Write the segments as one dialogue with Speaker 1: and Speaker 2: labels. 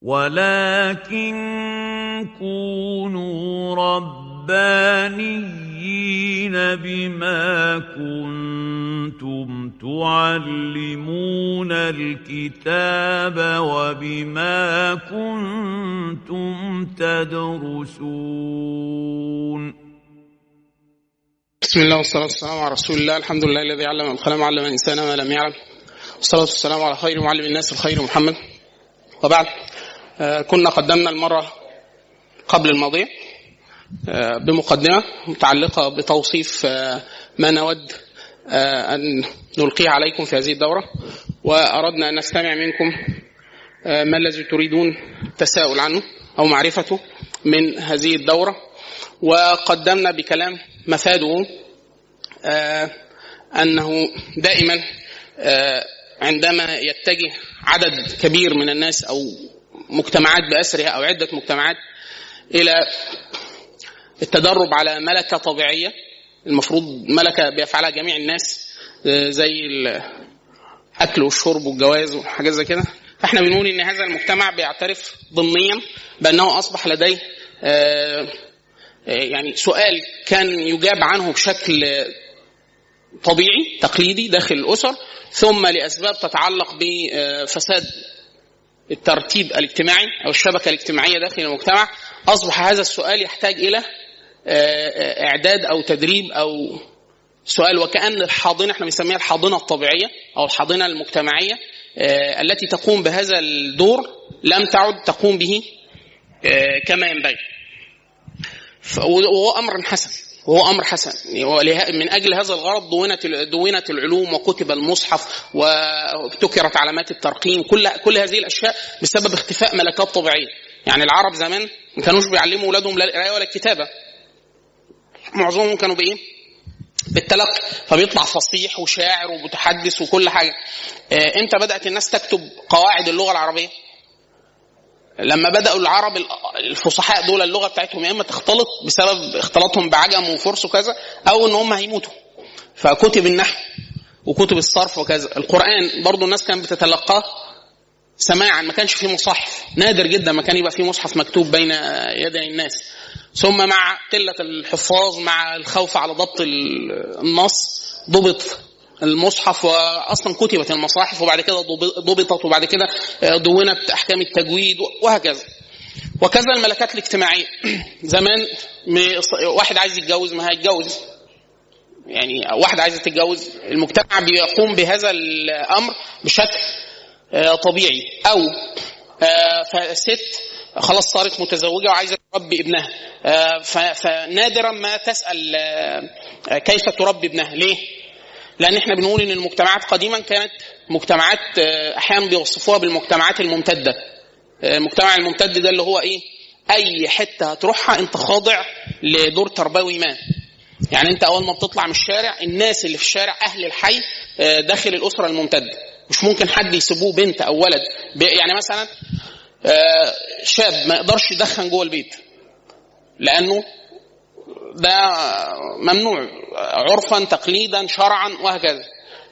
Speaker 1: ولكن كونوا ربانيين بما كنتم تعلمون الكتاب وبما كنتم تدرسون
Speaker 2: بسم الله والصلاة والسلام على رسول الله الحمد لله الذي علم القلم علم الإنسان ما لم يعلم والصلاة والسلام على خير معلم الناس الخير محمد وبعد آه، كنا قدمنا المرة قبل الماضية آه، بمقدمة متعلقة بتوصيف آه، ما نود أن نلقيه عليكم في هذه الدورة وأردنا أن نستمع منكم ما الذي تريدون التساؤل عنه أو معرفته من هذه الدورة وقدمنا بكلام مفاده أنه دائما عندما يتجه عدد كبير من الناس أو مجتمعات بأسرها أو عدة مجتمعات إلى التدرب على ملكة طبيعية المفروض ملكة بيفعلها جميع الناس زي الأكل والشرب والجواز وحاجات زي كده فاحنا بنقول ان هذا المجتمع بيعترف ضمنيا بانه اصبح لديه يعني سؤال كان يجاب عنه بشكل طبيعي تقليدي داخل الاسر ثم لاسباب تتعلق بفساد الترتيب الاجتماعي او الشبكه الاجتماعيه داخل المجتمع اصبح هذا السؤال يحتاج الى اعداد او تدريب او سؤال وكان الحاضنه احنا بنسميها الحاضنه الطبيعيه او الحاضنه المجتمعيه التي تقوم بهذا الدور لم تعد تقوم به كما ينبغي وهو امر حسن وهو امر حسن من اجل هذا الغرض دونت دونت العلوم وكتب المصحف وابتكرت علامات الترقيم كل كل هذه الاشياء بسبب اختفاء ملكات طبيعيه يعني العرب زمان ما كانوش بيعلموا اولادهم لا القرايه ولا الكتابه معظمهم كانوا بايه بالتلقي فبيطلع فصيح وشاعر ومتحدث وكل حاجه امتى بدات الناس تكتب قواعد اللغه العربيه لما بداوا العرب الفصحاء دول اللغه بتاعتهم يا اما تختلط بسبب اختلاطهم بعجم وفرس وكذا او ان هم هيموتوا فكتب النحو وكتب الصرف وكذا القران برضو الناس كانت بتتلقاه سماعا ما كانش فيه مصاحف نادر جدا ما كان يبقى فيه مصحف مكتوب بين يدي الناس ثم مع قله الحفاظ مع الخوف على ضبط النص ضبط المصحف واصلا كتبت المصاحف وبعد كده ضبطت وبعد كده دونت احكام التجويد وهكذا وكذا الملكات الاجتماعيه زمان واحد عايز يتجوز ما هيتجوز يعني واحد عايزه تتجوز المجتمع بيقوم بهذا الامر بشكل طبيعي او فست خلاص صارت متزوجه وعايزه تربي ابنها فنادرا ما تسال كيف تربي ابنها ليه؟ لان احنا بنقول ان المجتمعات قديما كانت مجتمعات احيانا بيوصفوها بالمجتمعات الممتده المجتمع الممتد ده اللي هو ايه اي حته هتروحها انت خاضع لدور تربوي ما يعني انت اول ما بتطلع من الشارع الناس اللي في الشارع اهل الحي داخل الاسره الممتده مش ممكن حد يسيبوه بنت او ولد يعني مثلا شاب ما يقدرش يدخن جوه البيت لانه ده ممنوع عرفا تقليدا شرعا وهكذا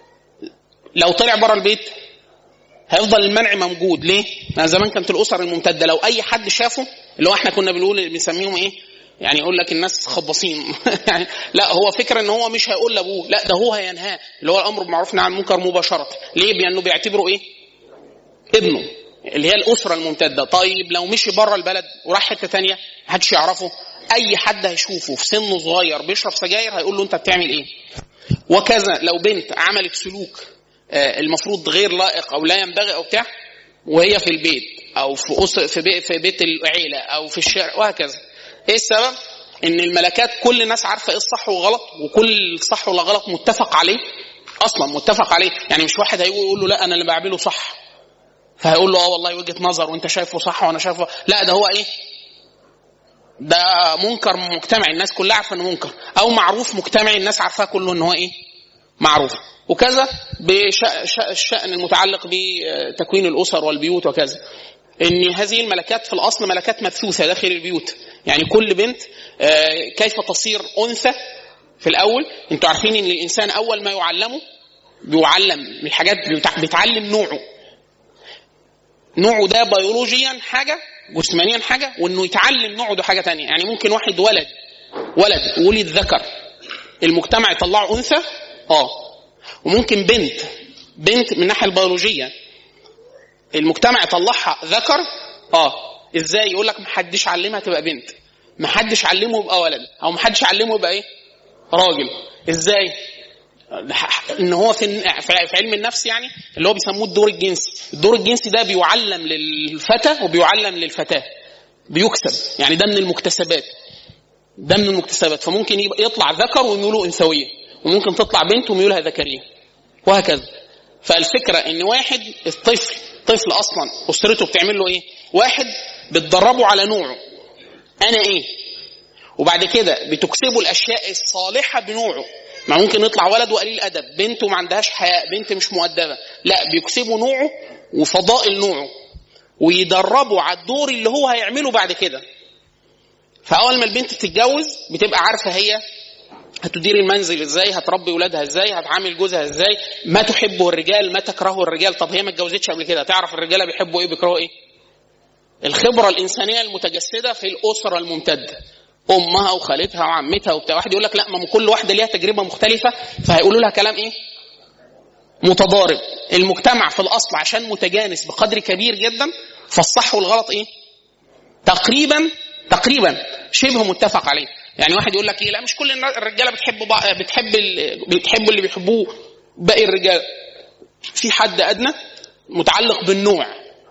Speaker 2: لو طلع بره البيت هيفضل المنع موجود ليه؟ لان زمان كانت الاسر الممتده لو اي حد شافه اللي هو احنا كنا بنقول بنسميهم ايه؟ يعني يقول لك الناس خباصين يعني لا هو فكره ان هو مش هيقول لابوه لا ده هو هينهاه اللي هو الامر بالمعروف عن المنكر مباشره ليه؟ لانه بيعتبره ايه؟ ابنه اللي هي الاسره الممتده طيب لو مشي بره البلد وراح حته ثانيه محدش يعرفه اي حد هيشوفه في سنه صغير بيشرب سجاير هيقول له انت بتعمل ايه وكذا لو بنت عملت سلوك المفروض غير لائق او لا ينبغي او بتاع وهي في البيت او في أسر في بيت, في بيت العيله او في الشارع وهكذا ايه السبب ان الملكات كل الناس عارفه ايه الصح والغلط وكل الصح والغلط متفق عليه اصلا متفق عليه يعني مش واحد هيقول يقول له لا انا اللي بعمله صح فهيقول له اه والله وجهه نظر وانت شايفه صح وانا شايفه لا ده هو ايه ده منكر مجتمعي الناس كلها عارفه انه منكر او معروف مجتمعي الناس عارفاه كله ان هو ايه معروف وكذا بالشأن المتعلق بتكوين الأسر والبيوت وكذا ان هذه الملكات في الاصل ملكات مبثوثه داخل البيوت يعني كل بنت كيف تصير انثى في الاول انتوا عارفين ان الانسان اول ما يعلمه بيعلم من الحاجات بيتعلم نوعه نوعه ده بيولوجيا حاجه جسمانيا حاجه وانه يتعلم نوعه ده حاجه تانية يعني ممكن واحد ولد ولد ولد ذكر المجتمع يطلعه انثى اه وممكن بنت بنت من الناحيه البيولوجيه المجتمع يطلعها ذكر اه ازاي يقول لك محدش علمها تبقى بنت محدش علمه يبقى ولد او محدش علمه يبقى ايه راجل ازاي ان هو في في علم النفس يعني اللي هو بيسموه الدور الجنسي الدور الجنسي ده بيعلم للفتى وبيعلم للفتاه بيكسب يعني ده من المكتسبات ده من المكتسبات فممكن يطلع ذكر ويميلوا انثويه وممكن تطلع بنت وميولها ذكريه وهكذا فالفكره ان واحد الطفل طفل اصلا اسرته بتعمل له ايه واحد بتدربه على نوعه انا ايه وبعد كده بتكسبه الاشياء الصالحه بنوعه ما ممكن يطلع ولد وقليل ادب بنت وما عندهاش حياء بنت مش مؤدبه لا بيكسبوا نوعه وفضائل نوعه ويدربوا على الدور اللي هو هيعمله بعد كده فاول ما البنت تتجوز بتبقى عارفه هي هتدير المنزل ازاي هتربي ولادها ازاي هتعامل جوزها ازاي ما تحبه الرجال ما تكرهه الرجال طب هي ما اتجوزتش قبل كده تعرف الرجاله بيحبوا ايه بيكرهوا ايه الخبره الانسانيه المتجسده في الاسره الممتده امها وخالتها وعمتها وبتاع واحد يقول لك لا ما كل واحده ليها تجربه مختلفه فهيقولوا لها كلام ايه متضارب المجتمع في الاصل عشان متجانس بقدر كبير جدا فالصح والغلط ايه تقريبا تقريبا شبه متفق عليه يعني واحد يقول لك ايه لا مش كل الرجاله بتحب بتحب بتحب اللي بيحبوه باقي الرجال في حد ادنى متعلق بالنوع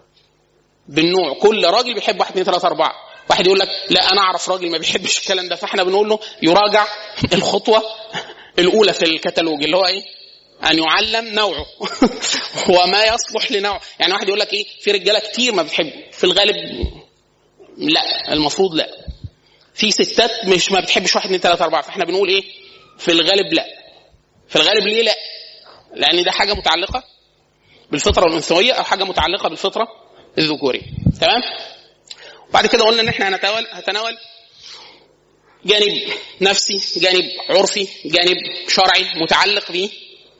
Speaker 2: بالنوع كل راجل بيحب واحد اثنين ثلاثه اربعه واحد يقول لك لا انا اعرف راجل ما بيحبش الكلام ده فاحنا بنقول له يراجع الخطوه الاولى في الكتالوج اللي هو ايه ان يعلم نوعه وما يصلح لنوعه يعني واحد يقول لك ايه في رجاله كتير ما بتحب في الغالب لا المفروض لا في ستات مش ما بتحبش واحد اثنين ثلاثه اربعه فاحنا بنقول ايه في الغالب لا في الغالب ليه لا لان ده حاجه متعلقه بالفطره الانثويه او حاجه متعلقه بالفطره الذكوريه تمام بعد كده قلنا ان احنا هنتناول هتناول جانب نفسي جانب عرفي جانب شرعي متعلق ب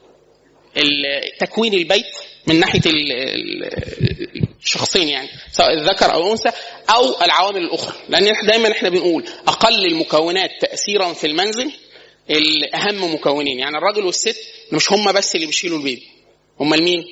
Speaker 2: تكوين البيت من ناحيه الشخصين يعني سواء الذكر او الانثى او العوامل الاخرى لان احنا دايما احنا بنقول اقل المكونات تاثيرا في المنزل الاهم مكونين يعني الراجل والست مش هم بس اللي بيشيلوا البيبي هم المين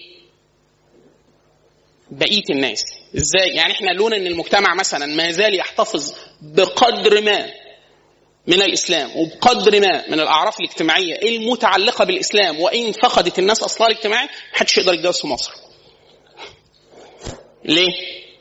Speaker 2: بقيه الناس ازاي يعني احنا لون ان المجتمع مثلا ما زال يحتفظ بقدر ما من الاسلام وبقدر ما من الاعراف الاجتماعيه المتعلقه بالاسلام وان فقدت الناس اصلها الاجتماعي محدش يقدر يتجوز في مصر. ليه؟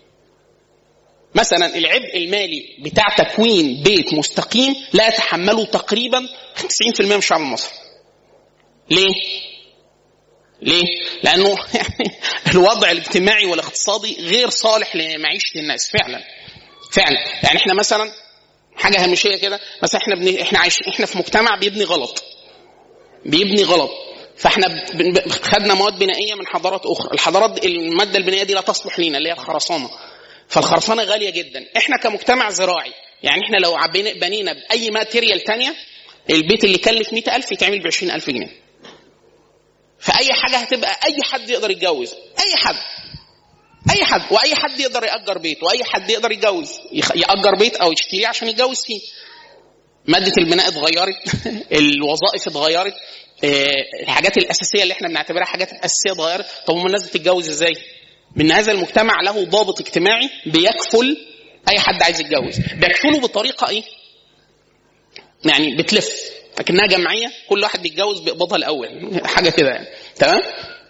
Speaker 2: مثلا العبء المالي بتاع تكوين بيت مستقيم لا يتحمله تقريبا 90% من الشعب المصري. ليه؟ ليه؟ لأنه يعني الوضع الاجتماعي والاقتصادي غير صالح لمعيشة الناس فعلا. فعلا، يعني احنا مثلا حاجة هامشية كده مثلا احنا بن... احنا عايشين احنا في مجتمع بيبني غلط. بيبني غلط. فاحنا خدنا مواد بنائيه من حضارات اخرى، الحضارات الماده البنائيه دي لا تصلح لينا اللي هي الخرسانه. فالخرسانه غاليه جدا، احنا كمجتمع زراعي يعني احنا لو بنينا باي ماتيريال تانية البيت اللي يكلف 100000 يتعمل ب 20000 جنيه. فاي حاجه هتبقى اي حد يقدر يتجوز، اي حد. اي حد واي حد يقدر ياجر بيت واي حد يقدر يتجوز ياجر بيت او يشتريه عشان يتجوز فيه. ماده البناء اتغيرت، الوظائف اتغيرت، الحاجات الاساسيه اللي احنا بنعتبرها حاجات اساسيه اتغيرت طب هم الناس بتتجوز ازاي من هذا المجتمع له ضابط اجتماعي بيكفل اي حد عايز يتجوز بيكفله بطريقه ايه يعني بتلف لكنها جمعيه كل واحد بيتجوز بيقبضها الاول حاجه كده يعني تمام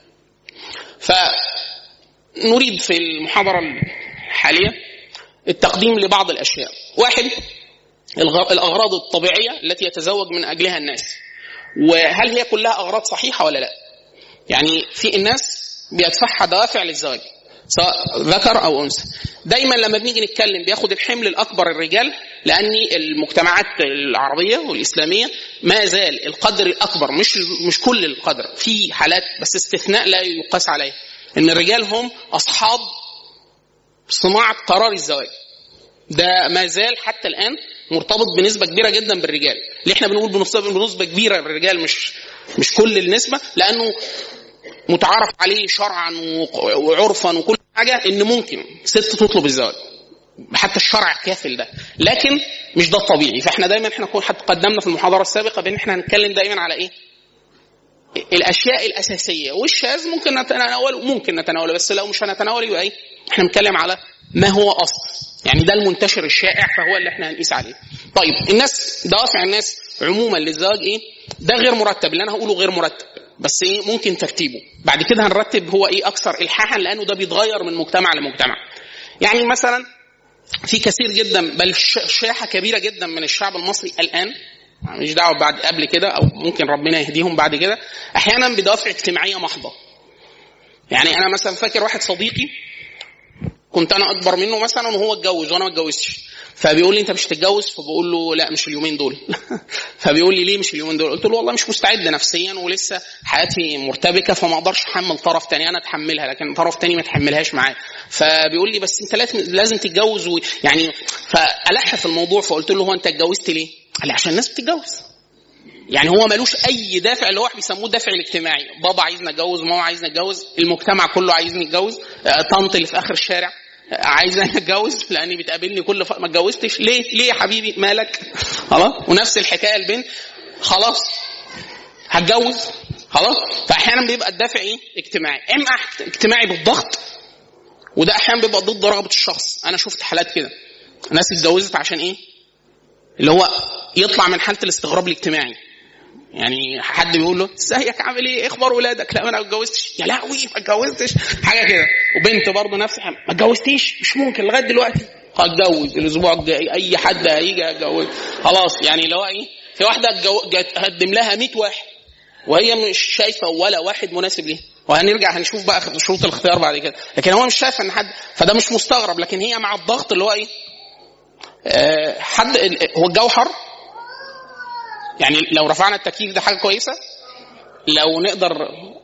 Speaker 2: فنريد في المحاضره الحاليه التقديم لبعض الاشياء واحد الاغراض الطبيعيه التي يتزوج من اجلها الناس وهل هي كلها اغراض صحيحه ولا لا؟ يعني في الناس بيدفعها دوافع للزواج سواء ذكر او انثى. دايما لما بنيجي نتكلم بياخد الحمل الاكبر الرجال لان المجتمعات العربيه والاسلاميه ما زال القدر الاكبر مش مش كل القدر في حالات بس استثناء لا يقاس عليه ان الرجال هم اصحاب صناعه قرار الزواج. ده ما زال حتى الان مرتبط بنسبه كبيره جدا بالرجال ليه احنا بنقول بنسبه كبيره بالرجال مش مش كل النسبه لانه متعارف عليه شرعا وعرفا وكل حاجه ان ممكن ست تطلب الزواج حتى الشرع كافل ده لكن مش ده الطبيعي فاحنا دايما احنا حتى قدمنا في المحاضره السابقه بان احنا هنتكلم دايما على ايه الاشياء الاساسيه والشاذ ممكن نتناوله ممكن نتناوله بس لو مش هنتناول يبقى ايه احنا بنتكلم على ما هو اصل يعني ده المنتشر الشائع فهو اللي احنا هنقيس عليه طيب الناس دوافع الناس عموما للزواج ايه ده غير مرتب اللي انا هقوله غير مرتب بس ايه ممكن ترتيبه بعد كده هنرتب هو ايه اكثر الحاحا لانه ده بيتغير من مجتمع لمجتمع يعني مثلا في كثير جدا بل شاحه كبيره جدا من الشعب المصري الان مش دعوه بعد قبل كده او ممكن ربنا يهديهم بعد كده احيانا بدوافع اجتماعيه محضه يعني انا مثلا فاكر واحد صديقي كنت انا اكبر منه مثلا وهو اتجوز وانا ما اتجوزتش فبيقول لي انت مش هتتجوز فبقول له لا مش اليومين دول فبيقول لي ليه مش اليومين دول قلت له والله مش مستعد نفسيا ولسه حياتي مرتبكه فما اقدرش احمل طرف تاني انا اتحملها لكن طرف تاني ما تحملهاش معايا فبيقول لي بس انت لازم لازم تتجوز يعني فالح في الموضوع فقلت له هو انت اتجوزت ليه؟ قال لي عشان الناس بتتجوز يعني هو ملوش اي دافع اللي هو بيسموه الدافع الاجتماعي بابا عايزني اتجوز ماما عايزني اتجوز المجتمع كله عايزني اتجوز آه، طنط اللي في اخر الشارع عايز اتجوز لاني بتقابلني كل ف... ما اتجوزتش ليه ليه يا حبيبي مالك خلاص ونفس الحكايه البنت خلاص هتجوز خلاص فاحيانا بيبقى الدافع ايه اجتماعي اما اجتماعي بالضغط وده احيانا بيبقى ضد رغبه الشخص انا شفت حالات كده ناس اتجوزت عشان ايه اللي هو يطلع من حاله الاستغراب الاجتماعي يعني حد بيقول له ازيك عامل ايه؟ إيه اخبار ولادك؟ لا انا ما اتجوزتش يا لهوي ما اتجوزتش حاجه كده وبنت برضه نفس ما اتجوزتيش مش ممكن لغايه دلوقتي هتجوز الاسبوع الجاي اي حد هيجي اتجوز خلاص يعني اللي هو ايه في واحده هتقدم لها 100 واحد وهي مش شايفه ولا واحد مناسب ليها وهنرجع هنشوف بقى شروط الاختيار بعد كده لكن هو مش شايف ان حد فده مش مستغرب لكن هي مع الضغط اللي هو ايه آه حد هو الجو حر يعني لو رفعنا التكييف ده حاجه كويسه لو نقدر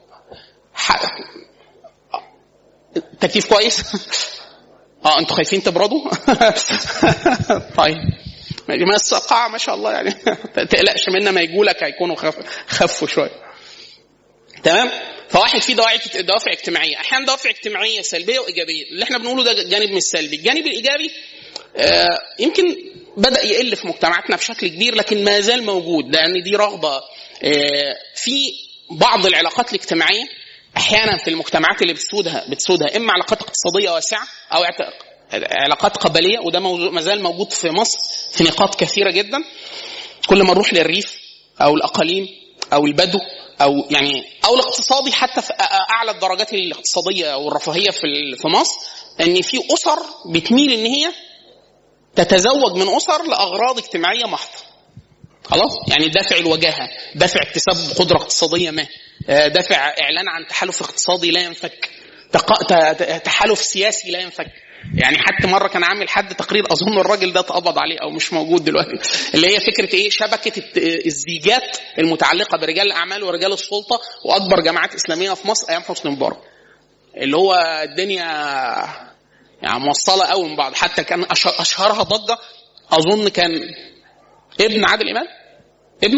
Speaker 2: التكييف كويس اه انتوا خايفين تبردوا طيب بس القاعة ما شاء الله يعني تقلقش منا ما يجوا لك هيكونوا خف... خفوا شويه تمام فواحد فيه دوافع دوافع اجتماعيه احيانا دوافع اجتماعيه سلبيه وايجابيه اللي احنا بنقوله ده جانب مش سلبي الجانب الايجابي آه يمكن بدا يقل في مجتمعاتنا بشكل كبير لكن ما زال موجود لان دي رغبه آه، في بعض العلاقات الاجتماعيه احيانا في المجتمعات اللي بتسودها بتسودها اما علاقات اقتصاديه واسعه او علاقات قبليه وده ما زال موجود في مصر في نقاط كثيره جدا كل ما نروح للريف او الاقاليم او البدو او يعني او الاقتصادي حتى في اعلى الدرجات الاقتصاديه والرفاهيه في في مصر ان في اسر بتميل ان هي تتزوج من اسر لاغراض اجتماعيه محضه خلاص يعني دافع الوجاهه دافع اكتساب قدره اقتصاديه ما آه، دافع اعلان عن تحالف اقتصادي لا ينفك تحالف سياسي لا ينفك يعني حتى مره كان عامل حد تقرير اظن الراجل ده اتقبض عليه او مش موجود دلوقتي اللي هي فكره ايه شبكه الزيجات المتعلقه برجال الاعمال ورجال السلطه واكبر جماعات اسلاميه في مصر ايام حسني مبارك اللي هو الدنيا يعني موصله قوي من بعض حتى كان اشهرها ضجه اظن كان ابن عادل امام ابنه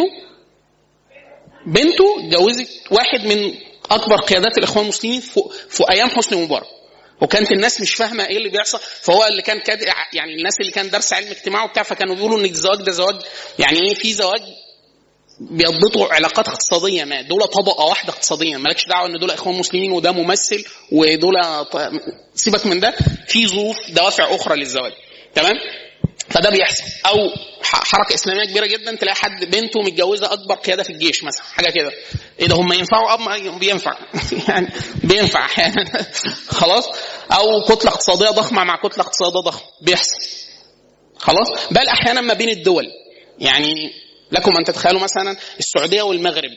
Speaker 2: بنته اتجوزت واحد من اكبر قيادات الاخوان المسلمين في ايام حسني مبارك وكانت الناس مش فاهمه ايه اللي بيحصل فهو اللي كان كاد يعني الناس اللي كان درس علم اجتماع وبتاع فكانوا بيقولوا ان الزواج ده زواج يعني ايه في زواج بيضبطوا علاقات اقتصاديه ما دول طبقه واحده اقتصاديا مالكش دعوه ان دول اخوان مسلمين وده ممثل ودول سيبك من ده في ظروف دوافع اخرى للزواج تمام فده بيحصل او حركه اسلاميه كبيره جدا تلاقي حد بنته متجوزه اكبر قياده في الجيش مثلا حاجه كده ايه ده هم ينفعوا اب بينفع يعني بينفع احيانا خلاص او كتله اقتصاديه ضخمه مع كتله اقتصاديه ضخمه بيحصل خلاص بل احيانا ما بين الدول يعني لكم ان تتخيلوا مثلا السعوديه والمغرب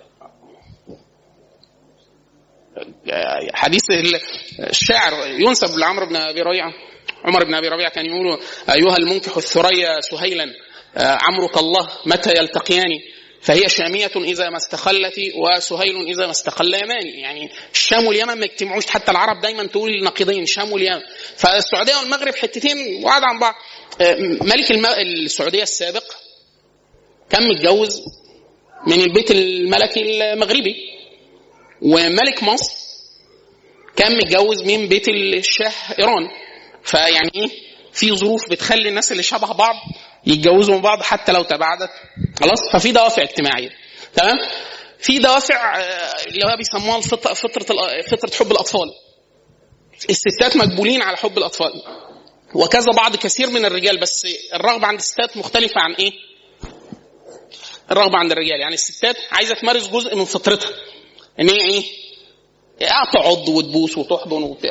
Speaker 2: حديث الشاعر ينسب لعمرو بن ابي ربيعه عمر بن ابي ربيعه كان يقول ايها المنكح الثريا سهيلا عمرك الله متى يلتقيان فهي شامية إذا ما استخلت وسهيل إذا ما استقل يماني يعني الشام واليمن ما يجتمعوش حتى العرب دايما تقول النقيضين شام واليمن فالسعودية والمغرب حتتين بعاد عن بعض ملك السعودية السابق كان متجوز من البيت الملكي المغربي وملك مصر كان متجوز من بيت الشاه ايران فيعني ايه في ظروف بتخلي الناس اللي شبه بعض يتجوزوا من بعض حتى لو تباعدت خلاص ففي دوافع اجتماعيه تمام في دوافع آه، اللي هو بيسموها الفط- فطره الأ- فطره حب الاطفال الستات مقبولين على حب الاطفال وكذا بعض كثير من الرجال بس الرغبه عند الستات مختلفه عن ايه؟ الرغبه عند الرجال يعني الستات عايزه تمارس جزء من فطرتها ان هي ايه؟ يعني تعض وتبوس وتحضن وبتاع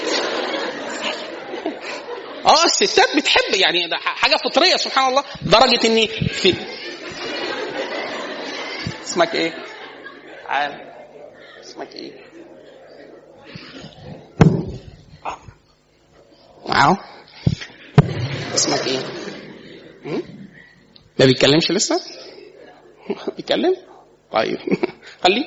Speaker 2: اه الستات بتحب يعني ده حاجه فطريه سبحان الله درجه ان في اسمك ايه؟ عام اسمك ايه؟ واو اسمك ايه؟ م? ما بيتكلمش لسه؟ بيتكلم؟ طيب خليه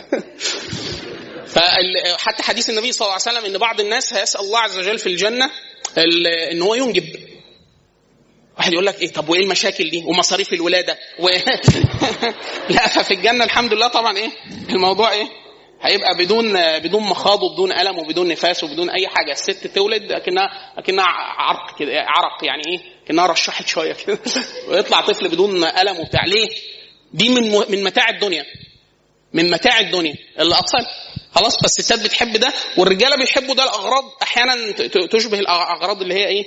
Speaker 2: فحتى حديث النبي صلى الله عليه وسلم ان بعض الناس هيسال الله عز وجل في الجنه ال- ان هو ينجب واحد يقول لك ايه طب وايه المشاكل دي ومصاريف الولاده و... لا ففي الجنه الحمد لله طبعا ايه الموضوع ايه هيبقى بدون بدون مخاض وبدون الم وبدون نفاس وبدون اي حاجه الست تولد اكنها اكنها عرق كده عرق يعني ايه كانها رشحت شويه كده ويطلع طفل بدون الم وبتاع ليه دي من م- من متاع الدنيا من متاع الدنيا الاطفال خلاص بس الستات بتحب ده والرجاله بيحبوا ده الاغراض احيانا ت- ت- تشبه الاغراض اللي هي ايه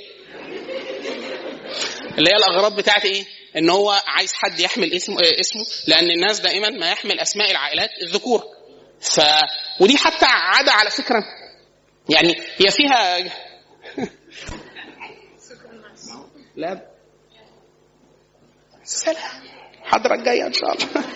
Speaker 2: اللي هي الاغراض بتاعت ايه ان هو عايز حد يحمل اسمه اسمه لان الناس دائما ما يحمل اسماء العائلات الذكور ف ودي حتى عاده على فكره يعني هي فيها لا سلام حضرة الجاية إن شاء الله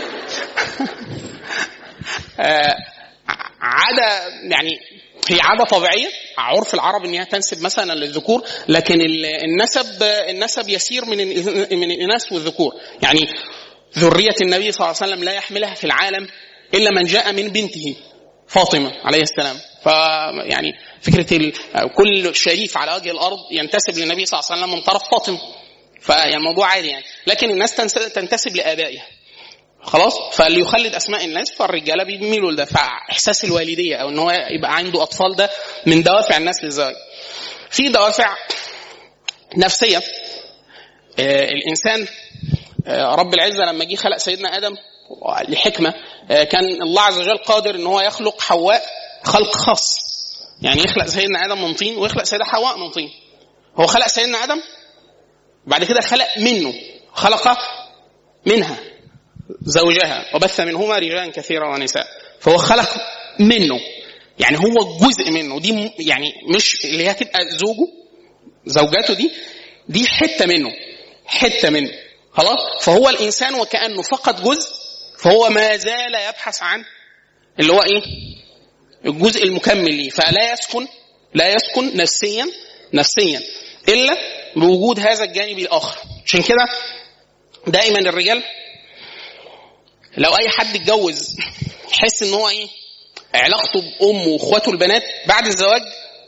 Speaker 2: آه، عادة يعني هي عادة طبيعية عرف العرب ان هي تنسب مثلا للذكور لكن ال- النسب النسب يسير من ال- من الاناث والذكور يعني ذرية النبي صلى الله عليه وسلم لا يحملها في العالم الا من جاء من بنته فاطمة عليه السلام فيعني فكرة ال- كل شريف على وجه الأرض ينتسب للنبي صلى الله عليه وسلم من طرف فاطمة فيعني الموضوع عادي يعني لكن الناس تنس- تنتسب لآبائها خلاص فاللي يخلد اسماء الناس فالرجاله بيميلوا لده فاحساس الوالديه او ان هو يبقى عنده اطفال ده من دوافع الناس للزواج في دوافع نفسيه آه الانسان آه رب العزه لما جه خلق سيدنا ادم لحكمه آه كان الله عز وجل قادر ان هو يخلق حواء خلق خاص يعني يخلق سيدنا ادم من طين ويخلق سيدنا حواء من طين هو خلق سيدنا ادم بعد كده خلق منه خلق منها زوجها وبث منهما رجالا كثيرا ونساء فهو خلق منه يعني هو جزء منه دي م- يعني مش اللي هي تبقى زوجه زوجاته دي دي حته منه حته منه خلاص فهو الانسان وكانه فقد جزء فهو ما زال يبحث عن اللي هو ايه الجزء المكمل ليه فلا يسكن لا يسكن نفسيا نفسيا الا بوجود هذا الجانب الاخر عشان كده دائما الرجال لو اي حد اتجوز يحس ان هو ايه علاقته بامه واخواته البنات بعد الزواج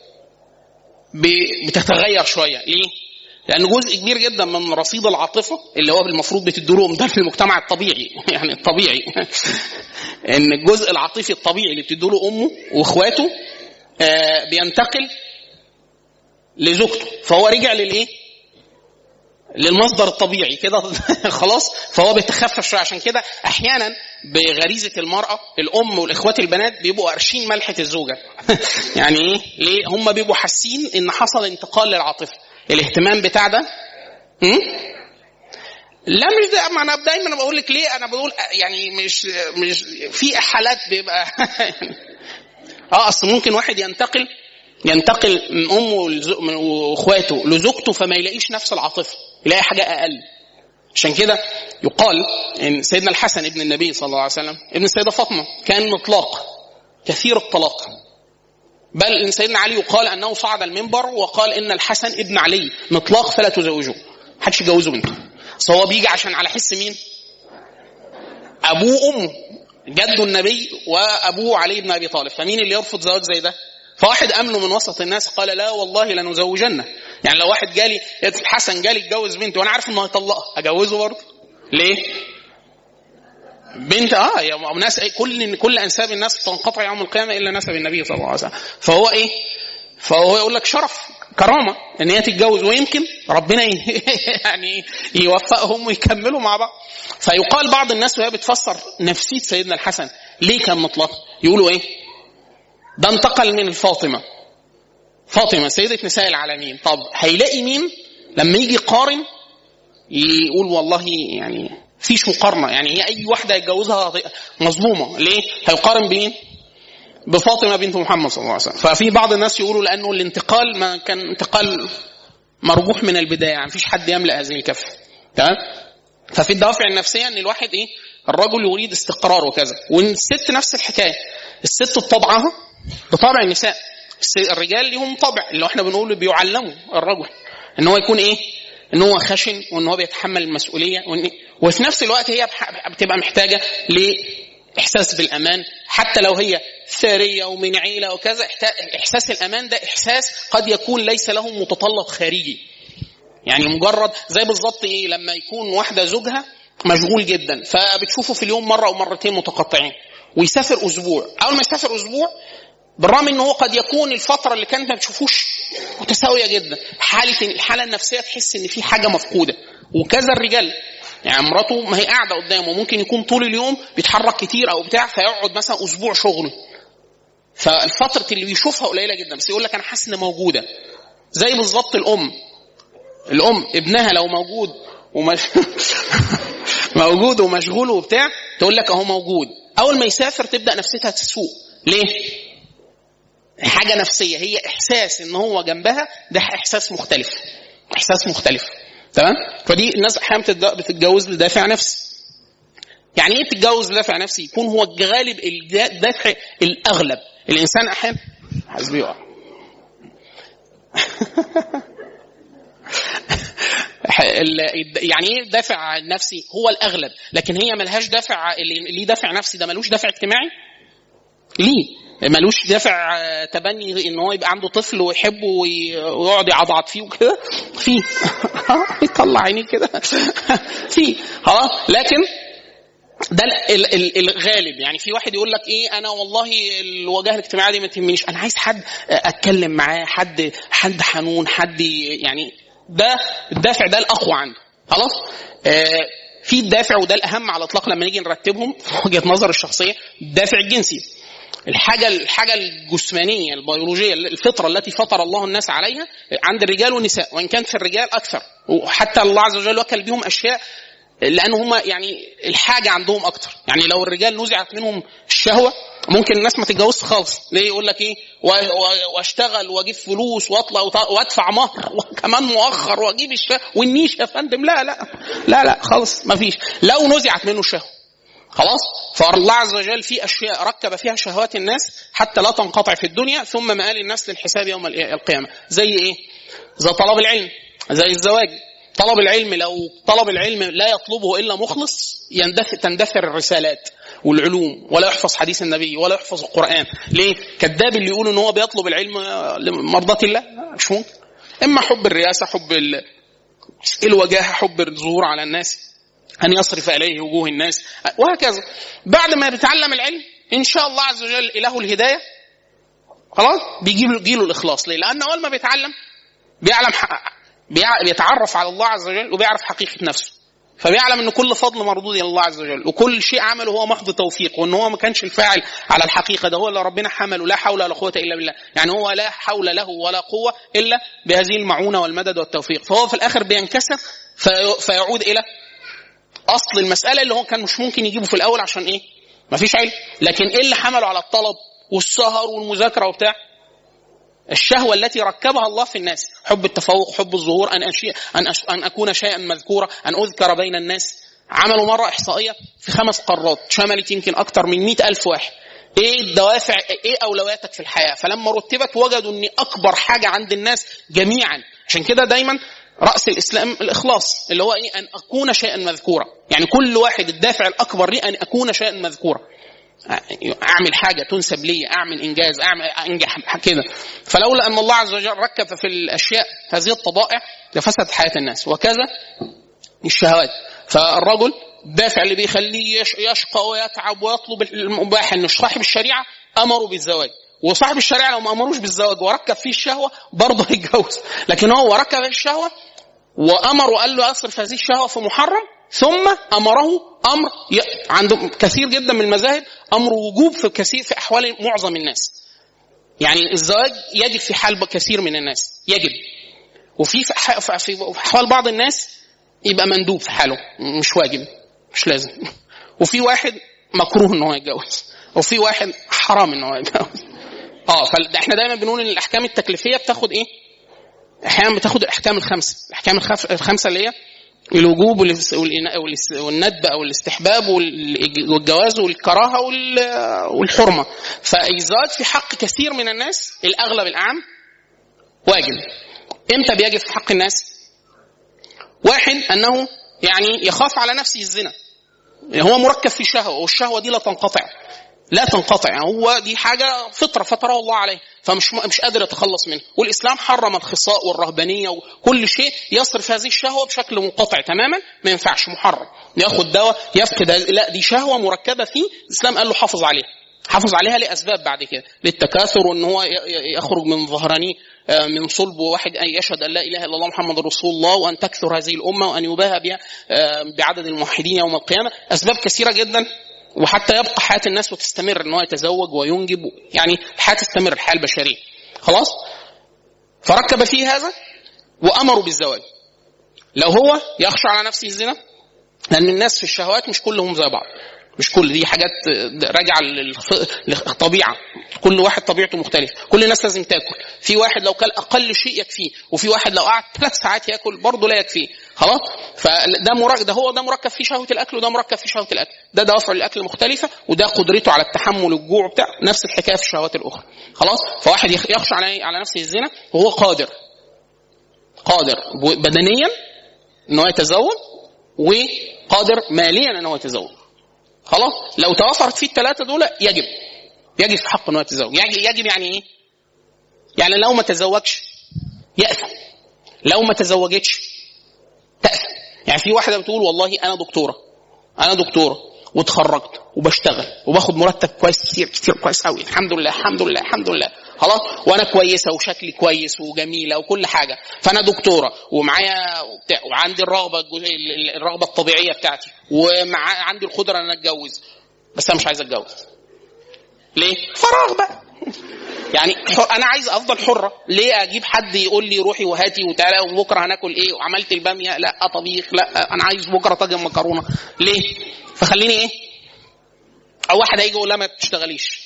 Speaker 2: ب- بتتغير شويه ليه؟ لان جزء كبير جدا من رصيد العاطفه اللي هو المفروض بتديله ده في المجتمع الطبيعي يعني الطبيعي ان الجزء العاطفي الطبيعي اللي بتديله امه واخواته آه، بينتقل لزوجته فهو رجع للايه؟ للمصدر الطبيعي كده خلاص فهو بيتخفف شويه عشان كده احيانا بغريزه المراه الام والاخوات البنات بيبقوا قارشين ملحه الزوجه يعني ايه ليه هم بيبقوا حاسين ان حصل انتقال للعاطفه الاهتمام بتاع ده م? لا مش ده ما انا دايما بقول لك ليه انا بقول يعني مش مش في حالات بيبقى اه اصل ممكن واحد ينتقل ينتقل من امه لزو- من- واخواته لزوجته فما يلاقيش نفس العاطفه يلاقي حاجه اقل عشان كده يقال ان سيدنا الحسن ابن النبي صلى الله عليه وسلم ابن السيده فاطمه كان مطلاق كثير الطلاق بل ان سيدنا علي يقال انه صعد المنبر وقال ان الحسن ابن علي مطلاق فلا تزوجوه محدش يجوزه بنته بس هو بيجي عشان على حس مين ابوه وامه جد النبي وابوه علي بن ابي طالب فمين اللي يرفض زواج زي ده فواحد امنه من وسط الناس قال لا والله لنزوجنه يعني لو واحد جالي الحسن جالي اتجوز بنتي وانا عارف انه هيطلقها اجوزه برضه ليه بنت اه يا ناس كل كل انساب الناس تنقطع يوم القيامه الا نسب النبي صلى الله عليه وسلم فهو ايه فهو يقول لك شرف كرامه ان هي تتجوز ويمكن ربنا يعني يوفقهم ويكملوا مع بعض فيقال بعض الناس وهي بتفسر نفسيه سيدنا الحسن ليه كان مطلق يقولوا ايه ده انتقل من الفاطمه فاطمه سيده نساء العالمين طب هيلاقي مين لما يجي يقارن يقول والله يعني فيش مقارنه يعني هي اي واحده يتجوزها مظلومه ليه هيقارن بمين بفاطمه بنت محمد صلى الله عليه وسلم ففي بعض الناس يقولوا لانه الانتقال ما كان انتقال مرجوح من البدايه يعني مفيش حد يملا هذه الكفه تمام ففي الدوافع النفسيه ان الواحد ايه الرجل يريد استقرار وكذا والست نفس الحكايه الست بطبعها بطبع النساء الرجال لهم طبع اللي احنا بنقول بيعلموا الرجل ان هو يكون ايه ان هو خشن وان هو بيتحمل المسؤوليه وإن وفي نفس الوقت هي بتبقى محتاجه لاحساس بالامان حتى لو هي ثريه ومن عيله وكذا احساس الامان ده احساس قد يكون ليس له متطلب خارجي يعني مجرد زي بالظبط ايه لما يكون واحده زوجها مشغول جدا فبتشوفه في اليوم مره او مرتين متقطعين ويسافر اسبوع اول ما يسافر اسبوع بالرغم ان هو قد يكون الفتره اللي كانت ما بتشوفوش متساويه جدا حاله الحاله النفسيه تحس ان في حاجه مفقوده وكذا الرجال يعني مراته ما هي قاعده قدامه ممكن يكون طول اليوم بيتحرك كتير او بتاع فيقعد مثلا اسبوع شغل فالفتره اللي بيشوفها قليله جدا بس يقول لك انا حاسس انها موجوده زي بالظبط الام الام ابنها لو موجود ومش موجود ومشغول وبتاع تقول لك اهو موجود اول ما يسافر تبدا نفسيتها تسوء ليه حاجه نفسيه هي احساس ان هو جنبها ده احساس مختلف احساس مختلف تمام فدي الناس احيانا بتتجوز لدافع نفسي يعني ايه بتتجوز لدافع نفسي يكون هو الغالب الدافع الاغلب الانسان احيانا حسبي يقع يعني ايه دافع نفسي هو الاغلب لكن هي ملهاش دافع اللي ليه دافع نفسي ده ملوش دافع اجتماعي ليه ملوش دافع تبني ان هو يبقى عنده طفل ويحبه ويقعد يعضعض فيه وكده في يطلع عينيه كده في خلاص لكن ده الغالب يعني في واحد يقول لك ايه انا والله الواجهه الاجتماعيه دي ما تهمنيش انا عايز حد اتكلم معاه حد حد حنون حد يعني ده الدافع ده الاقوى عنده خلاص آه في الدافع وده الاهم على الاطلاق لما نيجي نرتبهم في وجهه نظر الشخصيه الدافع الجنسي الحاجه الحاجه الجسمانيه البيولوجيه الفطره التي فطر الله الناس عليها عند الرجال والنساء وان كانت في الرجال اكثر وحتى الله عز وجل وكل بهم اشياء لان هم يعني الحاجه عندهم اكتر يعني لو الرجال نزعت منهم الشهوه ممكن الناس ما تتجوزش خالص ليه يقول لك ايه واشتغل واجيب فلوس واطلع وادفع مهر وكمان مؤخر واجيب الشهوه والنيش يا فندم لا لا لا لا خالص ما فيش لو نزعت منه الشهوه خلاص فالله عز وجل في اشياء ركب فيها شهوات الناس حتى لا تنقطع في الدنيا ثم مآل الناس للحساب يوم القيامه زي ايه زي طلب العلم زي الزواج طلب العلم لو طلب العلم لا يطلبه الا مخلص يندفع تندثر الرسالات والعلوم ولا يحفظ حديث النبي ولا يحفظ القران ليه كذاب اللي يقول ان هو بيطلب العلم لمرضاه الله مش ممكن اما حب الرئاسه حب الوجاهه حب الظهور على الناس ان يصرف اليه وجوه الناس وهكذا بعد ما بيتعلم العلم ان شاء الله عز وجل له الهدايه خلاص بيجي له الاخلاص ليه؟ لان اول ما بيتعلم بيعلم بيتعرف على الله عز وجل وبيعرف حقيقه نفسه فبيعلم ان كل فضل مردود الى الله عز وجل وكل شيء عمله هو محض توفيق وان هو ما كانش الفاعل على الحقيقه ده هو اللي ربنا حمله لا حول ولا قوه الا بالله يعني هو لا حول له ولا قوه الا بهذه المعونه والمدد والتوفيق فهو في الاخر بينكسر في فيعود الى اصل المساله اللي هو كان مش ممكن يجيبه في الاول عشان ايه ما فيش علم لكن ايه اللي حمله على الطلب والسهر والمذاكره وبتاع الشهوة التي ركبها الله في الناس حب التفوق حب الظهور أن, أشي... أن, أش... أن أكون شيئا مذكورا أن أذكر بين الناس عملوا مرة إحصائية في خمس قارات شملت يمكن أكثر من مئة ألف واحد ايه الدوافع ايه اولوياتك في الحياه فلما رتبت وجدوا ان اكبر حاجه عند الناس جميعا عشان كده دايما راس الاسلام الاخلاص اللي هو ايه ان اكون شيئا مذكورا يعني كل واحد الدافع الاكبر لي ان اكون شيئا مذكورا اعمل حاجه تنسب لي اعمل انجاز اعمل انجح كده فلولا ان الله عز وجل ركب في الاشياء هذه الطبائع لفسدت حياه الناس وكذا الشهوات فالرجل الدافع اللي بيخليه يش- يشقى ويتعب ويطلب المباح ان صاحب الشريعه امره بالزواج وصاحب الشريعه لو ما امروش بالزواج وركب فيه الشهوه برضه هيتجوز لكن هو ركب الشهوه وامره قال له اصرف هذه الشهوه في محرم ثم امره امر ي... عنده كثير جدا من المذاهب امر وجوب في كثير في احوال معظم الناس يعني الزواج يجب في حال كثير من الناس يجب وفي في ح- في في احوال بعض الناس يبقى مندوب في حاله مش واجب مش لازم وفي واحد مكروه ان هو يتجوز وفي واحد حرام ان هو يتجوز اه فاحنا دايما بنقول ان الاحكام التكليفيه بتاخد ايه؟ احيانا بتاخد الاحكام الخمسه الاحكام الخف- الخمسه اللي هي الوجوب والاس- والإنا- والاس- والندب او الاستحباب وال- والجواز والكراهه وال- والحرمه فالزواج في حق كثير من الناس الاغلب الاعم واجب امتى بيجب في حق الناس واحد انه يعني يخاف على نفسه الزنا هو مركب في شهوه والشهوه دي لا تنقطع لا تنقطع يعني هو دي حاجه فطره فطره الله عليه فمش مش قادر يتخلص منها والاسلام حرم الخصاء والرهبانيه وكل شيء يصرف هذه الشهوه بشكل منقطع تماما ما ينفعش محرم ياخد دواء يفقد هذه- لا دي شهوه مركبه فيه الاسلام قال له حافظ عليها حافظ عليها لاسباب بعد كده للتكاثر وان هو ي- ي- يخرج من ظهرانيه آه، من صلب واحد ان يشهد ان لا اله الا الله محمد رسول الله وان تكثر هذه الامه وان يباهى بها آه، بعدد الموحدين يوم القيامه اسباب كثيره جدا وحتى يبقى حياه الناس وتستمر ان هو يتزوج وينجب يعني الحياه تستمر الحياه البشريه خلاص فركب فيه هذا وامروا بالزواج لو هو يخشى على نفسه الزنا لان الناس في الشهوات مش كلهم زي بعض مش كل دي حاجات راجعه للخ- للطبيعه كل واحد طبيعته مختلفه كل الناس لازم تاكل في واحد لو كل اقل شيء يكفيه وفي واحد لو قعد ثلاث ساعات ياكل برضه لا يكفيه خلاص فده مركب ده هو ده مركب فيه شهوه الاكل وده مركب فيه شهوه الاكل ده دوافع الاكل مختلفه وده قدرته على التحمل الجوع بتاع نفس الحكايه في الشهوات الاخرى خلاص فواحد يخ- يخشى على على نفسه الزنا وهو قادر قادر بدنيا ان هو يتزوج وقادر ماليا ان هو يتزوج خلاص لو توفرت فيه الثلاثه دول يجب يجب في حقه ان هو يتزوج يجب, يجب يعني ايه يعني لو ما تزوجش يأثم لو ما تزوجتش تأثم يعني في واحده بتقول والله انا دكتوره انا دكتوره واتخرجت وبشتغل وباخد مرتب كويس كتير كتير كويس قوي الحمد لله الحمد لله الحمد لله خلاص وانا كويسه وشكلي كويس وجميله وكل حاجه فانا دكتوره ومعايا وبتاع وعندي الرغبه الجزء- الرغبه الطبيعيه بتاعتي ومع عندي القدره ان انا اتجوز بس انا مش عايز اتجوز ليه؟ فراغ بقى يعني حر انا عايز افضل حره ليه اجيب حد يقول لي روحي وهاتي وتعالى وبكره هناكل ايه وعملت الباميه لا طبيخ لا انا عايز بكره طاجن مكرونه ليه فخليني ايه او واحد هيجي يقول لا ما تشتغليش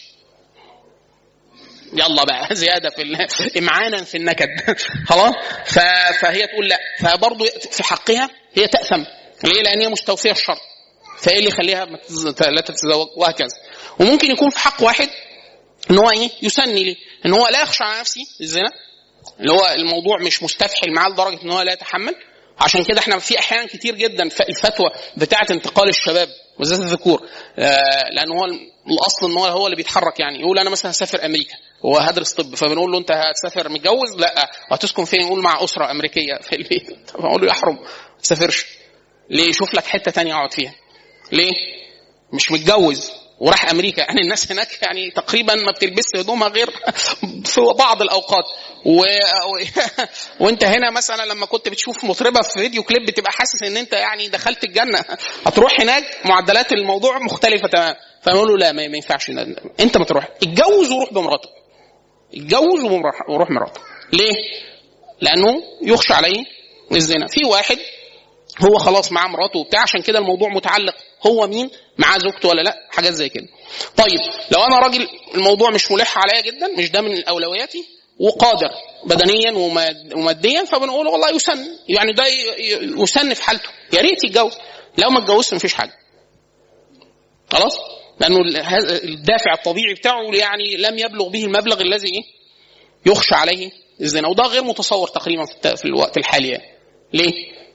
Speaker 2: يلا بقى زياده في ال- امعانا في النكد خلاص ف- فهي تقول لا فبرضه في حقها هي تاثم ليه لان هي مستوفيه الشرط فايه اللي يخليها ما تز- لا تتزوج وهكذا وممكن يكون في حق واحد ان هو ايه يسني ليه ان هو لا يخشى على نفسه الزنا اللي هو الموضوع مش مستفحل معاه لدرجه ان هو لا يتحمل عشان كده احنا في احيان كتير جدا ف- الفتوى بتاعه انتقال الشباب بالذات الذكور آه لان هو الاصل ان هو هو اللي بيتحرك يعني يقول انا مثلا هسافر امريكا هو هدرس طب فبنقول له انت هتسافر متجوز لا وهتسكن فين يقول مع اسره امريكيه في البيت فاقول له يحرم ما تسافرش ليه شوف لك حته تانية اقعد فيها ليه مش متجوز وراح امريكا يعني الناس هناك يعني تقريبا ما بتلبسش هدومها غير في بعض الاوقات و... و... وانت هنا مثلا لما كنت بتشوف مطربه في فيديو كليب بتبقى حاسس ان انت يعني دخلت الجنه هتروح هناك معدلات الموضوع مختلفه تماما فنقول له لا ما ما ينفعش انت ما تروح اتجوز وروح بمراتك اتجوز ومروح- وروح مراتك ليه؟ لانه يخشى عليه الزنا في واحد هو خلاص معاه مراته وبتاع عشان كده الموضوع متعلق هو مين معاه زوجته ولا لا حاجات زي كده طيب لو انا راجل الموضوع مش ملح عليا جدا مش ده من اولوياتي وقادر بدنيا وماد- وماديا فبنقول والله يسن يعني ده ي- ي- يسن في حالته يا ريت يتجوز لو ما اتجوزش مفيش حاجه خلاص لانه ال- هذا الدافع الطبيعي بتاعه يعني لم يبلغ به المبلغ الذي ايه يخشى عليه الزنا وده غير متصور تقريبا في الت- في الوقت الحالي يعني. ليه؟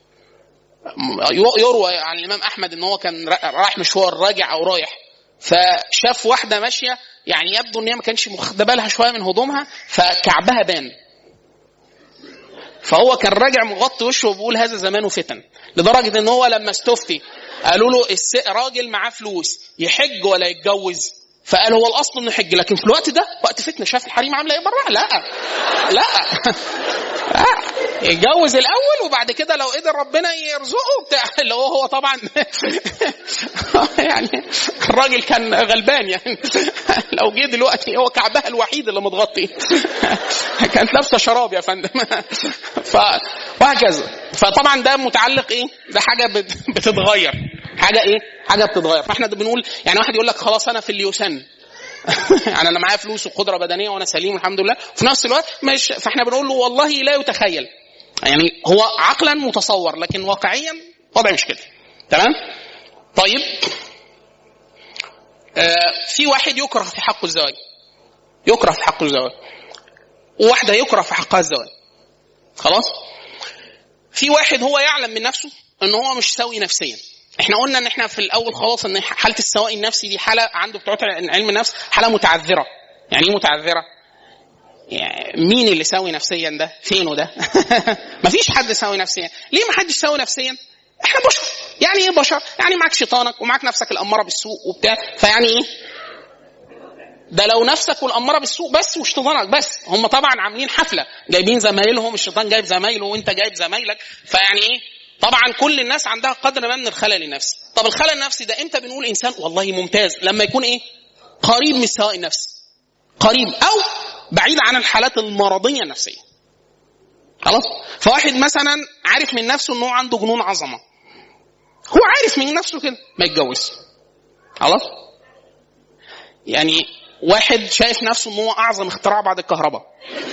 Speaker 2: يروى عن الامام احمد ان هو كان را- رايح مشوار راجع او رايح فشاف واحده ماشيه يعني يبدو ان هي ما كانش واخده بالها شويه من هدومها فكعبها بان فهو كان راجع مغطي وشه وبيقول هذا زمان فتن لدرجه ان هو لما استفتي قالوا له الس- راجل معاه فلوس يحج ولا يتجوز فقال هو الاصل انه يحج لكن في الوقت ده وقت فتنه شاف الحريم عامله ايه بره لا لا لا يتجوز الاول وبعد كده لو قدر ربنا يرزقه بتاع اللي هو هو طبعا يعني الراجل كان غلبان يعني لو جه دلوقتي هو كعبها الوحيد اللي متغطي كانت لابسه شراب يا فندم ف وهكذا فطبعا ده متعلق ايه ده حاجه بت- بتتغير حاجه ايه حاجه بتتغير فاحنا ده بنقول يعني واحد يقول لك خلاص انا في اليوسن يعني انا معايا فلوس وقدره بدنيه وانا سليم الحمد لله وفي نفس الوقت مش فاحنا بنقول له والله لا يتخيل يعني هو عقلا متصور لكن واقعيا وضع مش كده تمام طيب آه في واحد يكره في حقه الزواج يكره في حقه الزواج وواحده يكره في حقها الزواج خلاص في واحد هو يعلم من نفسه ان هو مش سوي نفسيا احنا قلنا ان احنا في الاول خلاص ان حاله السواء النفسي دي حاله عنده بتوع علم النفس حاله متعذره يعني ايه متعذره يعني مين اللي سوي نفسيا ده فينه ده مفيش حد سوي نفسيا ليه ما حدش سوي نفسيا احنا بشر يعني ايه بشر يعني معاك شيطانك ومعاك نفسك الاماره بالسوء وبتاع فيعني ايه ده لو نفسك والاماره بالسوء بس وشيطانك بس هم طبعا عاملين حفله جايبين زمايلهم الشيطان جايب زمايله وانت جايب زمايلك فيعني ايه طبعا كل الناس عندها قدر ما من الخلل النفسي طب الخلل النفسي ده امتى بنقول انسان والله ممتاز لما يكون ايه قريب من السواء النفسي قريب او بعيد عن الحالات المرضيه النفسيه خلاص فواحد مثلا عارف من نفسه ان هو عنده جنون عظمه هو عارف من نفسه كده ما يتجوز خلاص يعني واحد شايف نفسه ان هو اعظم اختراع بعد الكهرباء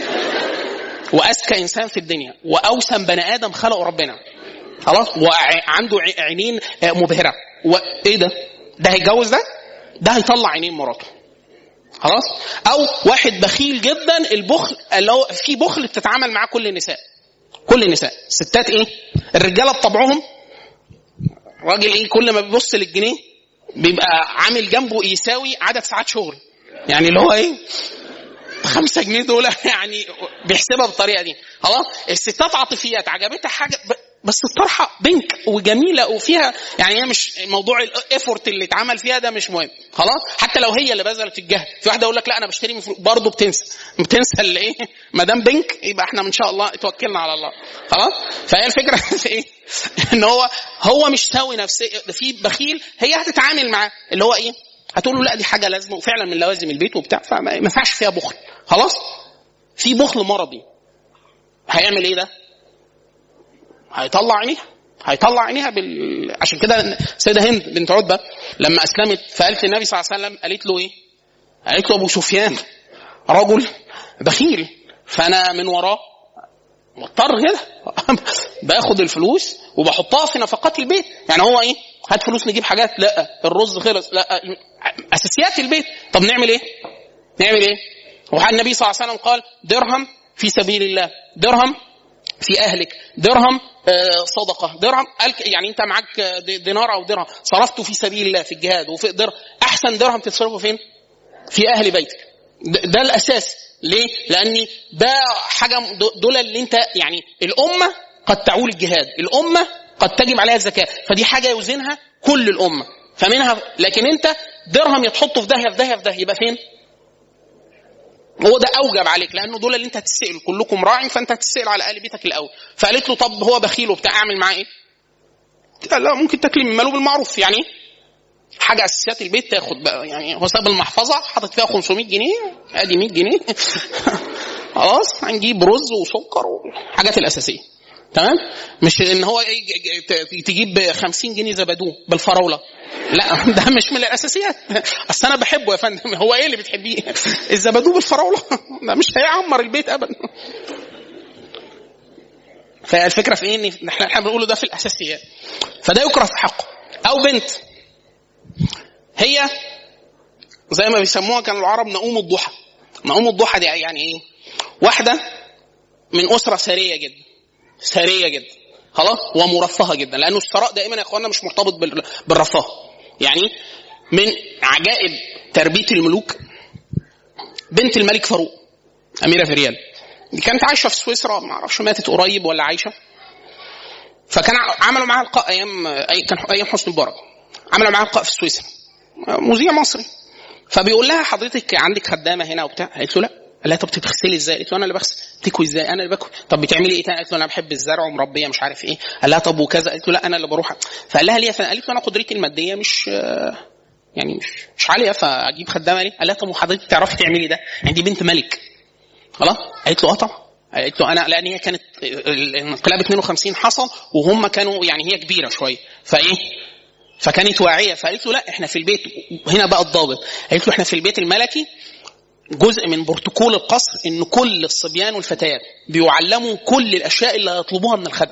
Speaker 2: واذكى انسان في الدنيا واوسم بني ادم خلقه ربنا خلاص وعنده عينين مبهره وايه ده ده هيتجوز ده ده هيطلع عينين مراته خلاص او واحد بخيل جدا البخل اللي هو في بخل بتتعامل معاه كل النساء كل النساء الستات ايه الرجاله بطبعهم راجل ايه كل ما بيبص للجنيه بيبقى عامل جنبه يساوي عدد ساعات شغل يعني اللي هو ايه خمسة جنيه دول يعني بيحسبها بالطريقه دي خلاص الستات عاطفيات عجبتها حاجه بس الطرحه بنك وجميله وفيها يعني هي مش موضوع الايفورت اللي اتعمل فيها ده مش مهم خلاص حتى لو هي اللي بذلت الجهد في واحده يقول لك لا انا بشتري من برضه بتنسى بتنسى اللي ايه ما دام بنك يبقى احنا ان شاء الله توكلنا على الله خلاص فهي الفكره في ايه ان هو هو مش سوي نفسي في بخيل هي هتتعامل معاه اللي هو ايه هتقول له لا دي حاجه لازمه وفعلا من لوازم البيت وبتاع فما ينفعش فيها بخل خلاص في بخل مرضي هيعمل ايه ده هيطلع عينيها هيطلع عينيها بال... عشان كده سيدة هند بنت عتبة لما أسلمت فقالت للنبي صلى الله عليه وسلم قالت له إيه؟ قالت له أبو سفيان رجل بخيل فأنا من وراه مضطر كده باخد الفلوس وبحطها في نفقات البيت يعني هو ايه هات فلوس نجيب حاجات لا الرز خلص لا اساسيات البيت طب نعمل ايه نعمل ايه وحال النبي صلى الله عليه وسلم قال درهم في سبيل الله درهم في اهلك درهم صدقه درهم يعني انت معاك دينار او درهم صرفته في سبيل الله في الجهاد وفي درهم احسن درهم تصرفه فين في اهل بيتك ده الاساس ليه لان ده حاجه دول اللي انت يعني الامه قد تعول الجهاد الامه قد تجب عليها الزكاه فدي حاجه يوزنها كل الامه فمنها لكن انت درهم يتحطه في داهيه في داهيه في داهيه يبقى فين هو ده اوجب عليك لانه دول اللي انت هتسال كلكم راع فانت هتسال على اهل بيتك الاول فقالت له طب هو بخيل وبتاع اعمل معاه ايه لا ممكن تاكلي من ماله بالمعروف يعني حاجه اساسيات البيت تاخد بقى يعني هو ساب المحفظه حاطط فيها 500 جنيه ادي 100 جنيه خلاص هنجيب رز وسكر والحاجات الاساسيه تمام مش ان هو تجيب 50 جنيه زبدوه بالفراوله لا ده مش من الاساسيات اصل انا بحبه يا فندم هو ايه اللي بتحبيه الزبدوه بالفراوله ده مش هيعمر البيت ابدا فالفكره في ايه ان احنا احنا بنقوله ده في الاساسيات فده يكره في حقه او بنت هي زي ما بيسموها كانوا العرب نقوم الضحى نقوم الضحى دي يعني ايه واحده من اسره ثريه جدا ثريه جدا خلاص ومرفهه جدا لانه الثراء دائما يا اخوانا مش مرتبط بالرفاه يعني من عجائب تربيه الملوك بنت الملك فاروق اميره فريال دي كانت عايشه في سويسرا ما اعرفش ماتت قريب ولا عايشه فكان عملوا معاها لقاء ايام كان ايام حسني مبارك عامله معاها لقاء في سويسرا مذيع مصري فبيقول لها حضرتك عندك خدامه هنا وبتاع قالت له لا قال لها طب بتغسلي ازاي؟ قالت له انا اللي بغسل بتكوي ازاي؟ انا اللي بكوي طب بتعملي ايه تاني؟ قالت له انا بحب الزرع ومربيه مش عارف ايه قال لها طب وكذا قالت له لا انا اللي بروح فقال لها ليه قالت له انا قدرتي الماديه مش يعني مش مش عاليه فاجيب خدامه ليه؟ قال لها طب وحضرتك تعرفي تعملي ده؟ يعني دي بنت ملك خلاص؟ قالت له اه طبعا قالت له انا لان هي كانت الانقلاب 52 حصل وهم كانوا يعني هي كبيره شويه فايه فكانت واعيه فقالت له لا احنا في البيت هنا بقى الضابط قالت له احنا في البيت الملكي جزء من بروتوكول القصر ان كل الصبيان والفتيات بيعلموا كل الاشياء اللي هيطلبوها من الخدم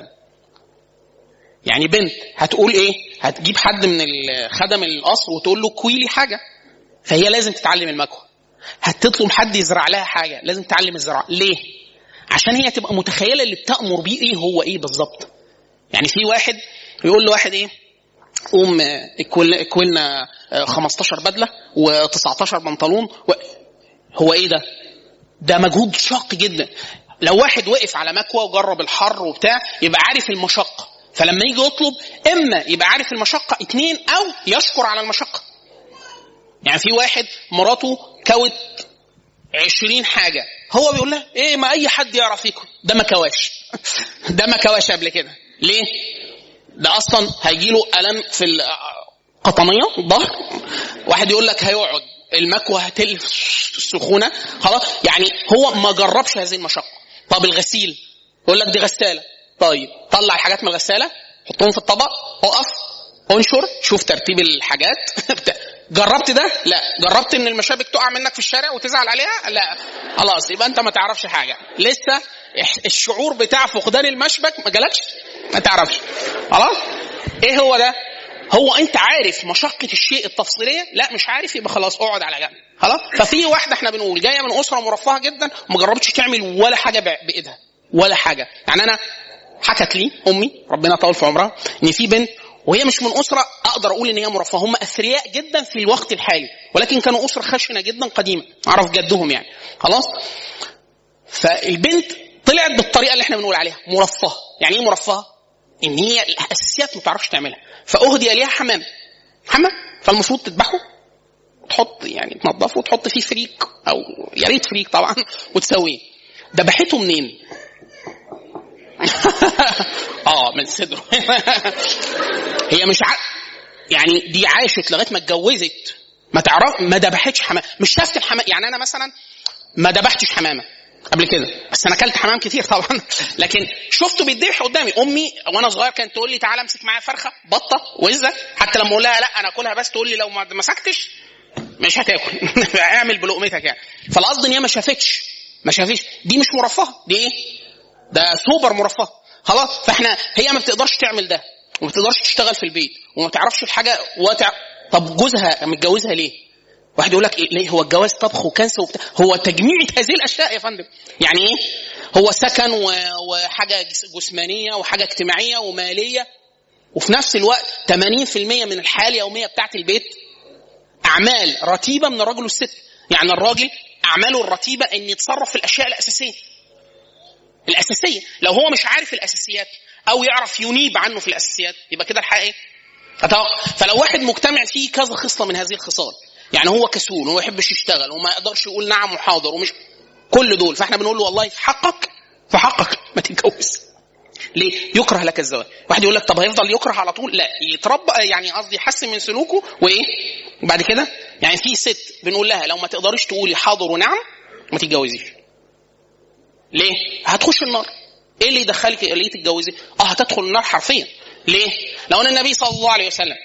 Speaker 2: يعني بنت هتقول ايه هتجيب حد من خدم القصر وتقول له كوي لي حاجه فهي لازم تتعلم المكوى هتطلب حد يزرع لها حاجه لازم تتعلم الزراعه ليه عشان هي تبقى متخيله اللي بتامر بيه ايه هو ايه بالظبط يعني في واحد يقول لواحد ايه قوم اكولنا 15 بدله و19 بنطلون و... هو ايه ده؟ ده مجهود شاق جدا لو واحد وقف على مكوى وجرب الحر وبتاع يبقى عارف المشقه فلما يجي يطلب اما يبقى عارف المشقه اتنين او يشكر على المشقه يعني في واحد مراته كوت عشرين حاجه هو بيقول لها ايه ما اي حد يعرف فيكم ده ما كواش ده ما كواش قبل كده ليه ده اصلا هيجي له الم في القطنيه الظهر واحد يقول لك هيقعد المكوى هتل سخونه خلاص يعني هو ما جربش هذه المشقه طب الغسيل يقول لك دي غساله طيب طلع الحاجات من الغساله حطهم في الطبق اقف انشر شوف ترتيب الحاجات جربت ده؟ لا جربت ان المشابك تقع منك في الشارع وتزعل عليها؟ لا خلاص يبقى انت ما تعرفش حاجه لسه الشعور بتاع فقدان المشبك ما جالكش ما تعرفش خلاص ايه هو ده هو انت عارف مشقه الشيء التفصيليه لا مش عارف يبقى خلاص اقعد على جنب خلاص ففي واحده احنا بنقول جايه من اسره مرفهه جدا وما جربتش تعمل ولا حاجه بايدها ولا حاجه يعني انا حكت لي امي ربنا يطول في عمرها ان في بنت وهي مش من اسره اقدر اقول ان هي مرفهه هم اثرياء جدا في الوقت الحالي ولكن كانوا اسره خشنه جدا قديمه اعرف جدهم يعني خلاص فالبنت طلعت بالطريقه اللي احنا بنقول عليها مرفهه يعني ايه مرفهه ان هي الاساسيات ما تعرفش تعملها فاهدي اليها حمام حمام فالمفروض تذبحه تحط يعني تنظفه وتحط فيه فريك او يا ريت فريك طبعا وتسويه ذبحته منين؟ اه من صدره هي مش ع... يعني دي عاشت لغايه ما اتجوزت ما تعرف ما ذبحتش حمام مش شافت الحمام يعني انا مثلا ما ذبحتش حمامه قبل كده بس انا اكلت حمام كتير طبعا لكن شفته بيتذبح قدامي امي وانا صغير كانت تقول لي تعالى امسك معايا فرخه بطه وزه حتى لما اقول لها لا انا اكلها بس تقول لي لو ما مسكتش مش هتاكل اعمل بلقمتك يعني فالقصد ان هي ما شافتش ما شافتش دي مش مرفهه دي ايه ده سوبر مرفهه خلاص فاحنا هي ما بتقدرش تعمل ده وما بتقدرش تشتغل في البيت وما تعرفش الحاجه وتع... طب جوزها متجوزها ليه؟ واحد يقول لك إيه ليه هو الجواز طبخ وكنس وبتاع هو تجميع هذه الاشياء يا فندم يعني ايه هو سكن وحاجه جسمانيه وحاجه اجتماعيه وماليه وفي نفس الوقت 80% من الحياه اليوميه بتاعت البيت اعمال رتيبه من الرجل والست يعني الراجل اعماله الرتيبه ان يتصرف في الاشياء الاساسيه الاساسيه لو هو مش عارف الاساسيات او يعرف ينيب عنه في الاساسيات يبقى كده الحقيقه ايه فلو واحد مجتمع فيه كذا خصله من هذه الخصال يعني هو كسول وما يحبش يشتغل وما يقدرش يقول نعم وحاضر ومش كل دول فاحنا بنقول له والله في حقك في حقك ما تتجوز ليه؟ يكره لك الزواج واحد يقول لك طب هيفضل يكره على طول لا يتربى يعني قصدي يحسن من سلوكه وايه بعد كده يعني في ست بنقول لها لو ما تقدريش تقولي حاضر ونعم ما تتجوزيش ليه هتخش النار ايه اللي يدخلك ليه تتجوزي اه هتدخل النار حرفيا ليه لو ان النبي صلى الله عليه وسلم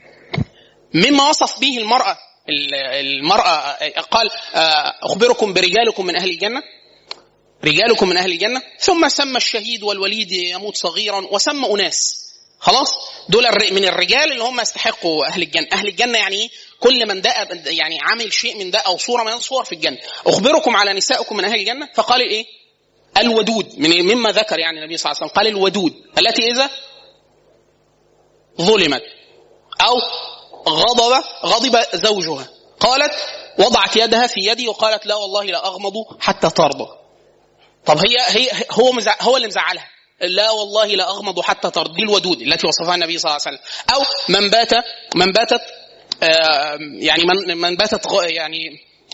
Speaker 2: مما وصف به المراه المرأة قال أخبركم برجالكم من أهل الجنة رجالكم من أهل الجنة ثم سمى الشهيد والوليد يموت صغيرا وسمى أناس خلاص دول من الرجال اللي هم يستحقوا أهل الجنة أهل الجنة يعني إيه كل من ده يعني عامل شيء من ده أو صورة من الصور في الجنة أخبركم على نسائكم من أهل الجنة فقال إيه الودود من مما ذكر يعني النبي صلى الله عليه وسلم قال الودود التي إذا ظلمت أو غضب غضب زوجها قالت وضعت يدها في يدي وقالت لا والله لا اغمض حتى ترضى طب هي هي هو مزع هو اللي مزعلها لا والله لا اغمض حتى تردي الودود التي وصفها النبي صلى الله عليه وسلم او من بات من باتت آه، يعني من من باتت يعني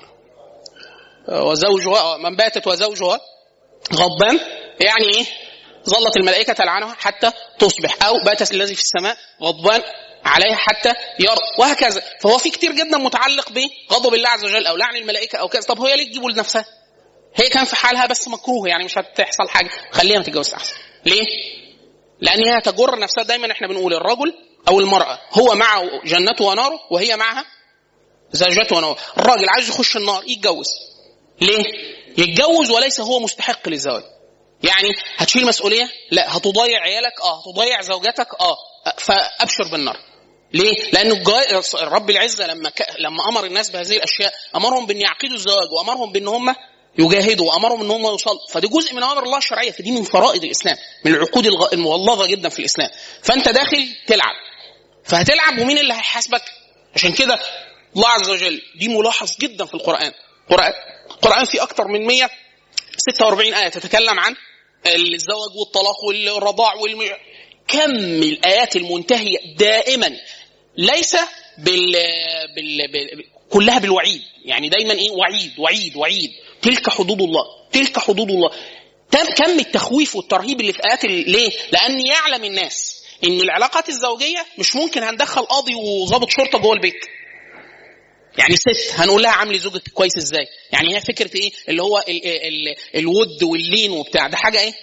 Speaker 2: وزوجها من باتت وزوجها غضبان يعني ايه ظلت الملائكه تلعنها حتى تصبح او بات الذي في السماء غضبان عليها حتى يرى وهكذا فهو في كتير جدا متعلق بغضب الله عز وجل او لعن الملائكه او كذا طب هي ليه تجيبه لنفسها؟ هي كان في حالها بس مكروه يعني مش هتحصل حاجه خليها ما تتجوزش احسن ليه؟ لان هي تجر نفسها دايما احنا بنقول الرجل او المراه هو معه جنته وناره وهي معها زوجته وناره الراجل عايز يخش النار يتجوز ليه؟ يتجوز وليس هو مستحق للزواج يعني هتشيل مسؤوليه؟ لا هتضيع عيالك؟ اه هتضيع زوجتك؟ اه فابشر بالنار ليه؟ لأن رب العزة لما ك... لما أمر الناس بهذه الأشياء أمرهم بأن يعقدوا الزواج وأمرهم بأن هم يجاهدوا وأمرهم أن هم يوصلوا فدي جزء من أوامر الله الشرعية فدي من فرائض الإسلام من العقود المغلظة جدا في الإسلام فأنت داخل تلعب فهتلعب ومين اللي هيحاسبك؟ عشان كده الله عز وجل دي ملاحظ جدا في القرآن القرآن القرآن فيه أكثر من 146 آية تتكلم عن الزواج والطلاق والرضاع والم... كم الآيات المنتهية دائما ليس بال... بال... بال... كلها بالوعيد يعني دايما ايه وعيد وعيد وعيد تلك حدود الله تلك حدود الله كم التخويف والترهيب اللي في ايات ليه؟ لان يعلم الناس ان العلاقات الزوجيه مش ممكن هندخل قاضي وظابط شرطه جوه البيت يعني ست هنقول لها عاملي زوجك كويس ازاي يعني هي فكره ايه اللي هو ال ال الود واللين وبتاع ده حاجه ايه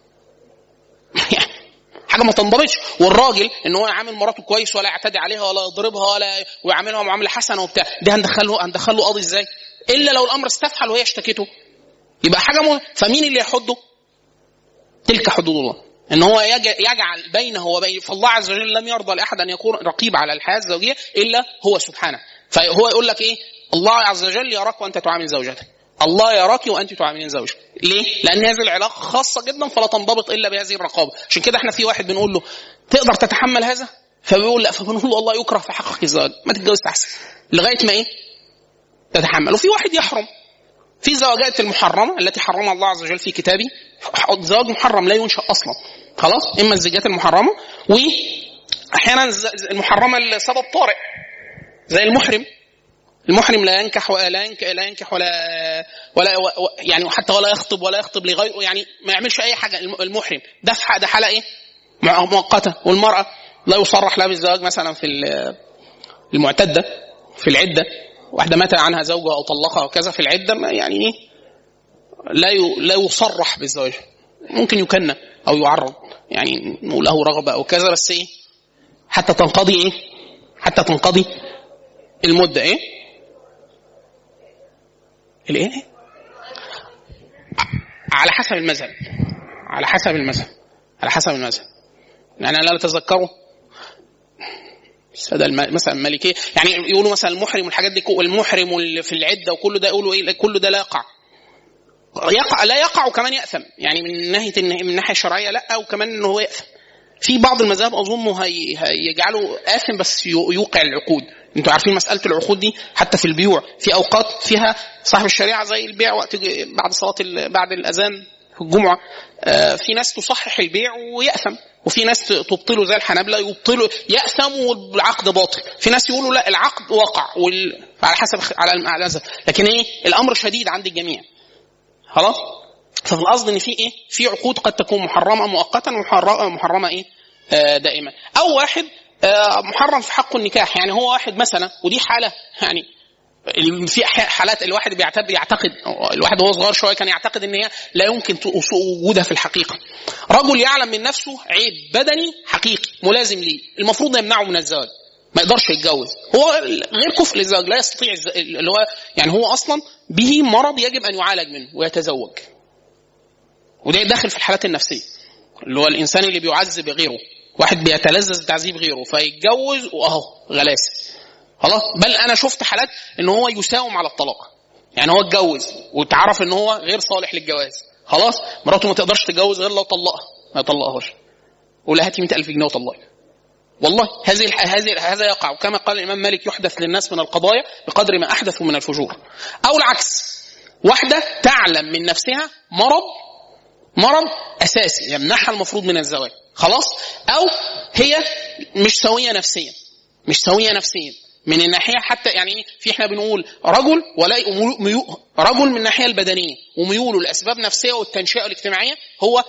Speaker 2: حاجه ما تنضبطش والراجل ان هو يعامل مراته كويس ولا يعتدي عليها ولا يضربها ولا ويعاملها معامله حسنه وبتاع ده هندخله هندخله قاضي ازاي الا لو الامر استفحل وهي اشتكته يبقى حاجه مهم فمين اللي يحده تلك حدود الله ان هو يجعل بينه وبين فالله عز وجل لم يرضى لاحد ان يكون رقيب على الحياه الزوجيه الا هو سبحانه فهو يقول لك ايه الله عز وجل يراك وانت تعامل زوجتك الله يراك وانت تعاملين زوجك ليه لان هذه العلاقه خاصه جدا فلا تنضبط الا بهذه الرقابه عشان كده احنا في واحد بنقول له تقدر تتحمل هذا فبيقول لا فبنقول له الله يكره في حقك الزواج ما تتجوز احسن لغايه ما ايه تتحمل وفي واحد يحرم في الزواجات المحرمه التي حرمها الله عز وجل في كتابه زواج محرم لا ينشا اصلا خلاص اما الزيجات المحرمه واحيانا المحرمه لسبب طارئ زي المحرم المحرم لا ينكح ولا ينكح لا ينكح ولا ولا يعني حتى ولا يخطب ولا يخطب لغيره يعني ما يعملش اي حاجه المحرم ده في ده حاله ايه؟ مؤقته والمراه لا يصرح لها بالزواج مثلا في المعتده في العده واحده مات عنها زوجها او طلقها وكذا في العده يعني ايه؟ لا لا يصرح بالزواج ممكن يكنى او يعرض يعني نقول له رغبه او كذا بس ايه؟ حتى تنقضي ايه؟ حتى تنقضي المده ايه؟ الايه؟ على حسب المذهب على حسب المذهب على حسب المذهب يعني انا لا اتذكره الساده مثلا المالكيه يعني يقولوا مثلا المحرم والحاجات دي والمحرم واللي في العده وكل ده يقولوا ايه كل ده لا يقع يقع لا يقع وكمان ياثم يعني من ناحيه من الناحيه الشرعيه لا وكمان انه هو ياثم في بعض المذاهب اظنه هي هيجعله اثم بس يوقع العقود انتوا عارفين مساله العقود دي حتى في البيوع في اوقات فيها صاحب الشريعه زي البيع وقت بعد صلاه بعد الاذان في الجمعه آه في ناس تصحح البيع ويأثم وفي ناس تبطله زي الحنابله يبطلوا يأثم والعقد باطل في ناس يقولوا لا العقد وقع وال... على حسب على المذهب لكن ايه الامر شديد عند الجميع خلاص ففي القصد ان في ايه في عقود قد تكون محرمه مؤقتا ومحرمه ايه آه دائما او واحد آه محرم في حقه النكاح يعني هو واحد مثلا ودي حاله يعني في حالات الواحد بيعتقد يعتقد الواحد وهو صغير شويه كان يعتقد ان هي لا يمكن وجودها في الحقيقه. رجل يعلم من نفسه عيب بدني حقيقي ملازم ليه، المفروض يمنعه من الزواج. ما يقدرش يتجوز، هو غير كفء للزواج لا يستطيع اللي هو يعني هو اصلا به مرض يجب ان يعالج منه ويتزوج. وده داخل في الحالات النفسيه. اللي هو الانسان اللي بيعذب غيره، واحد بيتلذذ بتعذيب غيره فيتجوز واهو غلاسه. خلاص بل انا شفت حالات ان هو يساوم على الطلاق يعني هو اتجوز واتعرف ان هو غير صالح للجواز خلاص مراته ما تقدرش تتجوز غير لو طلقها ما يطلقهاش ولا هاتي 100000 جنيه وطلقي والله هذه هذه هذا يقع وكما قال الامام مالك يحدث للناس من القضايا بقدر ما احدثوا من الفجور او العكس واحده تعلم من نفسها مرض مرض اساسي يمنعها المفروض من الزواج خلاص او هي مش سويه نفسيا مش سويه نفسيا من الناحيه حتى يعني في احنا بنقول رجل ولا رجل من الناحيه البدنيه وميوله لاسباب نفسيه والتنشئه الاجتماعيه هو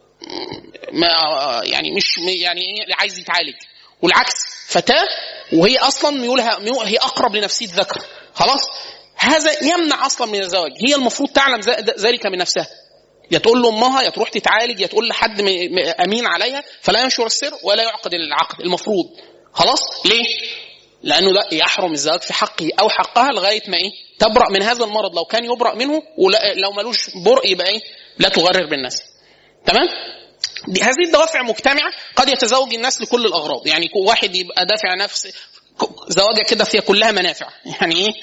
Speaker 2: ما يعني مش يعني عايز يتعالج والعكس فتاه وهي اصلا ميولها ميول هي اقرب لنفسيه ذكر خلاص هذا يمنع اصلا من الزواج هي المفروض تعلم ذلك من نفسها يا تقول لامها يا تروح تتعالج يا تقول لحد امين عليها فلا ينشر السر ولا يعقد العقد المفروض خلاص ليه لانه ده يحرم الزواج في حقه او حقها لغايه ما ايه تبرا من هذا المرض لو كان يبرا منه ولو ملوش برء يبقى ايه لا تغرر بالناس تمام دي هذه الدوافع مجتمعه قد يتزوج الناس لكل الاغراض يعني واحد يبقى دافع نفس زواجه كده فيها كلها منافع يعني ايه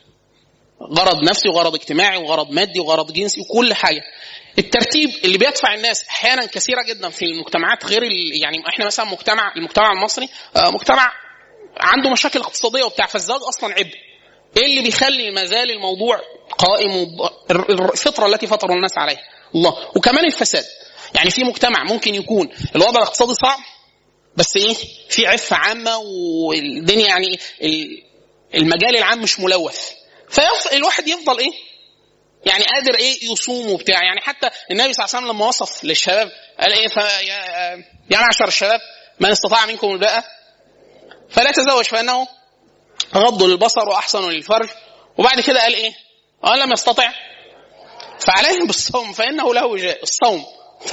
Speaker 2: غرض نفسي وغرض اجتماعي وغرض مادي وغرض جنسي وكل حاجه الترتيب اللي بيدفع الناس احيانا كثيره جدا في المجتمعات غير يعني احنا مثلا مجتمع المجتمع المصري آه، مجتمع عنده مشاكل اقتصاديه وبتاع فالزواج اصلا عبء ايه اللي بيخلي ما زال الموضوع قائم الفطره التي فطر الناس عليها الله وكمان الفساد يعني في مجتمع ممكن يكون الوضع الاقتصادي صعب بس ايه في عفه عامه والدنيا يعني المجال العام مش ملوث فالواحد يفضل ايه يعني قادر ايه يصوم وبتاع يعني حتى النبي صلى الله عليه وسلم لما وصف للشباب قال ايه يا, يا معشر الشباب من استطاع منكم الباءة فلا تزوج فانه غض للبصر واحسن للفرج وبعد كده قال ايه؟ وان لم يستطع فعليه بالصوم فانه له وجاء الصوم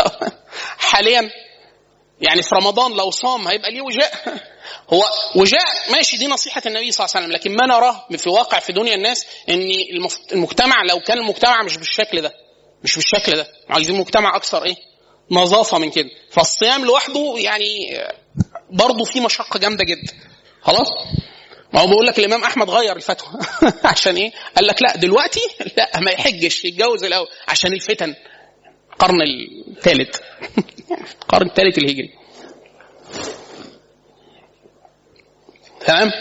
Speaker 2: حاليا يعني في رمضان لو صام هيبقى ليه وجاء هو وجاء ماشي دي نصيحة النبي صلى الله عليه وسلم لكن ما نراه في واقع في دنيا الناس ان المجتمع لو كان المجتمع مش بالشكل ده مش بالشكل ده عايزين مجتمع اكثر ايه نظافة من كده فالصيام لوحده يعني برضه فيه مشقة جامدة جدا خلاص ما هو بيقول لك الامام احمد غير الفتوى عشان ايه قال لك لا دلوقتي لا ما يحجش يتجوز الاول عشان الفتن القرن الثالث القرن الثالث الهجري تمام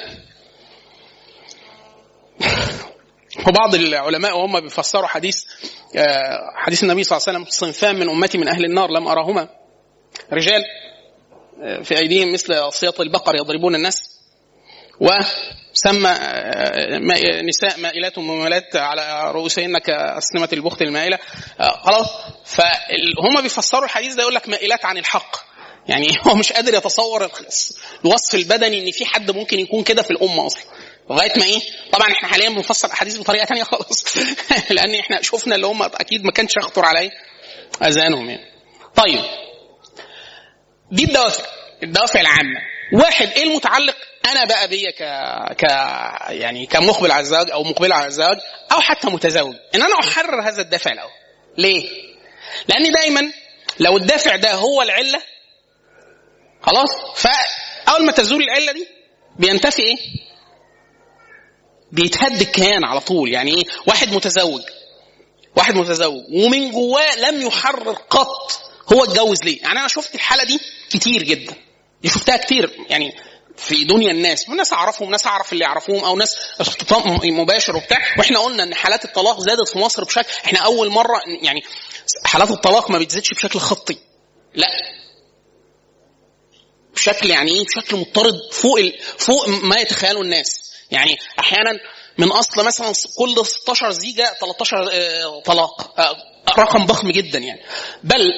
Speaker 2: وبعض العلماء وهم بيفسروا حديث آه، حديث النبي صلى الله عليه وسلم صنفان من امتي من اهل النار لم اراهما رجال آه، في ايديهم مثل صياط البقر يضربون الناس وسمى آه، نساء مائلات مميلات على رؤوسهن كأسنمة البخت المائلة خلاص فهم بيفسروا الحديث ده يقول لك مائلات عن الحق يعني هو مش قادر يتصور الوصف البدني ان في حد ممكن يكون كده في الامه اصلا لغايه ما ايه طبعا احنا حاليا بنفسر الاحاديث بطريقه ثانيه خالص لان احنا شفنا اللي هم اكيد ما كانش يخطر عليه اذانهم يعني طيب دي الدوافع الدوافع العامه واحد ايه المتعلق انا بقى بيا ك ك يعني كمقبل على الزواج او مقبل على الزواج او حتى متزوج ان انا احرر هذا الدافع الاول ليه لان دايما لو الدافع ده هو العله خلاص فاول ما تزول العله دي بينتفي ايه بيتهد الكيان على طول يعني ايه واحد متزوج واحد متزوج ومن جواه لم يحرر قط هو اتجوز ليه يعني انا شفت الحاله دي كتير جدا دي شفتها كتير يعني في دنيا الناس وناس اعرفهم ناس اعرف اللي يعرفوهم او ناس اختطاف مباشر وبتاع واحنا قلنا ان حالات الطلاق زادت في مصر بشكل احنا اول مره يعني حالات الطلاق ما بتزيدش بشكل خطي لا بشكل يعني ايه بشكل مضطرد فوق ال... فوق ما يتخيله الناس يعني احيانا من اصل مثلا كل 16 زيجه 13 آه، طلاق آه، رقم ضخم جدا يعني بل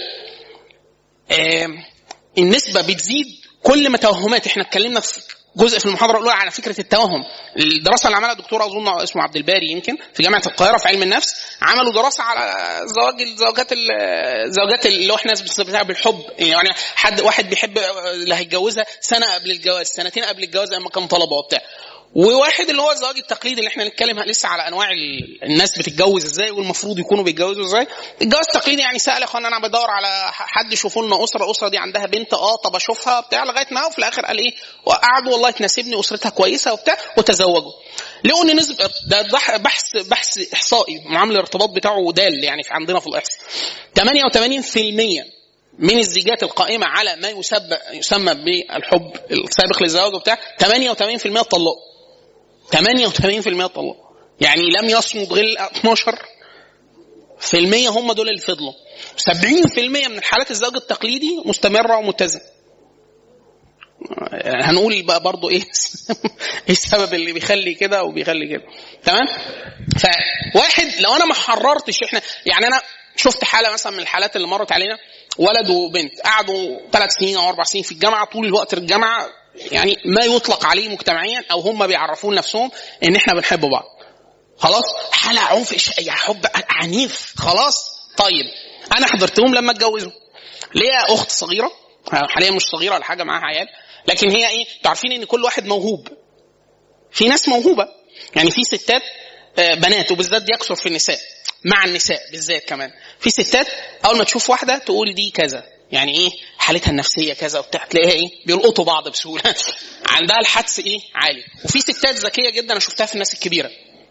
Speaker 2: النسبه بتزيد كل ما توهمات احنا اتكلمنا في جزء في المحاضره الاولى على فكره التوهم الدراسه اللي عملها الدكتور اظن اسمه عبد الباري يمكن في جامعه القاهره في علم النفس عملوا دراسه على زواج الزوجات الزوجات اللي هو احنا بنسميها بالحب يعني حد واحد بيحب اللي هيتجوزها سنه قبل الجواز سنتين قبل الجواز لما كان طلبه وبتاع وواحد اللي هو الزواج التقليدي اللي احنا نتكلم لسه على انواع الناس بتتجوز ازاي والمفروض يكونوا بيتجوزوا ازاي الجواز التقليدي يعني سال يا اخوانا انا بدور على حد يشوفوا لنا اسره الاسره دي عندها بنت اه طب اشوفها بتاع لغايه ما وفي الاخر قال ايه وقعدوا والله تناسبني اسرتها كويسه وبتاع وتزوجوا لقوا ان نسبه ده بحث بحث احصائي معامل الارتباط بتاعه دال يعني في عندنا في الاحصاء 88% من الزيجات القائمه على ما يسمى يسمى بالحب السابق للزواج وبتاع 88% طلقوا 88% طلاق يعني لم يصمد غير 12 في المية هم دول اللي فضلوا 70% من الحالات الزواج التقليدي مستمرة ومتزنة هنقول بقى برضو ايه ايه السبب اللي بيخلي كده وبيخلي كده تمام فواحد لو انا ما حررتش احنا يعني انا شفت حاله مثلا من الحالات اللي مرت علينا ولد وبنت قعدوا ثلاث سنين او اربع سنين في الجامعه طول الوقت الجامعه يعني ما يطلق عليه مجتمعيا او هم بيعرفون نفسهم ان احنا بنحب بعض خلاص حاله عنف يعني حب عنيف خلاص طيب انا حضرتهم لما اتجوزوا ليا اخت صغيره حاليا مش صغيره ولا حاجه معاها عيال لكن هي ايه تعرفين ان كل واحد موهوب في ناس موهوبه يعني في ستات آه، بنات وبالذات دي يكثر في النساء مع النساء بالذات كمان في ستات اول ما تشوف واحده تقول دي كذا يعني ايه حالتها النفسيه كذا وبتاع تلاقيها ايه بيلقطوا بعض بسهوله عندها الحدس ايه عالي وفي ستات ذكيه جدا انا شفتها في الناس الكبيره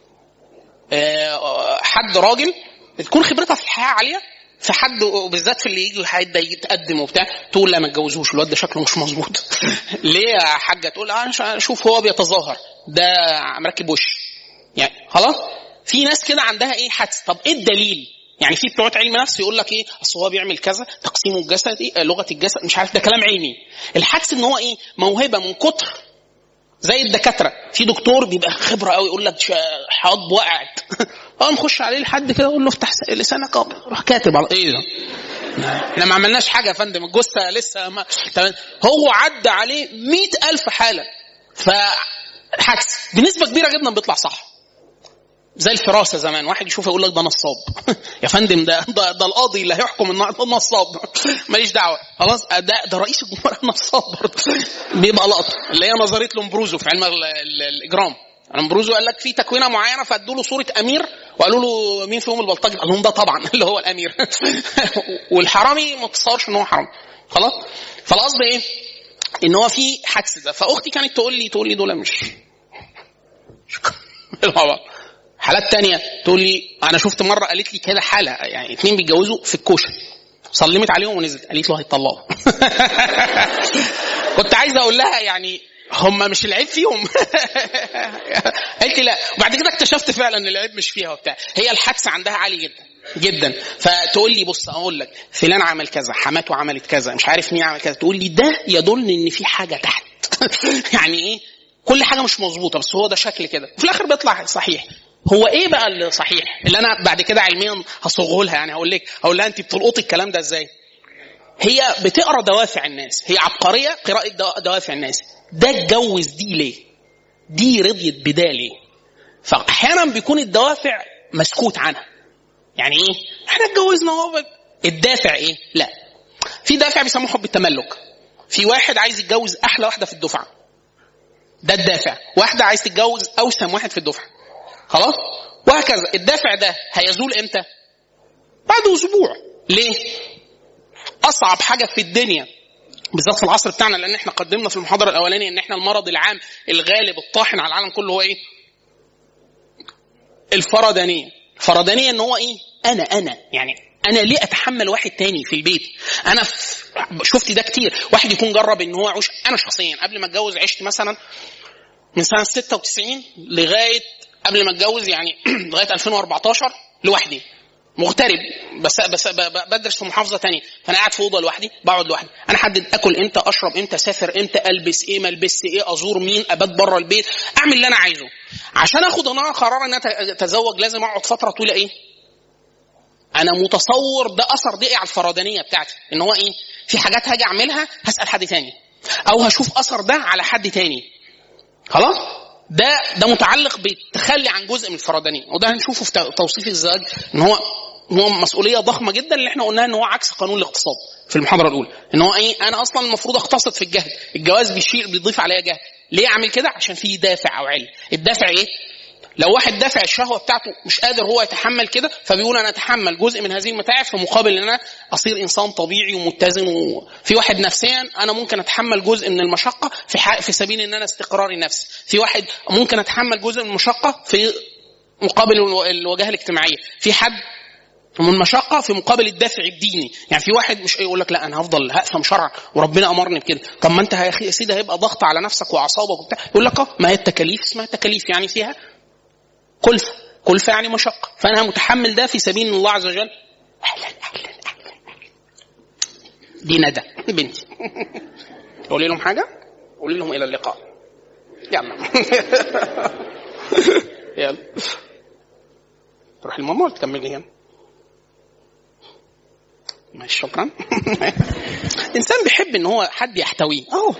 Speaker 2: آه، حد راجل تكون خبرتها في الحياه عاليه فحد بالذات في اللي يجي هيبدا يتقدم وبتاع تقول لا ما تجوزوش الواد ده شكله مش مظبوط ليه يا حاجه تقول اه شوف هو بيتظاهر ده مركب وش يعني خلاص في ناس كده عندها ايه حدس طب ايه الدليل يعني في بتوع علم نفس يقول لك ايه اصل هو بيعمل كذا تقسيمه الجسدي آه، لغه الجسد مش عارف ده كلام علمي الحدس ان هو ايه موهبه من كتر زي الدكاتره في دكتور بيبقى خبره قوي يقول لك حاض وقعت اه نخش عليه لحد كده اقول له افتح لسانك راح كاتب على ايه ده احنا ما عملناش حاجه يا فندم الجثه لسه ما هو عدى عليه مئة ألف حاله فحدس بنسبه كبيره جدا بيطلع صح زي الفراسه زمان واحد يشوف يقول لك ده نصاب يا فندم ده ده, ده القاضي اللي هيحكم النهارده نصاب ماليش دعوه خلاص ده ده رئيس الجمهوريه نصاب برضه بيبقى لقطه اللي هي نظريه لومبروزو في علم الاجرام لومبروزو قال لك في تكوينه معينه فادوا له صوره امير وقالوا له مين فيهم البلطجي قال لهم ده طبعا اللي هو الامير والحرامي ما تصورش ان هو حرامي خلاص فالقصد ايه ان هو في حدس ده فاختي كانت تقول لي تقول لي دول مش حالات تانية تقول لي انا شفت مره قالت لي كده حاله يعني اتنين بيتجوزوا في الكوشه سلمت عليهم ونزلت قالت له هيطلقوا كنت عايز اقول لها يعني هم مش العيب فيهم قالت لي لا وبعد كده اكتشفت فعلا ان العيب مش فيها وبتاع هي الحدس عندها عالي جدا جدا فتقول لي بص اقول لك فلان عمل كذا حماته عملت كذا مش عارف مين عمل كذا تقول لي ده يدل ان في حاجه تحت يعني ايه كل حاجه مش مظبوطه بس هو ده شكل كده وفي الاخر بيطلع صحيح هو ايه بقى اللي صحيح اللي انا بعد كده علميا هصوغه لها يعني هقول لك هقول لها انت بتلقطي الكلام ده ازاي هي بتقرا دوافع الناس هي عبقريه قراءه دوافع الناس ده اتجوز دي ليه دي رضيت بده ليه فاحيانا بيكون الدوافع مسكوت عنها يعني ايه احنا اتجوزنا هو الدافع ايه لا في دافع بيسموه حب التملك في واحد عايز يتجوز احلى واحده في الدفعه ده الدافع واحده عايز تتجوز اوسم واحد في الدفعه خلاص وهكذا الدافع ده هيزول امتى بعد اسبوع ليه اصعب حاجه في الدنيا بالذات في العصر بتاعنا لان احنا قدمنا في المحاضره الاولانيه ان احنا المرض العام الغالب الطاحن على العالم كله هو ايه الفردانيه الفردانيه ان هو ايه انا انا يعني انا ليه اتحمل واحد تاني في البيت انا شفت ده كتير واحد يكون جرب ان هو يعيش انا شخصيا قبل ما اتجوز عشت مثلا من سنه 96 لغايه قبل ما اتجوز يعني لغايه 2014 لوحدي مغترب بس بس بدرس في محافظه تانية فانا قاعد في اوضه لوحدي بقعد لوحدي انا احدد اكل امتى اشرب امتى اسافر امتى البس ايه ما البس ايه ازور مين ابات بره البيت اعمل اللي انا عايزه عشان اخد انا قرار ان انا اتزوج لازم اقعد فتره طويله ايه انا متصور ده اثر دقي على الفردانيه بتاعتي ان هو ايه في حاجات هاجي اعملها هسال حد تاني او هشوف اثر ده على حد تاني خلاص ده ده متعلق بالتخلي عن جزء من الفردانيه وده هنشوفه في توصيف الزواج ان هو هو مسؤوليه ضخمه جدا اللي احنا قلناها ان هو عكس قانون الاقتصاد في المحاضره الاولى ان هو ايه انا اصلا المفروض اقتصد في الجهد الجواز بيشيل بيضيف عليا جهد ليه اعمل كده عشان في دافع او علم الدافع ايه لو واحد دافع الشهوه بتاعته مش قادر هو يتحمل كده فبيقول انا اتحمل جزء من هذه المتاعب في مقابل ان انا اصير انسان طبيعي ومتزن وفي واحد نفسيا انا ممكن اتحمل جزء من المشقه في في سبيل ان انا استقراري نفسي في واحد ممكن اتحمل جزء من المشقه في مقابل الواجهه الاجتماعيه في حد من مشقه في مقابل الدافع الديني يعني في واحد مش يقول لك لا انا هفضل هافهم شرع وربنا امرني بكده طب ما انت يا سيدي هيبقى ضغط على نفسك واعصابك وبتاع يقول لك اه ما هي التكاليف اسمها تكاليف يعني فيها كلفه كلفه يعني مشقه فانا متحمل ده في سبيل الله عز وجل اهلا اهلا اهلا دي ندى بنتي قولي لهم حاجه قولي لهم الى اللقاء يلا يلا تروح الماما ولا تكملي هنا ماشي شكرا الانسان بيحب ان هو حد يحتويه اهو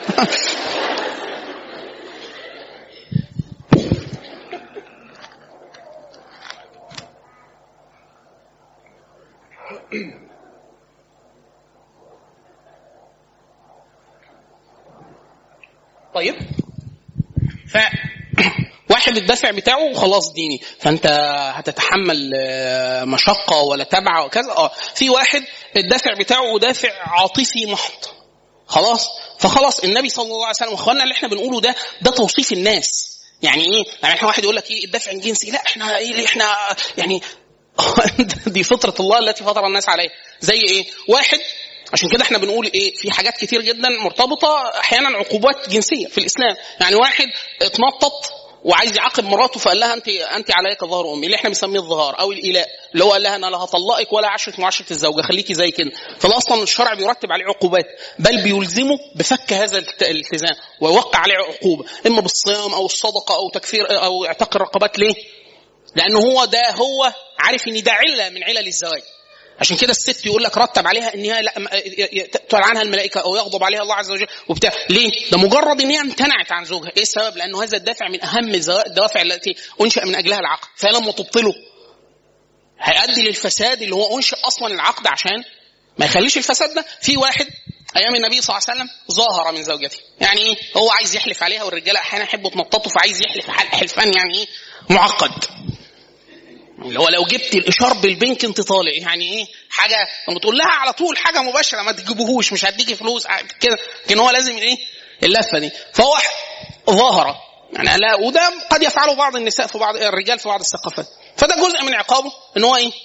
Speaker 2: طيب ف واحد الدافع بتاعه خلاص ديني فانت هتتحمل آه، مشقه ولا تبع وكذا اه في واحد الدافع بتاعه دافع عاطفي محض خلاص فخلاص النبي صلى الله عليه وسلم اخواننا اللي احنا بنقوله ده ده توصيف الناس يعني ايه يعني احنا واحد يقول لك ايه الدافع الجنسي لا احنا ايه احنا يعني دي فطره الله التي فطر الناس عليها زي ايه واحد عشان كده احنا بنقول ايه في حاجات كتير جدا مرتبطه احيانا عقوبات جنسيه في الاسلام يعني واحد اتنطط وعايز يعاقب مراته فقال لها انت انت عليا كظهر امي اللي احنا بنسميه الظهار او الايلاء اللي هو قال لها انا لا هطلقك ولا عشره معاشره الزوجه خليكي زي كده فده اصلا الشرع بيرتب عليه عقوبات بل بيلزمه بفك هذا الالتزام ويوقع عليه عقوبه اما بالصيام او الصدقه او تكفير او اعتاق الرقبات ليه؟ لانه هو ده هو عارف ان ده عله من علل الزواج عشان كده الست يقول لك رتب عليها ان هي لا تقول عنها الملائكه او يغضب عليها الله عز وجل وبتاع ليه؟ ده مجرد ان هي امتنعت عن زوجها، ايه السبب؟ لانه هذا الدافع من اهم الدوافع التي انشا من اجلها العقد، فلما تبطله هيؤدي للفساد اللي هو انشا اصلا العقد عشان ما يخليش الفساد ده في واحد ايام النبي صلى الله عليه وسلم ظاهر من زوجته يعني ايه هو عايز يحلف عليها والرجاله احيانا يحبوا يتنططوا فعايز يحلف حلفان يعني ايه معقد اللي هو لو جبت الاشار بالبنك انت طالع يعني ايه حاجه لما تقول لها على طول حاجه مباشره ما تجيبوهوش مش هديكي فلوس كده لكن هو لازم ايه اللفه دي فهو ظاهر يعني لا وده قد يفعله بعض النساء في بعض الرجال في بعض الثقافات فده جزء من عقابه ان هو ايه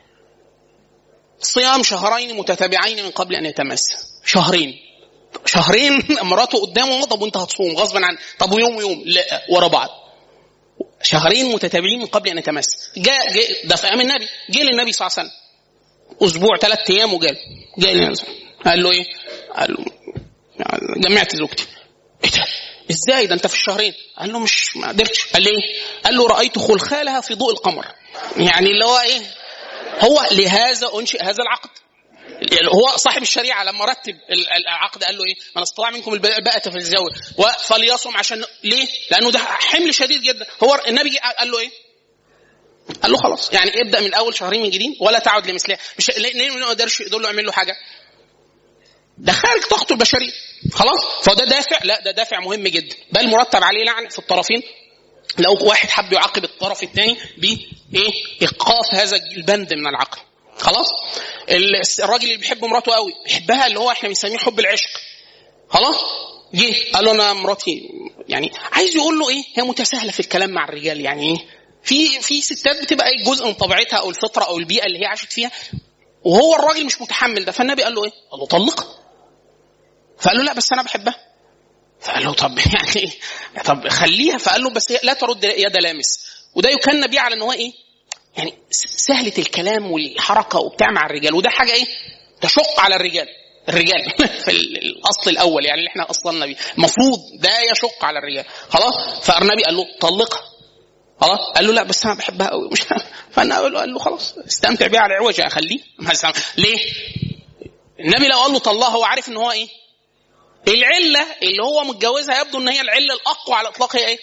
Speaker 2: صيام شهرين متتابعين من قبل ان يتمس شهرين شهرين مراته قدامه طب وانت هتصوم غصبا عن طب ويوم ويوم لا ورا بعض شهرين متتابعين من قبل ان يتمس جاء, جاء ده في ايام النبي جه للنبي صلى الله عليه وسلم اسبوع ثلاث ايام وجاء جاء للنبي قال له ايه؟ قال له جمعت زوجتي ايه ده؟ ازاي ده انت في الشهرين؟ قال له مش ما قدرتش قال لي ايه؟ قال له رايت خلخالها في ضوء القمر يعني اللي هو ايه؟ هو لهذا انشئ هذا العقد يعني هو صاحب الشريعه لما رتب العقد قال له ايه؟ من استطاع منكم الباءة فليتزوج فليصم عشان ليه؟ لانه ده حمل شديد جدا هو النبي قال له ايه؟ قال له خلاص يعني ابدا من اول شهرين من جديد ولا تعد لمثلها مش ليه ما يقدرش يقول له اعمل له حاجه؟ ده خارج طاقته البشريه خلاص فده دافع لا ده دافع مهم جدا بل مرتب عليه لعن في الطرفين لو واحد حب يعاقب الطرف الثاني بايه؟ ايقاف هذا البند من العقل خلاص الراجل اللي بيحب مراته قوي بيحبها اللي هو احنا بنسميه حب العشق خلاص جه قال له انا مراتي يعني عايز يقول له ايه هي متساهله في الكلام مع الرجال يعني ايه في في ستات بتبقى ايه جزء من طبيعتها او الفطره او البيئه اللي هي عاشت فيها وهو الراجل مش متحمل ده فالنبي قال له ايه؟ قال له طلقها فقال له لا بس انا بحبها فقال له طب يعني ايه؟ طب خليها فقال له بس لا ترد يد لامس وده يكن بيه على ان هو ايه؟ يعني سهله الكلام والحركه وبتاع مع الرجال وده حاجه ايه؟ تشق على الرجال الرجال في الاصل الاول يعني اللي احنا اصلنا بيه المفروض ده يشق على الرجال خلاص فالنبي قال له طلقها خلاص قال له لا بس انا بحبها قوي مش فانا قال له خلاص استمتع بيها على عوج اخليه ليه؟ النبي لو قال له طلقها هو عارف ان هو ايه؟ العله اللي هو متجوزها يبدو ان هي العله الاقوى على الاطلاق هي ايه؟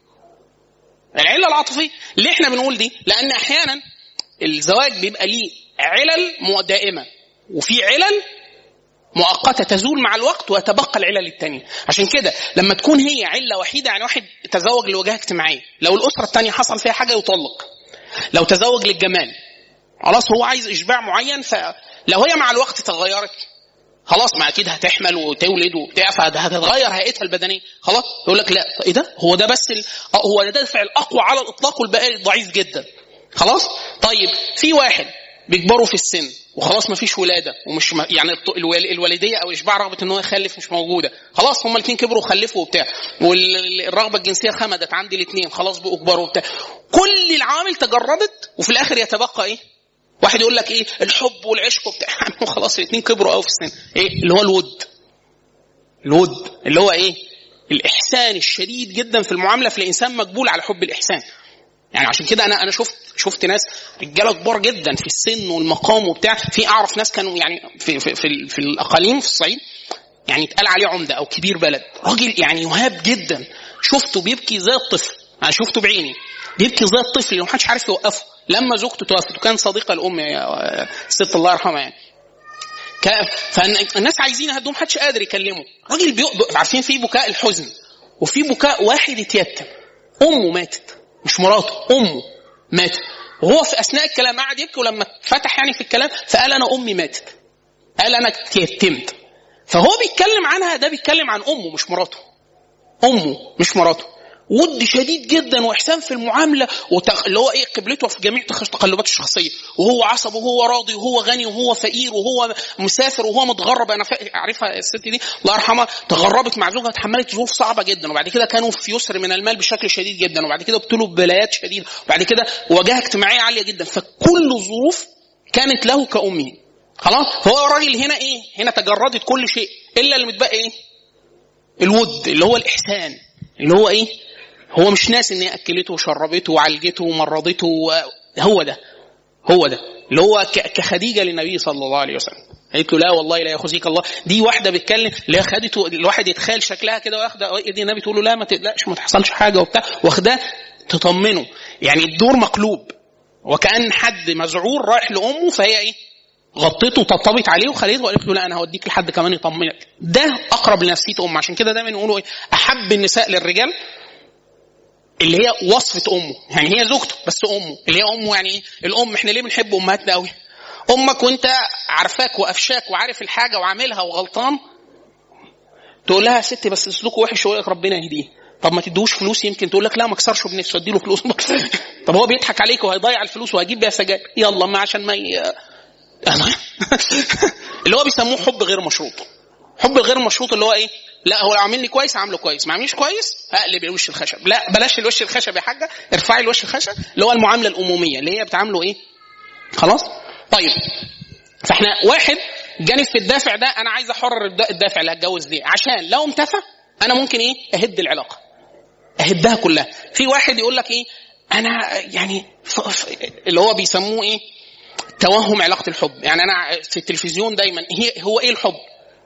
Speaker 2: العله العاطفيه ليه احنا بنقول دي لان احيانا الزواج بيبقى ليه علل دائمه وفي علل مؤقتة تزول مع الوقت ويتبقى العلل الثانية عشان كده لما تكون هي علة وحيدة يعني واحد تزوج لوجهة اجتماعية لو الأسرة الثانية حصل فيها حاجة يطلق لو تزوج للجمال خلاص هو عايز إشباع معين فلو هي مع الوقت تغيرت خلاص ما اكيد هتحمل وتولد وبتاع فهتتغير هيئتها البدنيه خلاص يقول لك لا ايه ده هو ده بس ال... هو ده الدافع الاقوى على الاطلاق والباقي ضعيف جدا خلاص طيب في واحد بيكبروا في السن وخلاص ما فيش ولاده ومش م... يعني الوالديه او اشباع رغبه ان هو يخلف مش موجوده خلاص هما الاثنين كبروا وخلفوا وبتاع والرغبه الجنسيه خمدت عندي الاثنين خلاص بقوا كبار وبتاع كل العوامل تجردت وفي الاخر يتبقى ايه؟ واحد يقول لك ايه الحب والعشق وبتاع خلاص الاثنين كبروا قوي في السن ايه اللي هو الود الود اللي هو ايه؟ الاحسان الشديد جدا في المعامله في الانسان مقبول على حب الاحسان يعني عشان كده انا انا شفت شفت ناس رجاله كبار جدا في السن والمقام وبتاع في اعرف ناس كانوا يعني في في في, في الاقاليم في الصعيد يعني اتقال عليه عمده او كبير بلد راجل يعني يهاب جدا شفته بيبكي زي الطفل انا شفته بعيني بيبكي زي الطفل اللي محدش عارف يوقفه لما زوجته توفت وكان صديقه الام ست الله يرحمها يعني فالناس عايزين يهدوه محدش قادر يكلمه راجل بيقبق عارفين في بكاء الحزن وفي بكاء واحد اتيتم امه ماتت مش مراته امه ماتت وهو في اثناء الكلام قعد يبكي ولما فتح يعني في الكلام فقال انا امي ماتت قال انا تيتمت فهو بيتكلم عنها ده بيتكلم عن امه مش مراته امه مش مراته ود شديد جدا واحسان في المعامله وتق... اللي هو ايه قبلته في جميع تقلباته الشخصيه وهو عصب وهو راضي وهو غني وهو فقير وهو مسافر وهو متغرب انا اعرفها الست دي الله يرحمها تغربت مع زوجها تحملت ظروف صعبه جدا وبعد كده كانوا في يسر من المال بشكل شديد جدا وبعد كده ابتلوا ببلايات شديده وبعد كده واجهه اجتماعيه عاليه جدا فكل الظروف كانت له كامه خلاص فهو الراجل هنا ايه هنا تجردت كل شيء الا اللي متبقي ايه الود اللي هو الاحسان اللي هو ايه هو مش ناس ان هي اكلته وشربته وعالجته ومرضته هو ده هو ده اللي هو كخديجه للنبي صلى الله عليه وسلم قالت له لا والله لا يخزيك الله دي واحده بتكلم اللي هي خدته الواحد يتخيل شكلها كده واخده دي النبي تقول له لا ما تقلقش ما تحصلش حاجه وبتاع واخداه تطمنه يعني الدور مقلوب وكان حد مذعور رايح لامه فهي ايه غطيته وطبطبت عليه وخليته وقالت له لا انا هوديك لحد كمان يطمنك ده اقرب لنفسيه ام عشان كده دايما يقولوا ايه احب النساء للرجال اللي هي وصفه امه يعني هي زوجته بس امه اللي هي امه يعني ايه الام احنا ليه بنحب امهاتنا قوي امك وانت عارفاك وقفشاك وعارف الحاجه وعاملها وغلطان تقول لها يا ستي بس سلوكه وحش ويقول لك ربنا يهديه طب ما تدوش فلوس يمكن تقول لك لا ما اكسرش بنفسه اديله فلوس طب هو بيضحك عليك وهيضيع الفلوس وهيجيب بيها سجاير يلا ما عشان ما ي... اللي هو بيسموه حب غير مشروط حب الغير مشروط اللي هو ايه لا هو عاملني كويس عامله كويس ما عملش كويس اقلب الوش الخشب لا بلاش الوش الخشب يا حاجه ارفعي الوش الخشب اللي هو المعامله الاموميه اللي هي بتعامله ايه خلاص طيب فاحنا واحد جانب في الدافع ده انا عايز احرر الدافع اللي هتجوز دي عشان لو انتفى انا ممكن ايه اهد العلاقه اهدها كلها في واحد يقول لك ايه انا يعني اللي هو بيسموه ايه توهم علاقه الحب يعني انا في التلفزيون دايما هي هو ايه الحب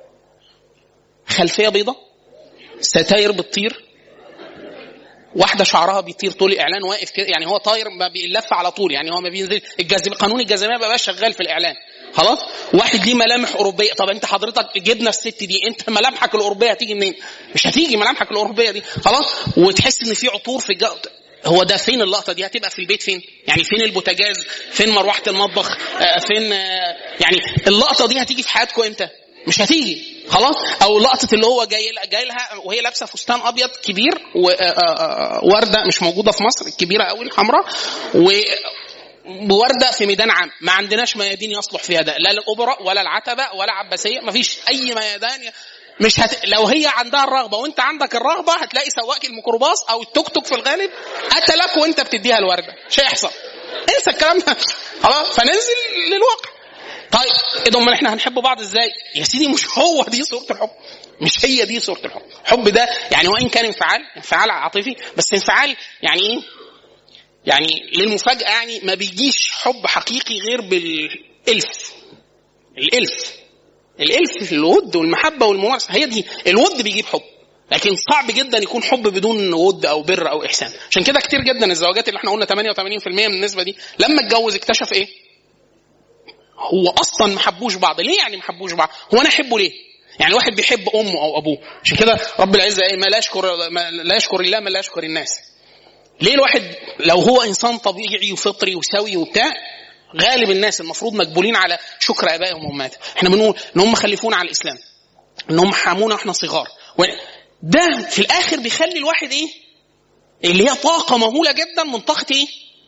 Speaker 2: خلفيه بيضة ستاير بتطير واحده شعرها بيطير طول الاعلان واقف كده يعني هو طاير ما بيلف على طول يعني هو ما بينزل الجاذبيه قانون الجاذبيه بقى شغال في الاعلان خلاص واحد ليه ملامح اوروبيه طب انت حضرتك جبنا الست دي انت ملامحك الاوروبيه هتيجي منين مش هتيجي ملامحك الاوروبيه دي خلاص وتحس ان في عطور في الجو هو ده فين اللقطه دي هتبقى في البيت فين يعني فين البوتاجاز فين مروحه المطبخ آه فين آه يعني اللقطه دي هتيجي في حياتكم امتى مش هتيجي خلاص او لقطه اللي هو جاي جاي لها وهي لابسه فستان ابيض كبير وورده مش موجوده في مصر الكبيره قوي الحمراء و بورده في ميدان عام ما عندناش ميادين يصلح فيها ده لا الاوبرا ولا العتبه ولا عباسيه ما فيش اي ميدان مش هت... لو هي عندها الرغبه وانت عندك الرغبه هتلاقي سواق الميكروباص او التوك توك في الغالب قتلك وانت بتديها الورده مش هيحصل انسى الكلام ده خلاص فننزل للواقع طيب ايه ده امال احنا هنحب بعض ازاي؟ يا سيدي مش هو دي صوره الحب مش هي دي صوره الحب الحب ده يعني وان كان انفعال انفعال عاطفي بس انفعال يعني ايه يعني للمفاجاه يعني ما بيجيش حب حقيقي غير بالالف الالف الالف الود والمحبه والممارسه هي دي الود بيجيب حب لكن صعب جدا يكون حب بدون ود او بر او احسان عشان كده كتير جدا الزواجات اللي احنا قلنا 88% من النسبه دي لما اتجوز اكتشف ايه هو اصلا ما حبوش بعض ليه يعني ما حبوش بعض هو انا احبه ليه يعني واحد بيحب امه او ابوه عشان كده رب العزه ايه ما لا يشكر ما لا يشكر الله ما لا يشكر الناس ليه الواحد لو هو انسان طبيعي وفطري وسوي وبتاع غالب الناس المفروض مقبولين على شكر ابائهم وامهاتهم احنا بنقول ان هم خلفونا على الاسلام ان هم حامونا واحنا صغار ده في الاخر بيخلي الواحد ايه اللي هي طاقه مهوله جدا من طاقه ايه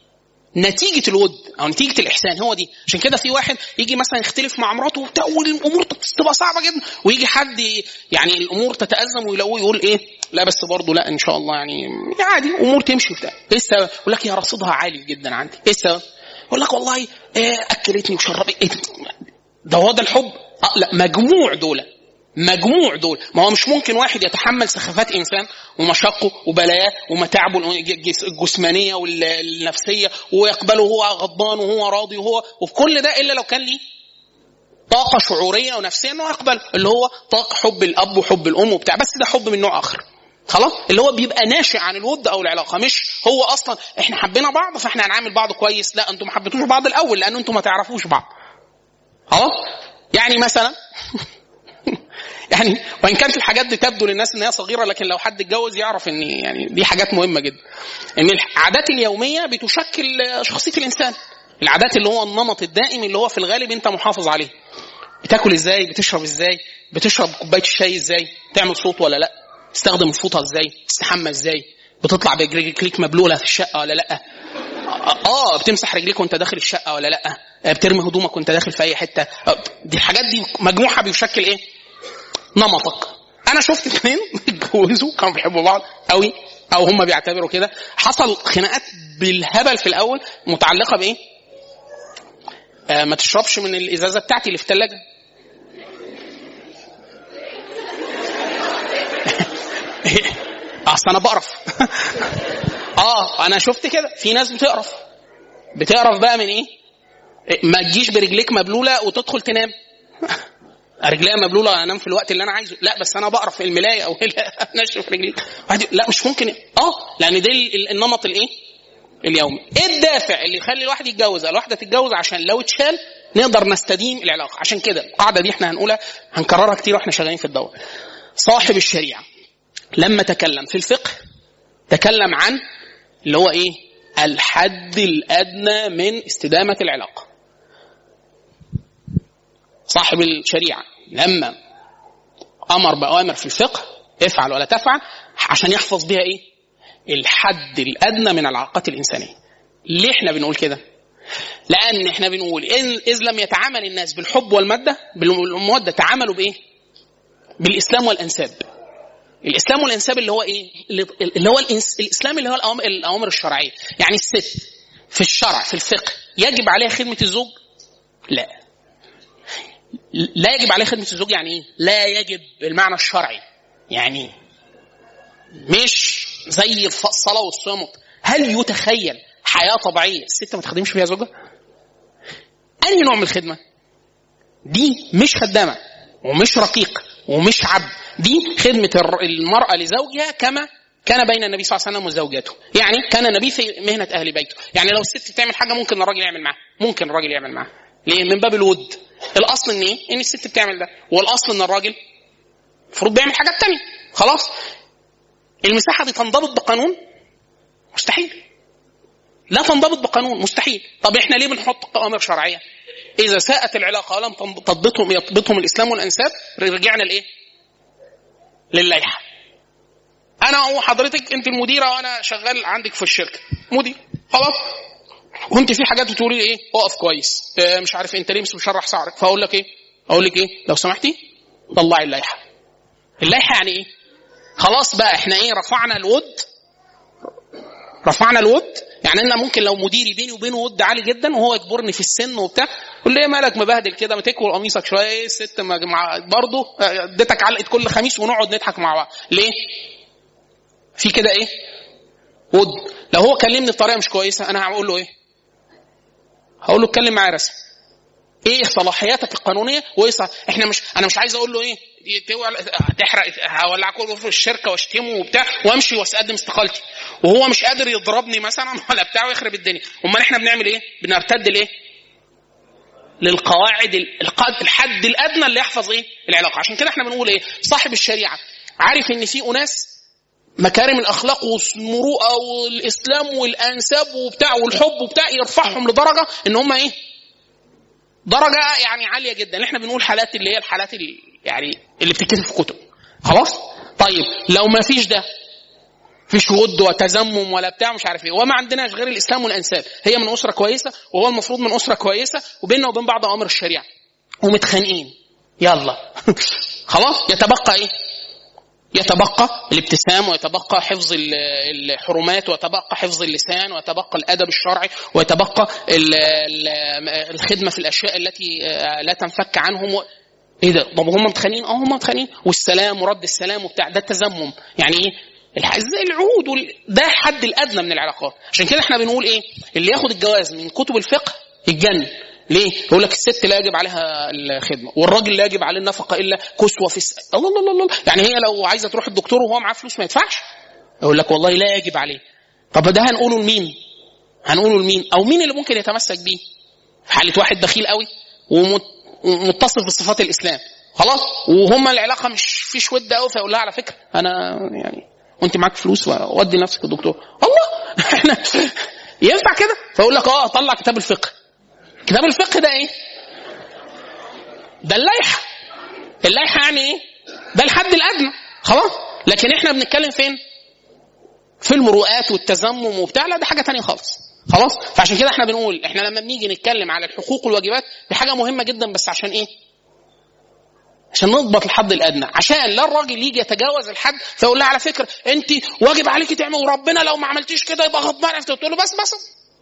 Speaker 2: نتيجه الود او نتيجه الاحسان هو دي عشان كده في واحد يجي مثلا يختلف مع مراته وبتاع والامور تبقى صعبه جدا ويجي حد يعني الامور تتازم ويلاقوه يقول ايه لا بس برضه لا ان شاء الله يعني عادي امور تمشي وبتاع ايه السبب؟ يقول لك يا رصيدها عالي جدا عندي ايه السبب؟ يقول لك والله إيه اكلتني وشربت إيه ده هو ده الحب؟ آه لا مجموع دول مجموع دول ما هو مش ممكن واحد يتحمل سخافات انسان ومشاقه وبلاياه ومتاعبه الجسمانيه والنفسيه ويقبله وهو غضبان وهو راضي وهو وفي كل ده الا لو كان ليه طاقه شعوريه ونفسيه انه يقبل اللي هو طاقه حب الاب وحب الام وبتاع بس ده حب من نوع اخر خلاص اللي هو بيبقى ناشئ عن الود او العلاقه مش هو اصلا احنا حبينا بعض فاحنا هنعامل بعض كويس لا انتم ما حبيتوش بعض الاول لان انتم ما تعرفوش بعض خلاص يعني مثلا يعني وان كانت الحاجات دي تبدو للناس ان هي صغيره لكن لو حد اتجوز يعرف ان يعني دي حاجات مهمه جدا ان العادات اليوميه بتشكل شخصيه الانسان العادات اللي هو النمط الدائم اللي هو في الغالب انت محافظ عليه بتاكل ازاي بتشرب ازاي بتشرب كوبايه الشاي ازاي تعمل صوت ولا لا تستخدم الفوطه ازاي تستحمى ازاي بتطلع برجليك مبلوله في الشقه ولا لا اه بتمسح رجليك وانت داخل الشقه ولا لا بترمي هدومك وانت داخل في اي حته دي الحاجات دي مجموعه بيشكل ايه نمطك انا شفت اثنين اتجوزوا كانوا بيحبوا بعض قوي او هم بيعتبروا كده حصل خناقات بالهبل في الاول متعلقه بايه آه ما تشربش من الازازه بتاعتي اللي في الثلاجه اصل انا بقرف اه انا شفت كده في ناس بتقرف بتقرف بقى من ايه ما تجيش برجليك مبلوله وتدخل تنام رجليها مبلوله انام في الوقت اللي انا عايزه لا بس انا بقرف في الملايه او انشف رجلي لا مش ممكن اه لان ده النمط الايه اليومي ايه الدافع اللي يخلي الواحد يتجوز الواحده تتجوز عشان لو اتشال نقدر نستديم العلاقه عشان كده القاعده دي احنا هنقولها هنكررها كتير واحنا شغالين في الدوره صاحب الشريعه لما تكلم في الفقه تكلم عن اللي هو ايه الحد الادنى من استدامه العلاقه صاحب الشريعه لما امر باوامر في الفقه افعل ولا تفعل عشان يحفظ بها ايه الحد الادنى من العلاقات الانسانيه ليه احنا بنقول كده لان احنا بنقول إن اذ لم يتعامل الناس بالحب والماده بالموده تعاملوا بايه بالاسلام والانساب الاسلام والانساب اللي هو ايه اللي هو الاسلام اللي هو الأوامر, الاوامر الشرعيه يعني الست في الشرع في الفقه يجب عليها خدمه الزوج لا لا يجب عليها خدمه الزوج يعني ايه لا يجب بالمعنى الشرعي يعني مش زي الصلاه والصيام هل يتخيل حياه طبيعيه الست ما تخدمش فيها زوجها انهي نوع من الخدمه دي مش خدامه ومش رقيق ومش عبد دي خدمة المرأة لزوجها كما كان بين النبي صلى الله عليه وسلم وزوجاته يعني كان النبي في مهنة أهل بيته يعني لو الست تعمل حاجة ممكن الراجل يعمل معاها ممكن الراجل يعمل معاها ليه من باب الود الأصل إن إيه إن الست بتعمل ده والأصل إن الراجل المفروض بيعمل حاجات تانية خلاص المساحة دي تنضبط بقانون مستحيل لا تنضبط بقانون مستحيل طب احنا ليه بنحط اوامر شرعيه اذا ساءت العلاقه ولم تضبطهم يضبطهم الاسلام والانساب رجعنا لايه للائحه انا وحضرتك انت المديره وانا شغال عندك في الشركه مدير خلاص وانت في حاجات بتقولي ايه اقف كويس اه مش عارف انت ليه مش مشرح شعرك فاقول لك ايه اقول لك ايه لو سمحتي طلعي اللائحه اللائحه يعني ايه خلاص بقى احنا ايه رفعنا الود رفعنا الود يعني انا ممكن لو مديري بيني وبينه ود عالي جدا وهو يكبرني في السن وبتاع يقول لي مالك مبهدل كده ما تكوي قميصك شويه ايه الست برضه اديتك علقه كل خميس ونقعد نضحك مع بعض ليه؟ في كده ايه؟ ود لو هو كلمني بطريقه مش كويسه انا هقول له ايه؟ هقول له اتكلم معايا رسمي ايه صلاحياتك القانونيه وايه صح... احنا مش انا مش عايز اقول له ايه تحرق هولع كله في الشركه واشتمه وبتاع وامشي واقدم استقالتي وهو مش قادر يضربني مثلا ولا بتاع ويخرب الدنيا امال احنا بنعمل ايه بنرتد لايه للقواعد الحد الادنى اللي يحفظ ايه العلاقه عشان كده احنا بنقول ايه صاحب الشريعه عارف ان في اناس مكارم الاخلاق والمروءه والاسلام والانساب وبتاع والحب وبتاع يرفعهم لدرجه ان هم ايه درجه يعني عاليه جدا احنا بنقول حالات اللي هي الحالات اللي يعني اللي بتتكتب في كتب خلاص طيب لو ما فيش ده فيش ود وتزمم ولا بتاع مش عارف ايه وما عندناش غير الاسلام والانساب هي من اسره كويسه وهو المفروض من اسره كويسه وبيننا وبين بعض امر الشريعه ومتخانقين يلا خلاص يتبقى ايه يتبقى الابتسام ويتبقى حفظ الحرمات ويتبقى حفظ اللسان ويتبقى الادب الشرعي ويتبقى الخدمه في الاشياء التي لا تنفك عنهم ايه ده طب هم متخانقين اه هم متخانقين والسلام ورد السلام وبتاع ده التزمم يعني ايه زي العهود وال... ده الحد الادنى من العلاقات عشان كده احنا بنقول ايه اللي ياخد الجواز من كتب الفقه يتجنن ليه؟ يقول لك الست لا يجب عليها الخدمه والراجل لا يجب عليه النفقه الا كسوه في الس... الله الله الله يعني هي لو عايزه تروح الدكتور وهو معاه فلوس ما يدفعش يقول لك والله لا يجب عليه طب ده هنقوله لمين؟ هنقوله لمين؟ او مين اللي ممكن يتمسك بيه؟ في حاله واحد بخيل قوي ومتصف بصفات الاسلام خلاص وهم العلاقه مش فيش ود قوي فيقول لها على فكره انا يعني وانت معاك فلوس ودي نفسك الدكتور الله احنا ينفع كده فيقول لك اه طلع كتاب الفقه كتاب الفقه ده ايه ده اللائحه اللائحه يعني ايه ده الحد الادنى خلاص لكن احنا بنتكلم فين في المروءات والتزمم وبتاع لا ده حاجه تانية خالص خلاص فعشان كده احنا بنقول احنا لما بنيجي نتكلم على الحقوق والواجبات دي حاجه مهمه جدا بس عشان ايه عشان نضبط الحد الادنى عشان لا الراجل يجي يتجاوز الحد فيقول لها على فكره انت واجب عليكي تعمل وربنا لو ما عملتيش كده يبقى غضبان تقول له بس بس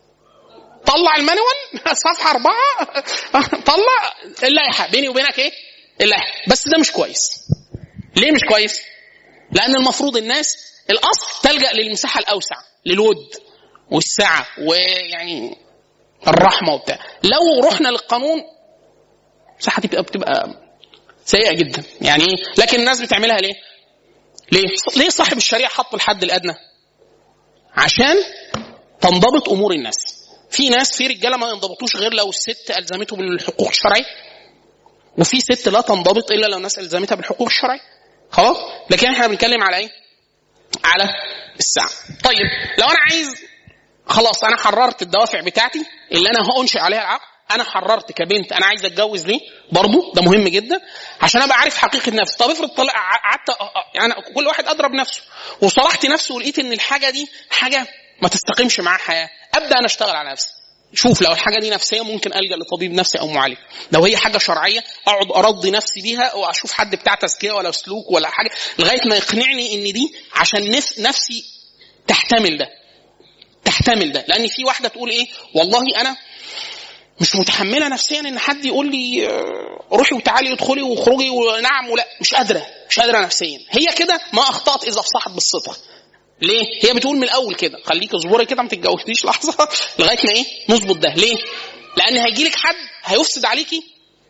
Speaker 2: طلع المانوال صفحه اربعه طلع اللائحه بيني وبينك ايه؟ اللائحه بس ده مش كويس. ليه مش كويس؟ لان المفروض الناس الاصل تلجا للمساحه الاوسع للود والسعه ويعني الرحمه وبتاع. لو رحنا للقانون المساحه تبقى بتبقى سيئه جدا يعني ايه؟ لكن الناس بتعملها ليه؟ ليه؟ ليه صاحب الشريعه حط الحد الادنى؟ عشان تنضبط امور الناس. في ناس في رجاله ما ينضبطوش غير لو الست الزمته بالحقوق الشرعيه وفي ست لا تنضبط الا لو الناس الزمتها بالحقوق الشرعيه خلاص لكن احنا بنتكلم على ايه على الساعه طيب لو انا عايز خلاص انا حررت الدوافع بتاعتي اللي انا هانشئ عليها العقد انا حررت كبنت انا عايز اتجوز ليه برضه ده مهم جدا عشان ابقى عارف حقيقه نفسي طب افرض طلع قعدت يعني كل واحد اضرب نفسه وصلحت نفسه ولقيت ان الحاجه دي حاجه ما تستقيمش معاه حياه ابدا انا اشتغل على نفسي شوف لو الحاجه دي نفسيه ممكن الجا لطبيب نفسي او معالج لو هي حاجه شرعيه اقعد ارضي نفسي بيها واشوف حد بتاع تزكيه ولا سلوك ولا حاجه لغايه ما يقنعني ان دي عشان نف نفسي تحتمل ده تحتمل ده لان في واحده تقول ايه والله انا مش متحمله نفسيا ان حد يقول لي روحي وتعالي ادخلي واخرجي ونعم ولا مش قادره مش قادره نفسيا هي كده ما اخطات اذا افصحت بالصدق ليه؟ هي بتقول من الاول كده خليك اصبري كده ما تتجوزيش لحظه لغايه ما ايه؟ نظبط ده، ليه؟ لان هيجي لك حد هيفسد عليكي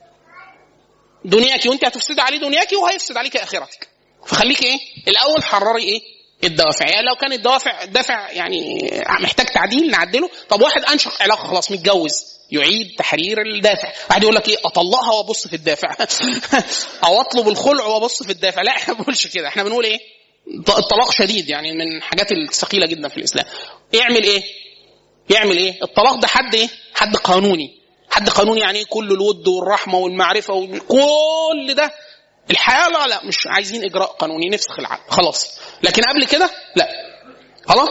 Speaker 2: دنياكي وانت هتفسدي عليه دنياكي وهيفسد عليكي اخرتك. فخليكي ايه؟ الاول حرري ايه؟ الدوافع يعني لو كان الدوافع الدافع يعني محتاج تعديل نعدله طب واحد انشا علاقه خلاص متجوز يعيد تحرير الدافع واحد يقول لك ايه اطلقها وابص في الدافع او اطلب الخلع وابص في الدافع لا احنا ما بنقولش كده احنا بنقول ايه الطلاق شديد يعني من الحاجات الثقيله جدا في الاسلام يعمل ايه يعمل ايه الطلاق ده حد ايه حد قانوني حد قانوني يعني كل الود والرحمه والمعرفه وكل ده الحياه لا لا مش عايزين اجراء قانوني نفسخ العقد خلاص لكن قبل كده لا خلاص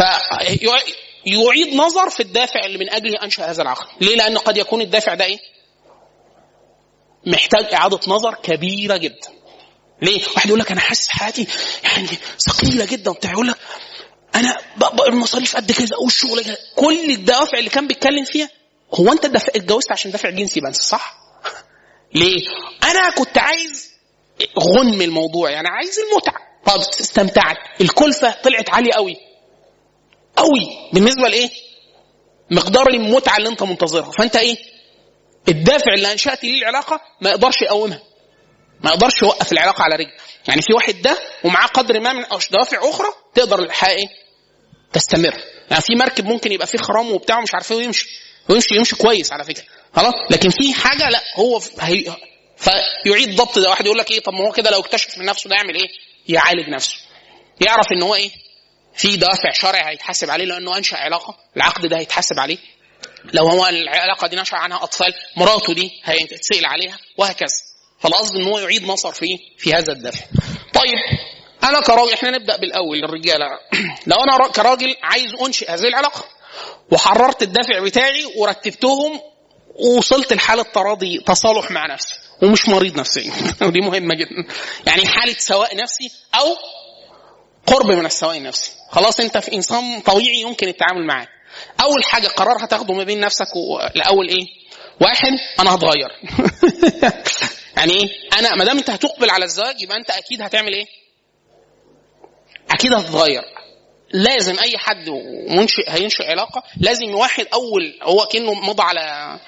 Speaker 2: فيعيد نظر في الدافع اللي من اجله انشا هذا العقد ليه لان قد يكون الدافع ده ايه محتاج اعاده نظر كبيره جدا ليه؟ واحد يقول لك انا حاسس حياتي يعني ثقيله جدا وبتاع يقول لك انا المصاريف قد كذا والشغل كذا كل الدوافع اللي كان بيتكلم فيها هو انت اتجوزت عشان دافع جنسي بس صح؟ ليه؟ انا كنت عايز غنم الموضوع يعني عايز المتعه طب استمتعت الكلفه طلعت عاليه قوي قوي بالنسبه لايه؟ مقدار المتعه اللي انت منتظرها فانت ايه؟ الدافع اللي انشات ليه العلاقه ما يقدرش يقومها ما يقدرش يوقف العلاقه على رجل يعني في واحد ده ومعاه قدر ما من دوافع اخرى تقدر الحياه ايه تستمر يعني في مركب ممكن يبقى فيه خرام وبتاع ومش عارف ايه ويمشي ويمشي يمشي كويس على فكره خلاص لكن في حاجه لا هو هي فيعيد ضبط ده واحد يقول لك ايه طب ما هو كده لو اكتشف من نفسه ده يعمل ايه يعالج نفسه يعرف ان هو ايه في دوافع شرعي هيتحاسب عليه لانه انشا علاقه العقد ده هيتحاسب عليه لو هو العلاقه دي نشا عنها اطفال مراته دي هيتسال عليها وهكذا فالقصد ان هو يعيد نصر في في هذا الدفع. طيب انا كراجل احنا نبدا بالاول الرجاله لو انا را- كراجل عايز انشئ هذه العلاقه وحررت الدافع بتاعي ورتبتهم ووصلت لحاله تراضي تصالح مع نفسي ومش مريض نفسيا ودي مهمه جدا يعني حاله سواء نفسي او قرب من السواء النفسي خلاص انت في انسان طبيعي يمكن التعامل معاه اول حاجه قرار هتاخده ما بين نفسك والاول ايه واحد انا هتغير يعني ايه انا ما دام انت هتقبل على الزواج يبقى انت اكيد هتعمل ايه اكيد هتتغير لازم اي حد منشئ هينشئ علاقه لازم واحد اول هو كانه مضى على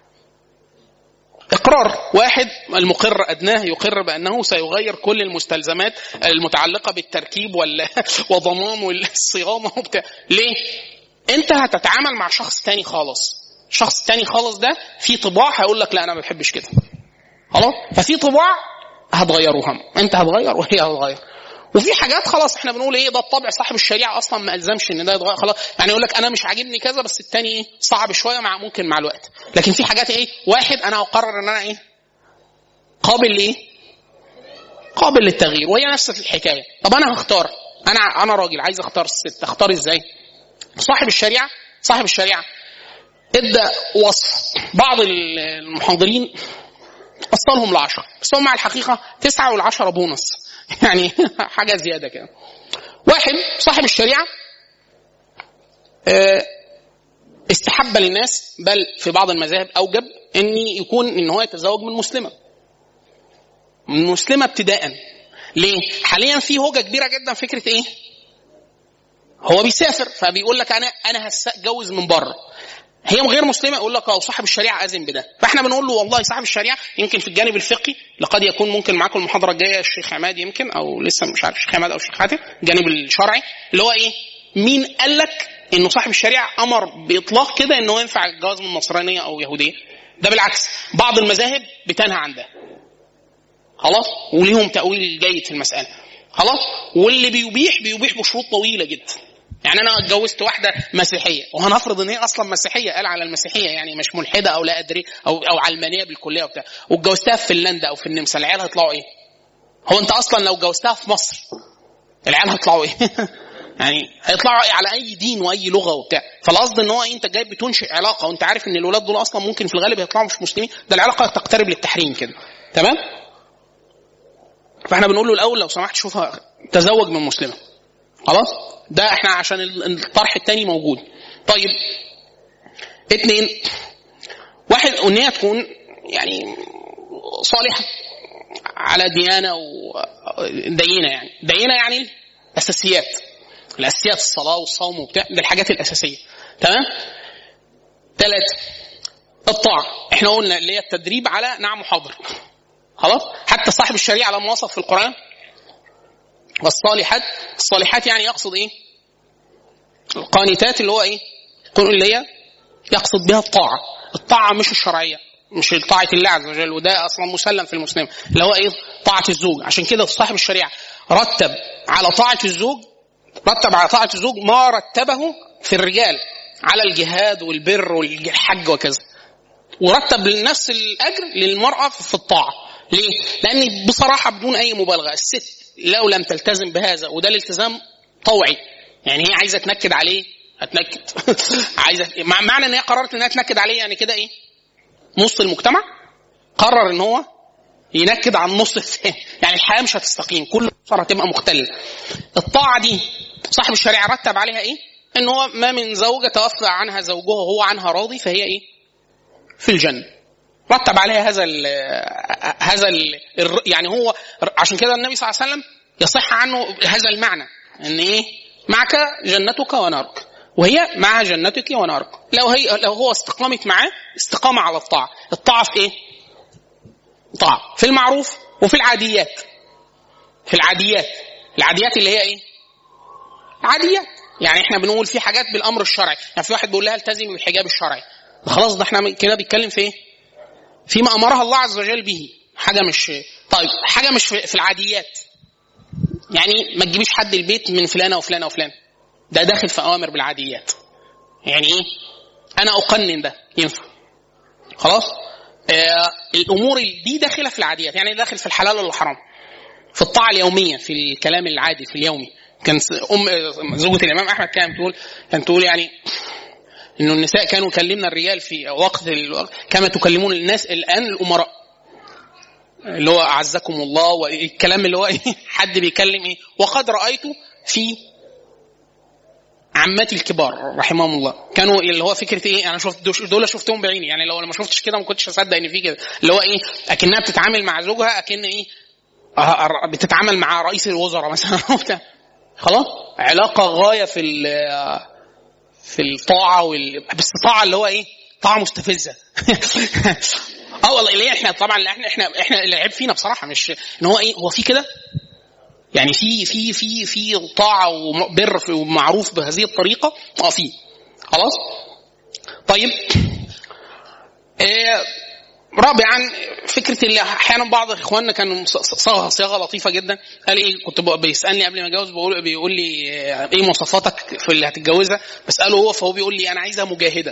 Speaker 2: اقرار واحد المقر ادناه يقر بانه سيغير كل المستلزمات المتعلقه بالتركيب وال... وضمان والصيانه وبتاع ليه انت هتتعامل مع شخص تاني خالص شخص تاني خالص ده في طباع هيقول لك لا انا ما بحبش كده خلاص ففي طباع هتغيروها انت هتغير وهي هتغير وفي حاجات خلاص احنا بنقول ايه ده الطبع صاحب الشريعه اصلا ما الزمش ان ده يتغير خلاص يعني يقول لك انا مش عاجبني كذا بس التاني ايه صعب شويه مع ممكن مع الوقت لكن في حاجات ايه واحد انا هقرر ان انا ايه قابل لايه قابل للتغيير وهي نفس الحكايه طب انا هختار انا انا راجل عايز اختار الست اختار ازاي صاحب الشريعه صاحب الشريعه ادى وصف بعض المحاضرين وصلهم لعشرة بس هم على الحقيقة تسعة والعشرة بونص يعني حاجة زيادة كده واحد صاحب الشريعة آه، استحب للناس بل في بعض المذاهب أوجب أن يكون أن هو يتزوج من مسلمة من مسلمة ابتداء ليه؟ حاليا في هوجة كبيرة جدا فكرة ايه؟ هو بيسافر فبيقول لك انا انا هتجوز من بره هي غير مسلمه يقول لك اه صاحب الشريعه اذن بده فاحنا بنقول له والله صاحب الشريعه يمكن في الجانب الفقهي لقد يكون ممكن معاكم المحاضره الجايه الشيخ عماد يمكن او لسه مش عارف الشيخ عماد او الشيخ حاتم الجانب الشرعي اللي هو ايه مين قال لك انه صاحب الشريعه امر باطلاق كده انه ينفع الجواز من نصرانيه او يهوديه ده بالعكس بعض المذاهب بتنهى عن ده خلاص وليهم تاويل جيد في المساله خلاص واللي بيبيح بيبيح بشروط طويله جدا يعني انا اتجوزت واحده مسيحيه وهنفرض ان هي اصلا مسيحيه قال على المسيحيه يعني مش ملحده او لا ادري او او علمانيه بالكليه وبتاع واتجوزتها في فنلندا او في النمسا العيال هيطلعوا ايه؟ هو انت اصلا لو اتجوزتها في مصر العيال هيطلعوا ايه؟ يعني هيطلعوا إيه على اي دين واي لغه وبتاع فالقصد ان هو إيه؟ انت جاي بتنشئ علاقه وانت عارف ان الولاد دول اصلا ممكن في الغالب يطلعوا مش مسلمين ده العلاقه تقترب للتحريم كده تمام؟ فاحنا بنقول له الاول لو سمحت شوف تزوج من مسلمه خلاص ده احنا عشان الطرح التاني موجود طيب اتنين واحد ان هي تكون يعني صالحه على ديانه ودينه يعني دينه يعني اساسيات الاساسيات الصلاه والصوم وبتاع دي الحاجات الاساسيه تمام ثلاثه الطاعه احنا قلنا اللي هي التدريب على نعم وحاضر خلاص حتى صاحب الشريعه لما وصف في القران والصالحات الصالحات يعني يقصد ايه القانتات اللي هو ايه اللي هي يقصد بها الطاعه الطاعه مش الشرعيه مش طاعة الله عز وجل وده اصلا مسلم في المسلم اللي هو ايه طاعة الزوج عشان كده صاحب الشريعة رتب على طاعة الزوج رتب على طاعة الزوج ما رتبه في الرجال على الجهاد والبر والحج وكذا ورتب نفس الاجر للمرأة في الطاعة ليه؟ لان بصراحة بدون اي مبالغة الست لو لم تلتزم بهذا وده الالتزام طوعي يعني هي عايزه تنكد عليه هتنكد عايزه مع معنى ان هي قررت انها تنكد عليه يعني كده ايه؟ نص المجتمع قرر ان هو ينكد على النص الثاني يعني الحياه مش هتستقيم كل اسره هتبقى مختله الطاعه دي صاحب الشريعه رتب عليها ايه؟ ان هو ما من زوجه توفى عنها زوجها وهو عنها راضي فهي ايه؟ في الجنه رتب عليها هذا ال هذا ال يعني هو عشان كده النبي صلى الله عليه وسلم يصح عنه هذا المعنى ان ايه معك جنتك ونارك وهي معها جنتك ونارك لو هي لو هو استقامت معاه استقامه على الطاعه الطاعه في ايه طاعه في المعروف وفي العاديات في العاديات العاديات اللي هي ايه عاديات يعني احنا بنقول في حاجات بالامر الشرعي يعني في واحد بيقول لها التزمي بالحجاب الشرعي خلاص ده احنا كده بيتكلم في ايه فيما امرها الله عز وجل به حاجه مش طيب حاجه مش في العاديات يعني ما تجيبيش حد البيت من فلانه وفلانه وفلانه ده داخل في اوامر بالعاديات يعني ايه انا اقنن ده ينفع خلاص آه الامور دي داخله في العاديات يعني داخل في الحلال ولا الحرام في الطاعه اليوميه في الكلام العادي في اليومي كان ام زوجة الامام احمد كانت تقول كانت تقول يعني انه النساء كانوا يكلمنا الرجال في وقت كما تكلمون الناس الان الامراء اللي هو اعزكم الله والكلام اللي هو ايه حد بيكلم ايه وقد رايت في عماتي الكبار رحمهم الله كانوا اللي هو فكره ايه انا شفت دول شفتهم بعيني يعني لو ما شفتش كده ما كنتش اصدق ان في كده اللي هو ايه اكنها بتتعامل مع زوجها اكن ايه بتتعامل مع رئيس الوزراء مثلا خلاص علاقه غايه في في الطاعه وال... بس الطاعه اللي هو ايه طاعه مستفزه اه والله ليه احنا طبعا احنا احنا احنا العيب فينا بصراحه مش ان هو ايه هو في كده يعني في في في في طاعه وبر ومعروف بهذه الطريقه اه في خلاص طيب إيه رابعا فكره اللي احيانا بعض اخواننا كانوا صاغه صياغه لطيفه جدا قال ايه كنت بيسالني قبل ما اتجوز بيقول بيقول لي ايه مواصفاتك في اللي هتتجوزها بساله هو فهو بيقول لي انا عايزها مجاهده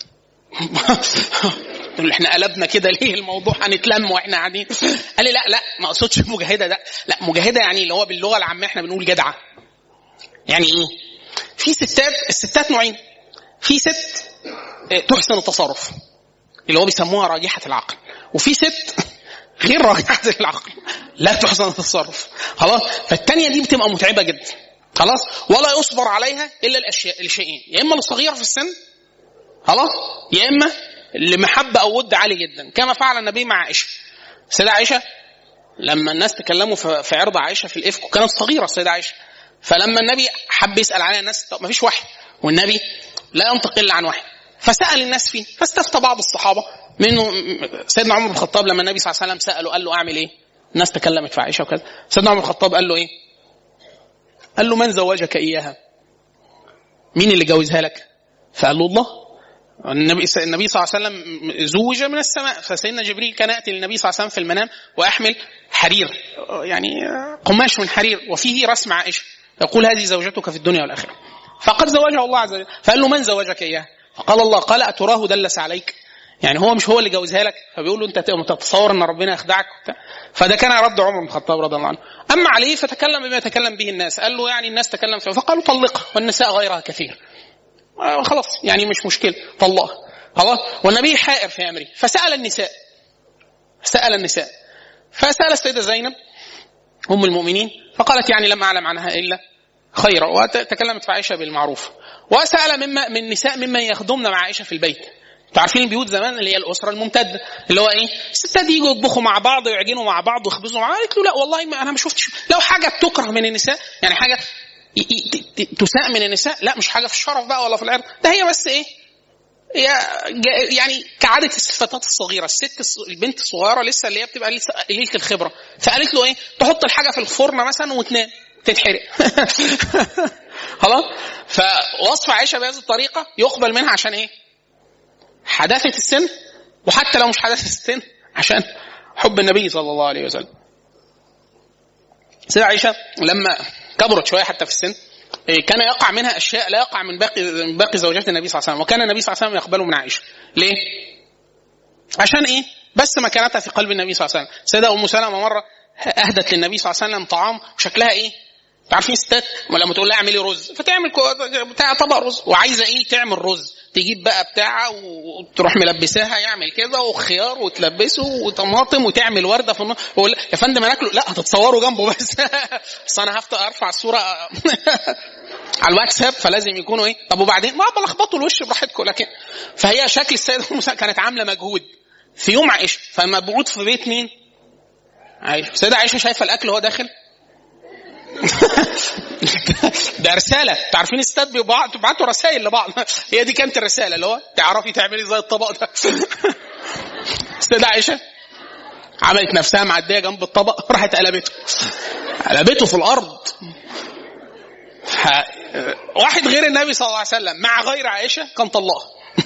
Speaker 2: احنا قلبنا كده ليه الموضوع هنتلم واحنا قاعدين قال لي لا لا ما اقصدش مجاهده ده لا مجاهده يعني اللي هو باللغه العاميه احنا بنقول جدعه يعني ايه في ستات الستات نوعين في ست آه، تحسن التصرف اللي هو بيسموها راجحه العقل وفي ست غير راجحه العقل لا تحسن التصرف خلاص فالثانيه دي بتبقى متعبه جدا خلاص ولا يصبر عليها الا الاشياء الشيئين يا اما الصغيره في السن خلاص يا اما لمحبه او ود عالي جدا كما فعل النبي مع عائشه السيده عائشه لما الناس تكلموا في عرض عائشه في الافك كانت صغيره السيده عائشه فلما النبي حب يسال عليها الناس طب ما فيش وحي والنبي لا ينطق الا عن وحي فسال الناس فيه فاستفتى بعض الصحابه منه سيدنا عمر بن الخطاب لما النبي صلى الله عليه وسلم ساله قال له اعمل ايه؟ الناس تكلمت في عائشه وكذا سيدنا عمر بن الخطاب قال له ايه؟ قال له من زوجك اياها؟ مين اللي جوزها لك؟ فقال له الله النبي النبي صلى الله عليه وسلم زوج من السماء فسيدنا جبريل كان ياتي للنبي صلى الله عليه وسلم في المنام واحمل حرير يعني قماش من حرير وفيه رسم عائشه يقول هذه زوجتك في الدنيا والاخره فقد زوجها الله عز وجل فقال له من زوجك اياه فقال الله قال اتراه دلس عليك يعني هو مش هو اللي جوزها لك فبيقول له انت تتصور ان ربنا يخدعك فده كان رد عمر بن الخطاب رضي الله عنه اما عليه فتكلم بما يتكلم به الناس قال له يعني الناس تكلم فيه فقالوا طلقها والنساء غيرها كثير آه، خلاص يعني مش مشكله طلقها خلاص والنبي حائر في امره فسال النساء سال النساء فسال السيده زينب ام المؤمنين فقالت يعني لم اعلم عنها الا خيرا وتكلمت في عائشه بالمعروف وسال مما من النساء ممن يخدمن مع عائشه في البيت عارفين البيوت زمان اللي هي الاسره الممتده اللي هو ايه الستات يجوا يطبخوا مع بعض ويعجنوا مع بعض ويخبزوا مع بعض قالت له لا والله ما انا ما شفتش لو حاجه بتكره من النساء يعني حاجه تساء من النساء لا مش حاجه في الشرف بقى ولا في العرض ده هي بس ايه يعني كعادة الفتاة الصغيرة الست البنت الصغيرة لسه اللي هي بتبقى لسه قليلة الخبرة فقالت له ايه تحط الحاجة في الفرن مثلا وتنام تتحرق خلاص فوصف عائشة بهذه الطريقة يقبل منها عشان ايه حداثة السن وحتى لو مش حداثة السن عشان حب النبي صلى الله عليه وسلم سيدة عائشة لما كبرت شويه حتى في السن إيه، كان يقع منها اشياء لا يقع من باقي من باقي زوجات النبي صلى الله عليه وسلم وكان النبي صلى الله عليه وسلم يقبله من عائشه ليه عشان ايه بس مكانتها في قلب النبي صلى الله عليه وسلم سيده ام سلمه مره اهدت للنبي صلى الله عليه وسلم طعام وشكلها ايه عارفين ستات لما تقول لها اعملي رز فتعمل بتاع طبق رز وعايزه ايه تعمل رز تجيب بقى بتاعه وتروح ملبساها يعمل كده وخيار وتلبسه وطماطم وتعمل ورده في النص يا فندم هناكله لا هتتصوروا جنبه بس بس انا هفتح ارفع الصوره على الواتساب فلازم يكونوا ايه طب وبعدين ما بلخبطوا الوش براحتكم لكن فهي شكل السيده كانت عامله مجهود في يوم عائشه فمبعوث في بيت مين؟ عائشه السيده عائشه شايفه الاكل وهو داخل ده رساله عارفين الستات بيبعتوا رسائل لبعض هي دي كانت الرساله اللي هو تعرفي تعملي زي الطبق ده السيده عائشه عملت نفسها معديه جنب الطبق راحت قلبته قلبته في الارض واحد غير النبي صلى الله عليه وسلم مع غير عائشه كان طلقها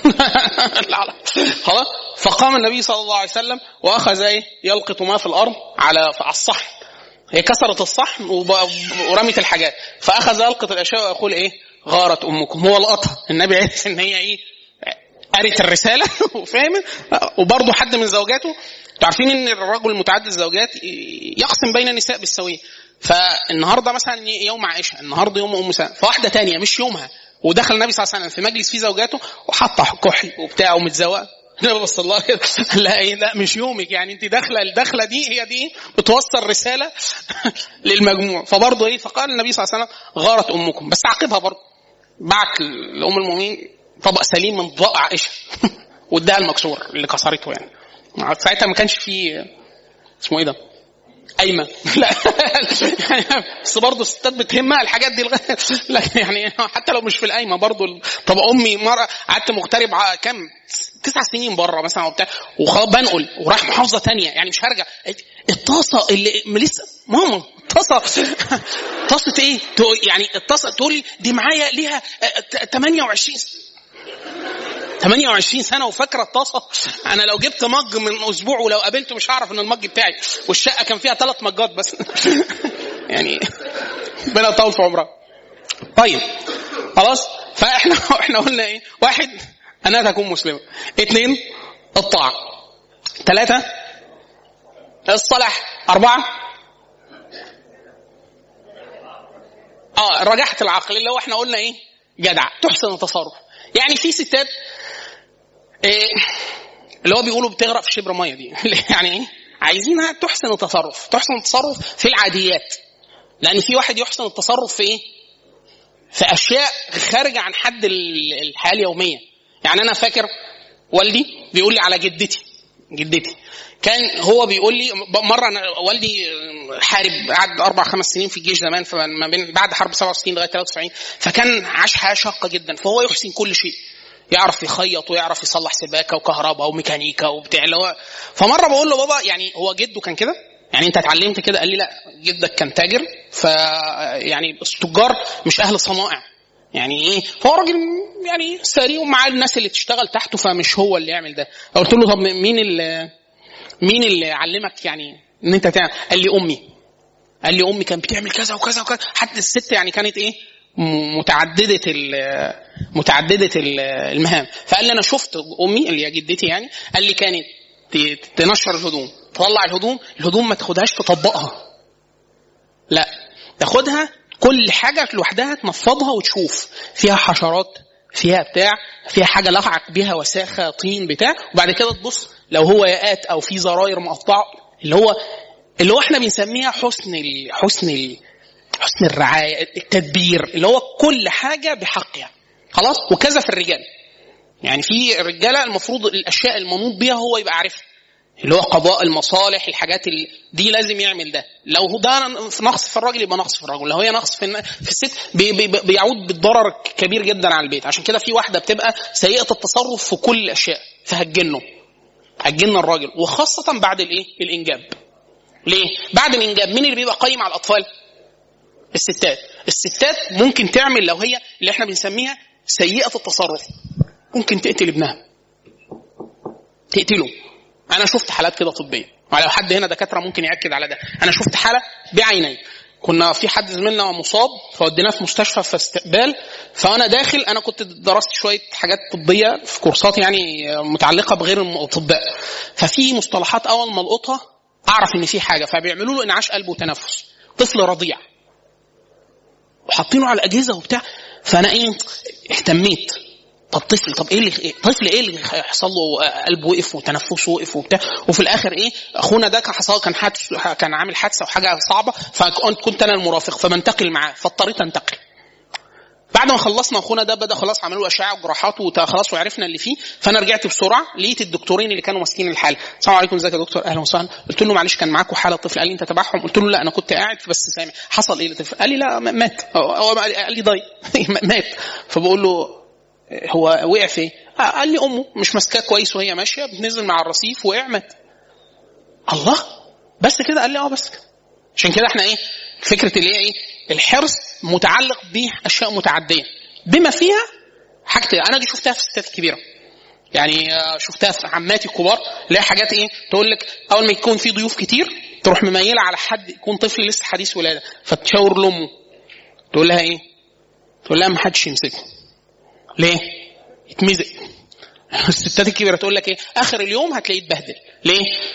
Speaker 2: خلاص فقام النبي صلى الله عليه وسلم واخذ ايه يلقط ما في الارض على على الصحن هي كسرت الصحن ورمت الحاجات فاخذ يلقط الاشياء ويقول ايه غارت امكم هو لقطها النبي عرف ان هي ايه قرت الرساله وفاهم وبرضه حد من زوجاته عارفين ان الرجل متعدد الزوجات يقسم بين النساء بالسويه فالنهارده مثلا يوم عائشه النهارده يوم ام سلمة فواحده تانية مش يومها ودخل النبي صلى الله عليه وسلم في مجلس فيه زوجاته وحط كحل وبتاع ومتزوقه النبي بص الله كده قال لها ايه لا مش يومك يعني انت داخله الدخله دي هي دي بتوصل رساله للمجموع فبرضه ايه فقال النبي صلى الله عليه وسلم غارت امكم بس عاقبها برضه بعت لام المؤمنين طبق سليم من طبق عائشه واداها المكسور اللي كسرته يعني ساعتها ما كانش فيه اسمه ايه ده؟ قايمه لا بس برضه الستات بتهمها الحاجات دي لكن يعني حتى لو مش في القايمه برضه طب امي مره قعدت مغترب كام تسع سنين بره مثلا وبتاع وبنقل وراح محافظه تانية يعني مش هرجع الطاسه اللي لسه ماما طاسه طاسه ايه؟ يعني الطاسه تقول لي دي معايا ليها 28 28 سنه وفاكره الطاسه انا لو جبت مج من اسبوع ولو قابلته مش هعرف ان المج بتاعي والشقه كان فيها ثلاث مجات بس يعني ربنا يطول في عمرها طيب خلاص فاحنا احنا قلنا ايه واحد انها تكون مسلمه اثنين الطاعه ثلاثه الصلاح اربعه اه رجحت العقل اللي هو احنا قلنا ايه جدع تحسن التصرف يعني في ستات إيه اللي هو بيقولوا بتغرق في شبر ميه دي يعني ايه عايزينها تحسن التصرف تحسن التصرف في العاديات لان في واحد يحسن التصرف في ايه في اشياء خارجه عن حد الحياه اليوميه يعني انا فاكر والدي بيقول لي على جدتي جدتي كان هو بيقول لي مره انا والدي حارب قعد اربع خمس سنين في الجيش زمان فما بين بعد حرب 67 لغايه 93 فكان عاش حياه شاقه جدا فهو يحسن كل شيء يعرف يخيط ويعرف يصلح سباكه وكهرباء وميكانيكا وبتاع اللي هو فمره بقول له بابا يعني هو جده كان كده يعني انت اتعلمت كده قال لي لا جدك كان تاجر ف يعني التجار مش اهل صنائع يعني ايه فهو راجل يعني سريع ومعاه الناس اللي تشتغل تحته فمش هو اللي يعمل ده قلت له طب مين اللي مين اللي علمك يعني ان انت تعمل قال لي امي قال لي امي كانت بتعمل كذا وكذا وكذا حتى الست يعني كانت ايه متعدده متعدده المهام فقال لي انا شفت امي اللي هي جدتي يعني قال لي كانت تنشر الهدوم تطلع الهدوم الهدوم ما تاخدهاش تطبقها لا تاخدها كل حاجه لوحدها تنفضها وتشوف فيها حشرات فيها بتاع فيها حاجه لقعك بيها وساخه طين بتاع وبعد كده تبص لو هو ياقات او في زراير مقطعه اللي هو اللي هو احنا بنسميها حسن ال حسن ال حسن الرعايه التدبير اللي هو كل حاجه بحقها خلاص وكذا في الرجال يعني في الرجاله المفروض الاشياء المنوط بيها هو يبقى عارفها اللي هو قضاء المصالح الحاجات اللي دي لازم يعمل ده لو ده نقص في الراجل يبقى نقص في الراجل لو هي نقص في, في الست بي بي بيعود بالضرر كبير جدا على البيت عشان كده في واحده بتبقى سيئه التصرف في كل الاشياء فهتجنه هتجن الراجل وخاصه بعد الايه الانجاب ليه بعد الانجاب مين اللي بيبقى قايم على الاطفال الستات الستات ممكن تعمل لو هي اللي احنا بنسميها سيئه التصرف ممكن تقتل ابنها تقتله انا شفت حالات كده طبيه ولو حد هنا دكاتره ممكن ياكد على ده انا شفت حاله بعيني كنا في حد زميلنا مصاب فوديناه في مستشفى في استقبال فانا داخل انا كنت درست شويه حاجات طبيه في كورسات يعني متعلقه بغير الاطباء ففي مصطلحات اول ما القطها اعرف ان في حاجه فبيعملوا له انعاش قلب وتنفس طفل رضيع وحاطينه على الاجهزه وبتاع فانا ايه اهتميت طب طفل طب ايه اللي طفل ايه اللي هيحصل له قلبه وقف وتنفسه وقف وبتاع وفي الاخر ايه اخونا ده كان حصل كان حادث كان عامل حادثه وحاجه صعبه فكنت كنت انا المرافق فبنتقل معاه فاضطريت انتقل بعد ما خلصنا اخونا ده بدا خلاص عملوا اشعه وجراحات وخلاص وعرفنا اللي فيه فانا رجعت بسرعه لقيت الدكتورين اللي كانوا ماسكين الحاله السلام عليكم ازيك يا دكتور اهلا وسهلا قلت له معلش كان معاكم حاله طفل قال لي انت تبعهم قلت له لا انا كنت قاعد بس سامع حصل ايه للطفل قال لي لا مات هو قال لي ضايق مات فبقول له هو وقع في ايه؟ قال لي امه مش ماسكاه كويس وهي ماشيه بتنزل مع الرصيف وقع مات الله بس كده قال لي اه بس كده عشان كده احنا ايه فكره اللي هي ايه الحرص متعلق باشياء متعديه بما فيها حاجتين انا دي شفتها في الستات الكبيره يعني شفتها في عماتي الكبار اللي هي حاجات ايه تقول لك اول ما يكون في ضيوف كتير تروح مميله على حد يكون طفل لسه حديث ولاده فتشاور لامه تقول لها ايه؟ تقول لها ما حدش يمسكه ليه؟ يتمزق الستات الكبيره تقول لك ايه؟ اخر اليوم هتلاقيه اتبهدل ليه؟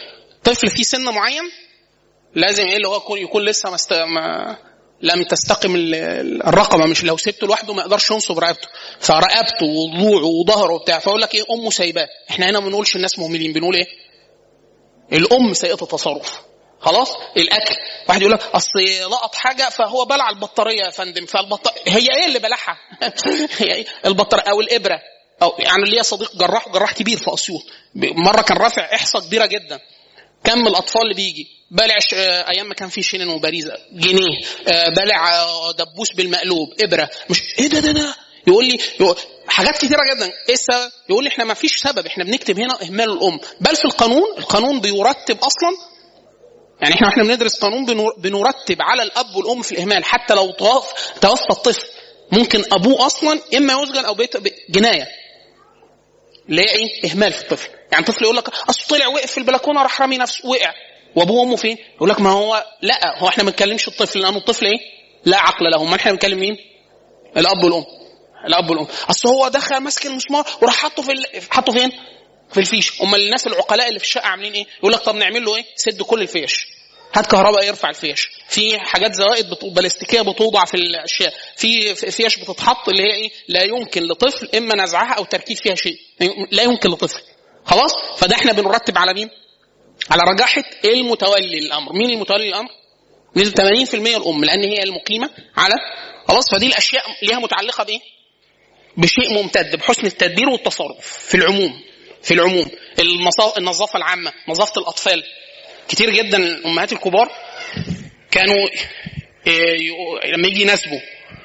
Speaker 2: طفل فيه سن معين لازم ايه اللي هو يكون, يكون لسه ما, است... ما لم تستقم الرقبه مش لو سبته لوحده ما يقدرش ينصب رقبته فرقبته وضلوعه وظهره وبتاع فيقول لك ايه امه سايباه احنا هنا ما بنقولش الناس مهملين بنقول ايه الام سيئه التصرف خلاص الاكل واحد يقول لك اصل لقط حاجه فهو بلع البطاريه يا فندم فالبطاريه هي ايه اللي بلعها هي ايه البطاريه او الابره او يعني ليا صديق جراح جراح كبير في اسيوط مره كان رافع احصاء كبيره جدا كم الاطفال اللي بيجي بلع آه، ايام ما كان في شينن وباريزه جنيه آه، بلع آه، دبوس بالمقلوب ابره مش ايه ده ده ده يقول لي يقول حاجات كثيره جدا ايه السبب؟ يقول لي احنا ما فيش سبب احنا بنكتب هنا اهمال الام بل في القانون القانون بيرتب اصلا يعني احنا احنا بندرس قانون بنرتب على الاب والام في الاهمال حتى لو توفى الطفل ممكن ابوه اصلا اما يسجن او بيت جنايه اللي هي ايه؟ اهمال في الطفل يعني طفل يقول لك اصل طلع وقف في البلكونه راح رامي نفسه وقع وابوه وامه فين؟ يقول لك ما هو لا هو احنا ما بنتكلمش الطفل لانه الطفل ايه؟ لا عقل له ما احنا بنتكلم مين؟ الاب والام الاب والام اصل هو دخل ماسك المسمار وراح حطه في ال... حطه فين؟ في الفيش امال الناس العقلاء اللي في الشقه عاملين ايه؟ يقول لك طب نعمل له ايه؟ سد كل الفيش هات كهرباء يرفع الفيش في حاجات زوائد بلاستيكيه بتوضع في الاشياء في فيش بتتحط اللي هي ايه لا يمكن لطفل اما نزعها او تركيب فيها شيء لا يمكن لطفل خلاص فده احنا بنرتب على مين على رجاحه المتولي الامر مين المتولي الامر نسبه 80% الام لان هي المقيمه على خلاص فدي الاشياء ليها متعلقه بايه بشيء ممتد بحسن التدبير والتصرف في العموم في العموم النظافه العامه نظافه الاطفال كتير جدا الامهات الكبار كانوا إيه، لما يجي يناسبوا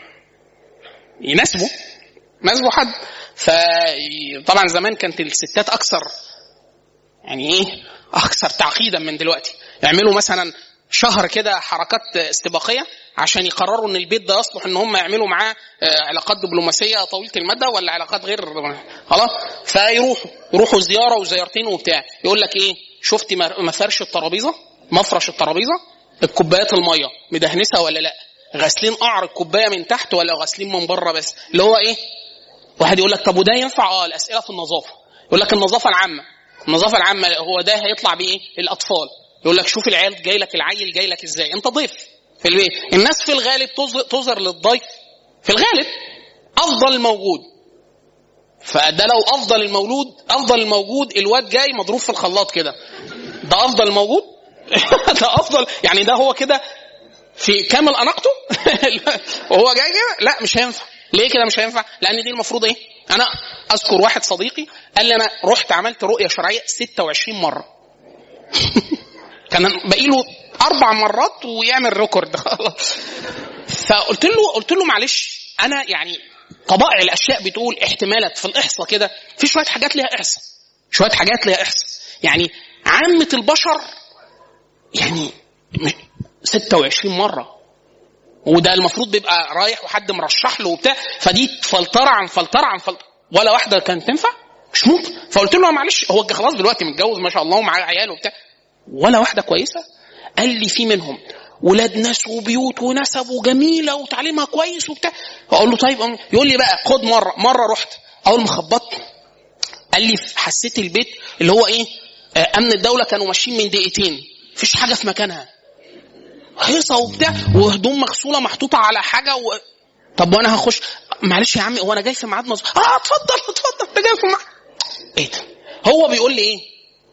Speaker 2: يناسبوا ناسبوا حد فطبعا زمان كانت الستات اكثر يعني ايه اكثر تعقيدا من دلوقتي يعملوا مثلا شهر كده حركات استباقيه عشان يقرروا ان البيت ده يصلح ان هم يعملوا معاه آه، علاقات دبلوماسيه طويله المدى ولا علاقات غير خلاص فيروحوا يروحوا زياره وزيارتين وبتاع يقول لك ايه شفتي مفرش الترابيزه مفرش الترابيزه الكوبايات الميه مدهنسه ولا لا غاسلين قعر الكوبايه من تحت ولا غاسلين من بره بس اللي هو ايه واحد يقول لك طب وده ينفع اه الاسئله في النظافه يقول لك النظافه العامه النظافه العامه هو ده هيطلع بايه الاطفال يقول لك شوف العيال جاي لك العيل جاي لك ازاي انت ضيف في البيت الناس في الغالب تظهر للضيف في الغالب افضل الموجود فده لو افضل المولود افضل الموجود الواد جاي مضروب في الخلاط كده ده افضل الموجود ده افضل يعني ده هو كده في كامل اناقته وهو جاي كده لا مش هينفع ليه كده مش هينفع لان دي المفروض ايه انا اذكر واحد صديقي قال لي انا رحت عملت رؤيه شرعيه 26 مره كان باقي له اربع مرات ويعمل ريكورد فقلت له قلت له معلش انا يعني طبائع الاشياء بتقول احتمالات في الاحصاء كده في شويه حاجات ليها احصاء شويه حاجات ليها احصاء يعني عامه البشر يعني 26 مره وده المفروض بيبقى رايح وحد مرشح له وبتاع فدي فلتره عن فلتره عن فلتره ولا واحده كانت تنفع مش ممكن فقلت له معلش هو خلاص دلوقتي متجوز ما شاء الله ومعاه عيال وبتاع ولا واحده كويسه قال لي في منهم ولاد ناس وبيوت ونسب وجميله وتعليمها كويس وبتاع اقول له طيب يقول لي بقى خد مره مره رحت اول ما خبطت قال لي حسيت البيت اللي هو ايه آه، امن الدوله كانوا ماشيين من دقيقتين مفيش حاجه في مكانها هيصه وبتاع وهدوم مغسوله محطوطه على حاجه و... طب وانا هخش معلش يا عمي هو انا جاي في ميعاد مظبوط اه اتفضل اتفضل انت جاي في ميعاد ايه ده هو بيقول لي ايه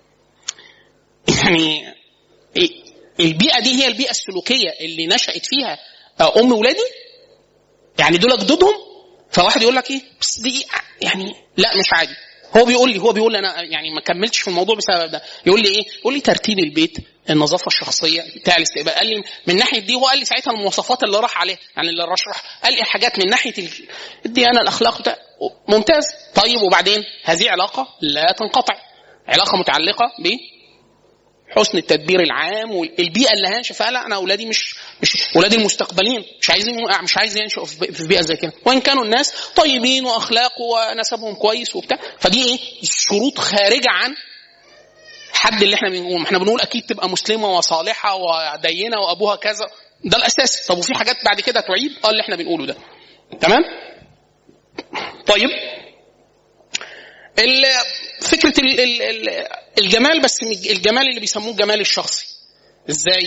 Speaker 2: يعني إيه؟ البيئه دي هي البيئه السلوكيه اللي نشات فيها آه، ام ولادي يعني دول جدودهم فواحد يقول لك ايه بس دي يعني لا مش عادي هو بيقول لي هو بيقول لي انا يعني ما كملتش في الموضوع بسبب ده يقول لي ايه يقول لي ترتيب البيت النظافه الشخصيه بتاع الاستقبال قال لي من ناحيه دي هو قال لي ساعتها المواصفات اللي راح عليها يعني اللي رشح قال لي حاجات من ناحيه الديانه الاخلاق ده ممتاز طيب وبعدين هذه علاقه لا تنقطع علاقه متعلقه ب حسن التدبير العام والبيئه اللي هنشا فيها لا انا اولادي مش مش اولادي المستقبلين مش عايزين مش عايز ينشأوا في بيئه زي كده وان كانوا الناس طيبين واخلاق ونسبهم كويس وبتاع فدي ايه شروط خارجه عن حد اللي احنا بنقول احنا بنقول اكيد تبقى مسلمه وصالحه ودينه وابوها كذا ده الاساس طب وفي حاجات بعد كده تعيد اه اللي احنا بنقوله ده تمام طيب فكره ال- ال- ال- الجمال بس الجمال اللي بيسموه الجمال الشخصي ازاي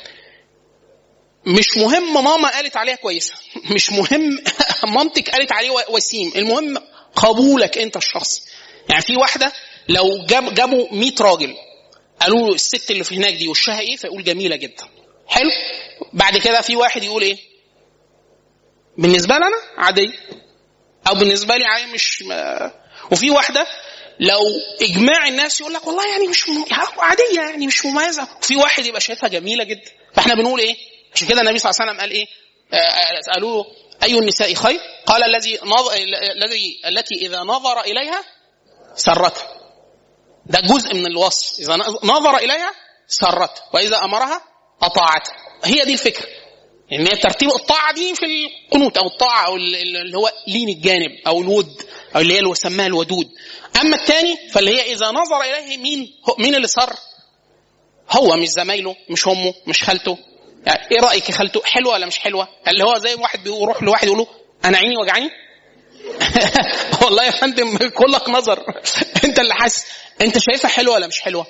Speaker 2: مش مهم ماما قالت عليها كويسه مش مهم مامتك قالت عليه و- وسيم المهم قبولك انت الشخصي يعني في واحده لو جاب جابوا 100 راجل قالوا له الست اللي في هناك دي وشها ايه فيقول جميله جدا حلو بعد كده في واحد يقول ايه بالنسبه لي انا عاديه او بالنسبه لي عادي مش ما... وفي واحده لو اجماع الناس يقول لك والله يعني مش م... عاديه يعني مش مميزه في واحد يبقى شايفها جميله جدا فاحنا بنقول ايه عشان كده النبي صلى الله عليه وسلم قال ايه آه، قالوا له اي النساء خير قال الذي نظ... الذي التي اذا نظر اليها سرته ده جزء من الوصف اذا نظر اليها سرته واذا امرها اطاعته هي دي الفكره ان هي ترتيب الطاعه دي في القنوت او الطاعه او ال- ال- اللي هو لين الجانب او الود او اللي هي اللي سماها الودود اما الثاني فاللي هي اذا نظر اليه مين هو مين اللي سر هو مش زمايله مش امه مش خالته يعني ايه رايك يا خالته حلوه ولا مش حلوه اللي هو زي واحد بيروح لواحد يقول له انا عيني وجعاني والله يا فندم كلك نظر انت اللي حاسس انت شايفها حلوه ولا مش حلوه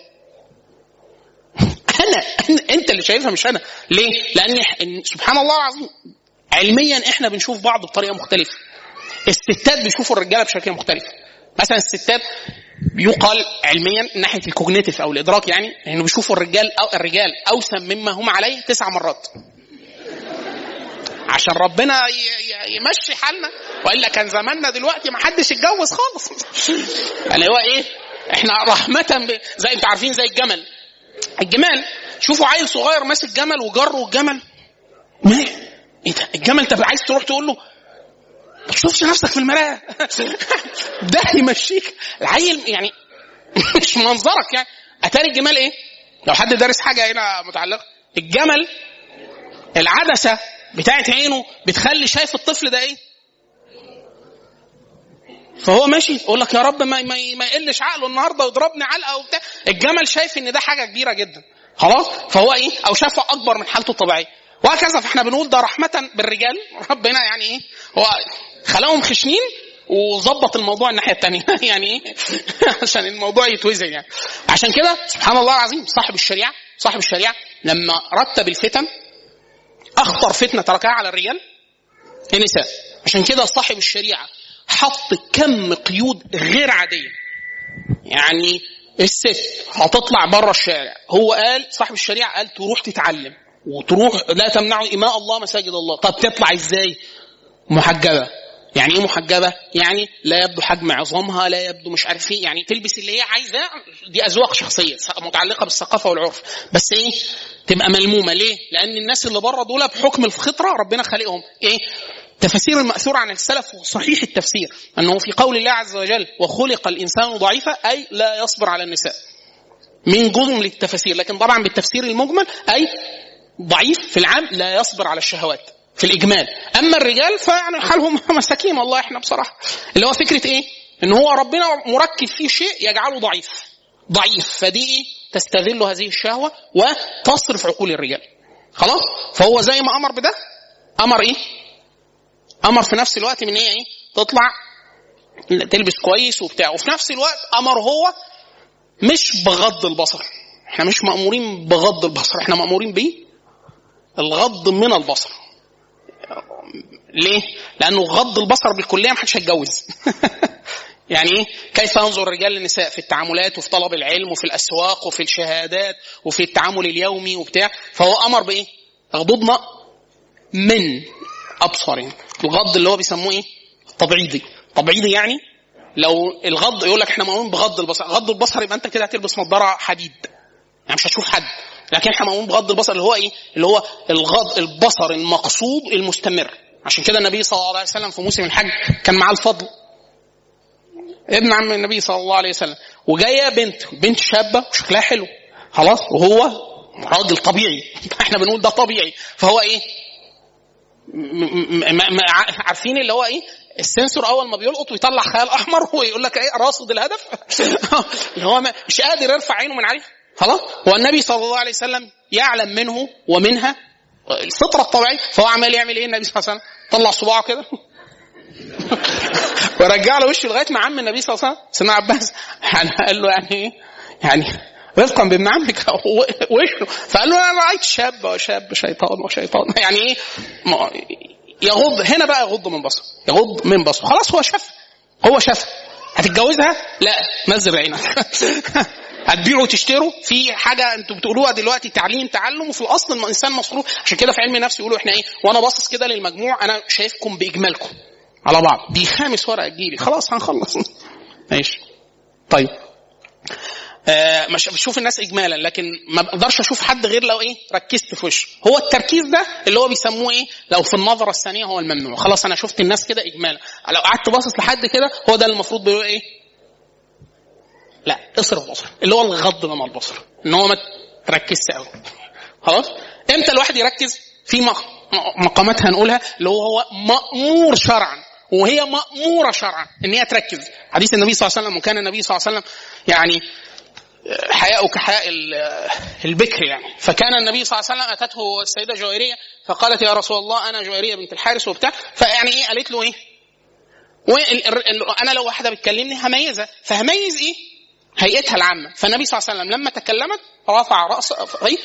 Speaker 2: انا أنا- انت اللي شايفها مش انا ليه لان إح- إن سبحان الله العظيم علميا احنا بنشوف بعض بطريقه مختلفه الستات بيشوفوا الرجاله بشكل مختلف مثلا الستات يقال علميا من ناحيه الكوجنيتيف او الادراك يعني انه بيشوفوا الرجال او الرجال اوسم مما هم عليه تسع مرات عشان ربنا ي- ي- يمشي حالنا والا كان زماننا دلوقتي ما حدش اتجوز خالص يعني هو ايه احنا رحمه ب... زي انتوا عارفين زي الجمل الجمال شوفوا عيل صغير ماسك جمل وجره الجمل ما ايه ده الجمل طب عايز تروح تقول له ما تشوفش نفسك في المرايه ده يمشيك العيل يعني مش منظرك يعني اتاري الجمال ايه لو حد دارس حاجه هنا متعلقه الجمل العدسه بتاعت عينه بتخلي شايف الطفل ده ايه فهو ماشي يقول لك يا رب ما ما, ما يقلش عقله النهارده ويضربني علقه وبتاع الجمل شايف ان ده حاجه كبيره جدا خلاص فهو ايه او شافه اكبر من حالته الطبيعيه وهكذا فاحنا بنقول ده رحمه بالرجال ربنا يعني ايه هو خلاهم خشنين وظبط الموضوع الناحيه الثانيه يعني ايه عشان الموضوع يتوزن يعني عشان كده سبحان الله العظيم صاحب الشريعه صاحب الشريعه لما رتب الفتن اخطر فتنه تركها على الرجال النساء عشان كده صاحب الشريعه حط كم قيود غير عاديه يعني الست هتطلع بره الشارع هو قال صاحب الشريعه قال تروح تتعلم وتروح لا تمنعوا اماء الله مساجد الله طب تطلع ازاي محجبه يعني ايه محجبه يعني لا يبدو حجم عظامها لا يبدو مش عارف ايه يعني تلبس اللي هي عايزاه دي اذواق شخصيه متعلقه بالثقافه والعرف بس ايه تبقى ملمومه ليه لان الناس اللي بره دول بحكم الفطره ربنا خالقهم ايه تفاسير المأثورة عن السلف صحيح التفسير أنه في قول الله عز وجل وخلق الإنسان ضعيفا أي لا يصبر على النساء من جمل التفاسير لكن طبعا بالتفسير المجمل أي ضعيف في العام لا يصبر على الشهوات في الإجمال أما الرجال فيعني حالهم مساكين والله إحنا بصراحة اللي هو فكرة إيه إن هو ربنا مركب فيه شيء يجعله ضعيف ضعيف فدي إيه تستغل هذه الشهوة وتصرف عقول الرجال خلاص فهو زي ما أمر بده أمر إيه امر في نفس الوقت من ايه ايه تطلع تلبس كويس وبتاع وفي نفس الوقت امر هو مش بغض البصر احنا مش مامورين بغض البصر احنا مامورين بايه الغض من البصر ليه لانه غض البصر بالكليه ما حدش هيتجوز يعني ايه كيف ينظر الرجال للنساء في التعاملات وفي طلب العلم وفي الاسواق وفي الشهادات وفي التعامل اليومي وبتاع فهو امر بايه اغضضنا من ابصارهم الغض اللي هو بيسموه ايه تبعيضي تبعيضي يعني لو الغض يقول لك احنا مأمون بغض البصر غض البصر يبقى انت كده هتلبس نظاره حديد يعني مش هتشوف حد لكن احنا مأمون بغض البصر اللي هو ايه اللي هو الغض البصر المقصود المستمر عشان كده النبي صلى الله عليه وسلم في موسم الحج كان معاه الفضل ابن عم النبي صلى الله عليه وسلم وجايه بنت بنت شابه وشكلها حلو خلاص وهو راجل طبيعي احنا بنقول ده طبيعي فهو ايه م- م- م- عارفين اللي هو ايه السنسور اول ما بيلقط ويطلع خيال احمر ويقول لك ايه راصد الهدف اللي هو ما- مش قادر يرفع عينه من عليه خلاص هو النبي صلى الله عليه وسلم يعلم منه ومنها الفطره الطبيعيه فهو عمال يعمل ايه النبي صلى الله عليه وسلم طلع صباعه كده ورجع له وشه لغايه ما عم النبي صلى الله عليه وسلم سيدنا عباس يعني قال له يعني ايه؟ يعني رفقا بابن عمك وشه فقال له انا رايت شاب وشاب شيطان وشيطان يعني ايه يغض هنا بقى يغض من بصره يغض من بصره خلاص هو شاف هو شاف هتتجوزها؟ لا نزل عينك هتبيعوا وتشتروا في حاجه انتوا بتقولوها دلوقتي تعليم تعلم وفي الاصل الانسان مصروف عشان كده في علم النفس يقولوا احنا ايه وانا باصص كده للمجموع انا شايفكم باجمالكم على بعض دي خامس ورقه تجيلي خلاص هنخلص ماشي طيب آه مش بشوف الناس اجمالا لكن ما بقدرش اشوف حد غير لو ايه ركزت في وشه هو التركيز ده اللي هو بيسموه ايه لو في النظره الثانيه هو الممنوع خلاص انا شفت الناس كده اجمالا لو قعدت باصص لحد كده هو ده المفروض بيقول ايه لا اصرف بصر اللي هو الغض من البصر ان هو ما تركزش قوي خلاص امتى الواحد يركز في مقامات هنقولها اللي هو هو مامور شرعا وهي ماموره شرعا ان هي تركز حديث النبي صلى الله عليه وسلم وكان النبي صلى الله عليه وسلم يعني حياء كحياء البكر يعني فكان النبي صلى الله عليه وسلم اتته السيده جويريه فقالت يا رسول الله انا جويريه بنت الحارث وبتاع فيعني ايه قالت له ايه انا لو واحده بتكلمني هميزها فهميز ايه هيئتها العامه فالنبي صلى الله عليه وسلم لما تكلمت رفع راسه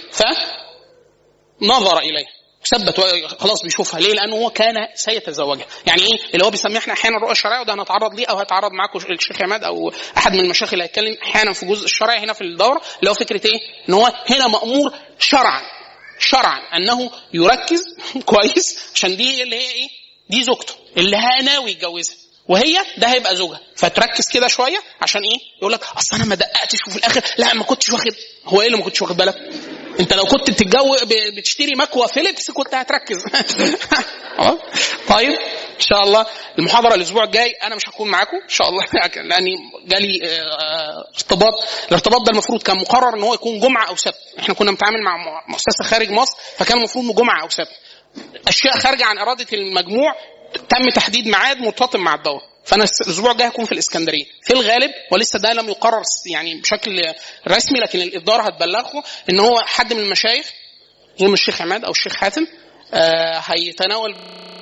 Speaker 2: فنظر اليها ثبت خلاص بيشوفها ليه؟ لانه هو كان سيتزوجها، يعني ايه؟ اللي هو بيسميه احنا احيانا الرؤى الشرعيه وده هنتعرض ليه او هيتعرض معاكم الشيخ عماد او احد من المشايخ اللي هيتكلم احيانا في جزء الشرعي هنا في الدوره اللي هو فكره ايه؟ ان هو هنا مامور شرعا شرعا انه يركز كويس عشان دي اللي هي ايه؟ دي زوجته اللي ناوي يتجوزها وهي ده هيبقى زوجها فتركز كده شويه عشان ايه؟ يقول لك اصل انا ما دققتش وفي الاخر لا ما كنتش واخد هو ايه اللي ما كنتش واخد بالك؟ انت لو كنت بتتجو بتشتري مكوى فيليبس كنت هتركز طيب ان شاء الله المحاضره الاسبوع الجاي انا مش هكون معاكم ان شاء الله لاني جالي آه، ارتباط الارتباط ده المفروض كان مقرر ان هو يكون جمعه او سبت احنا كنا بنتعامل مع مؤسسه خارج مصر فكان المفروض جمعه او سبت اشياء خارجه عن اراده المجموع تم تحديد ميعاد مرتطم مع الدوره فانا الاسبوع الجاي هكون في الاسكندريه في الغالب ولسه ده لم يقرر يعني بشكل رسمي لكن الاداره هتبلغه ان هو حد من المشايخ اظن الشيخ عماد او الشيخ حاتم آه هيتناول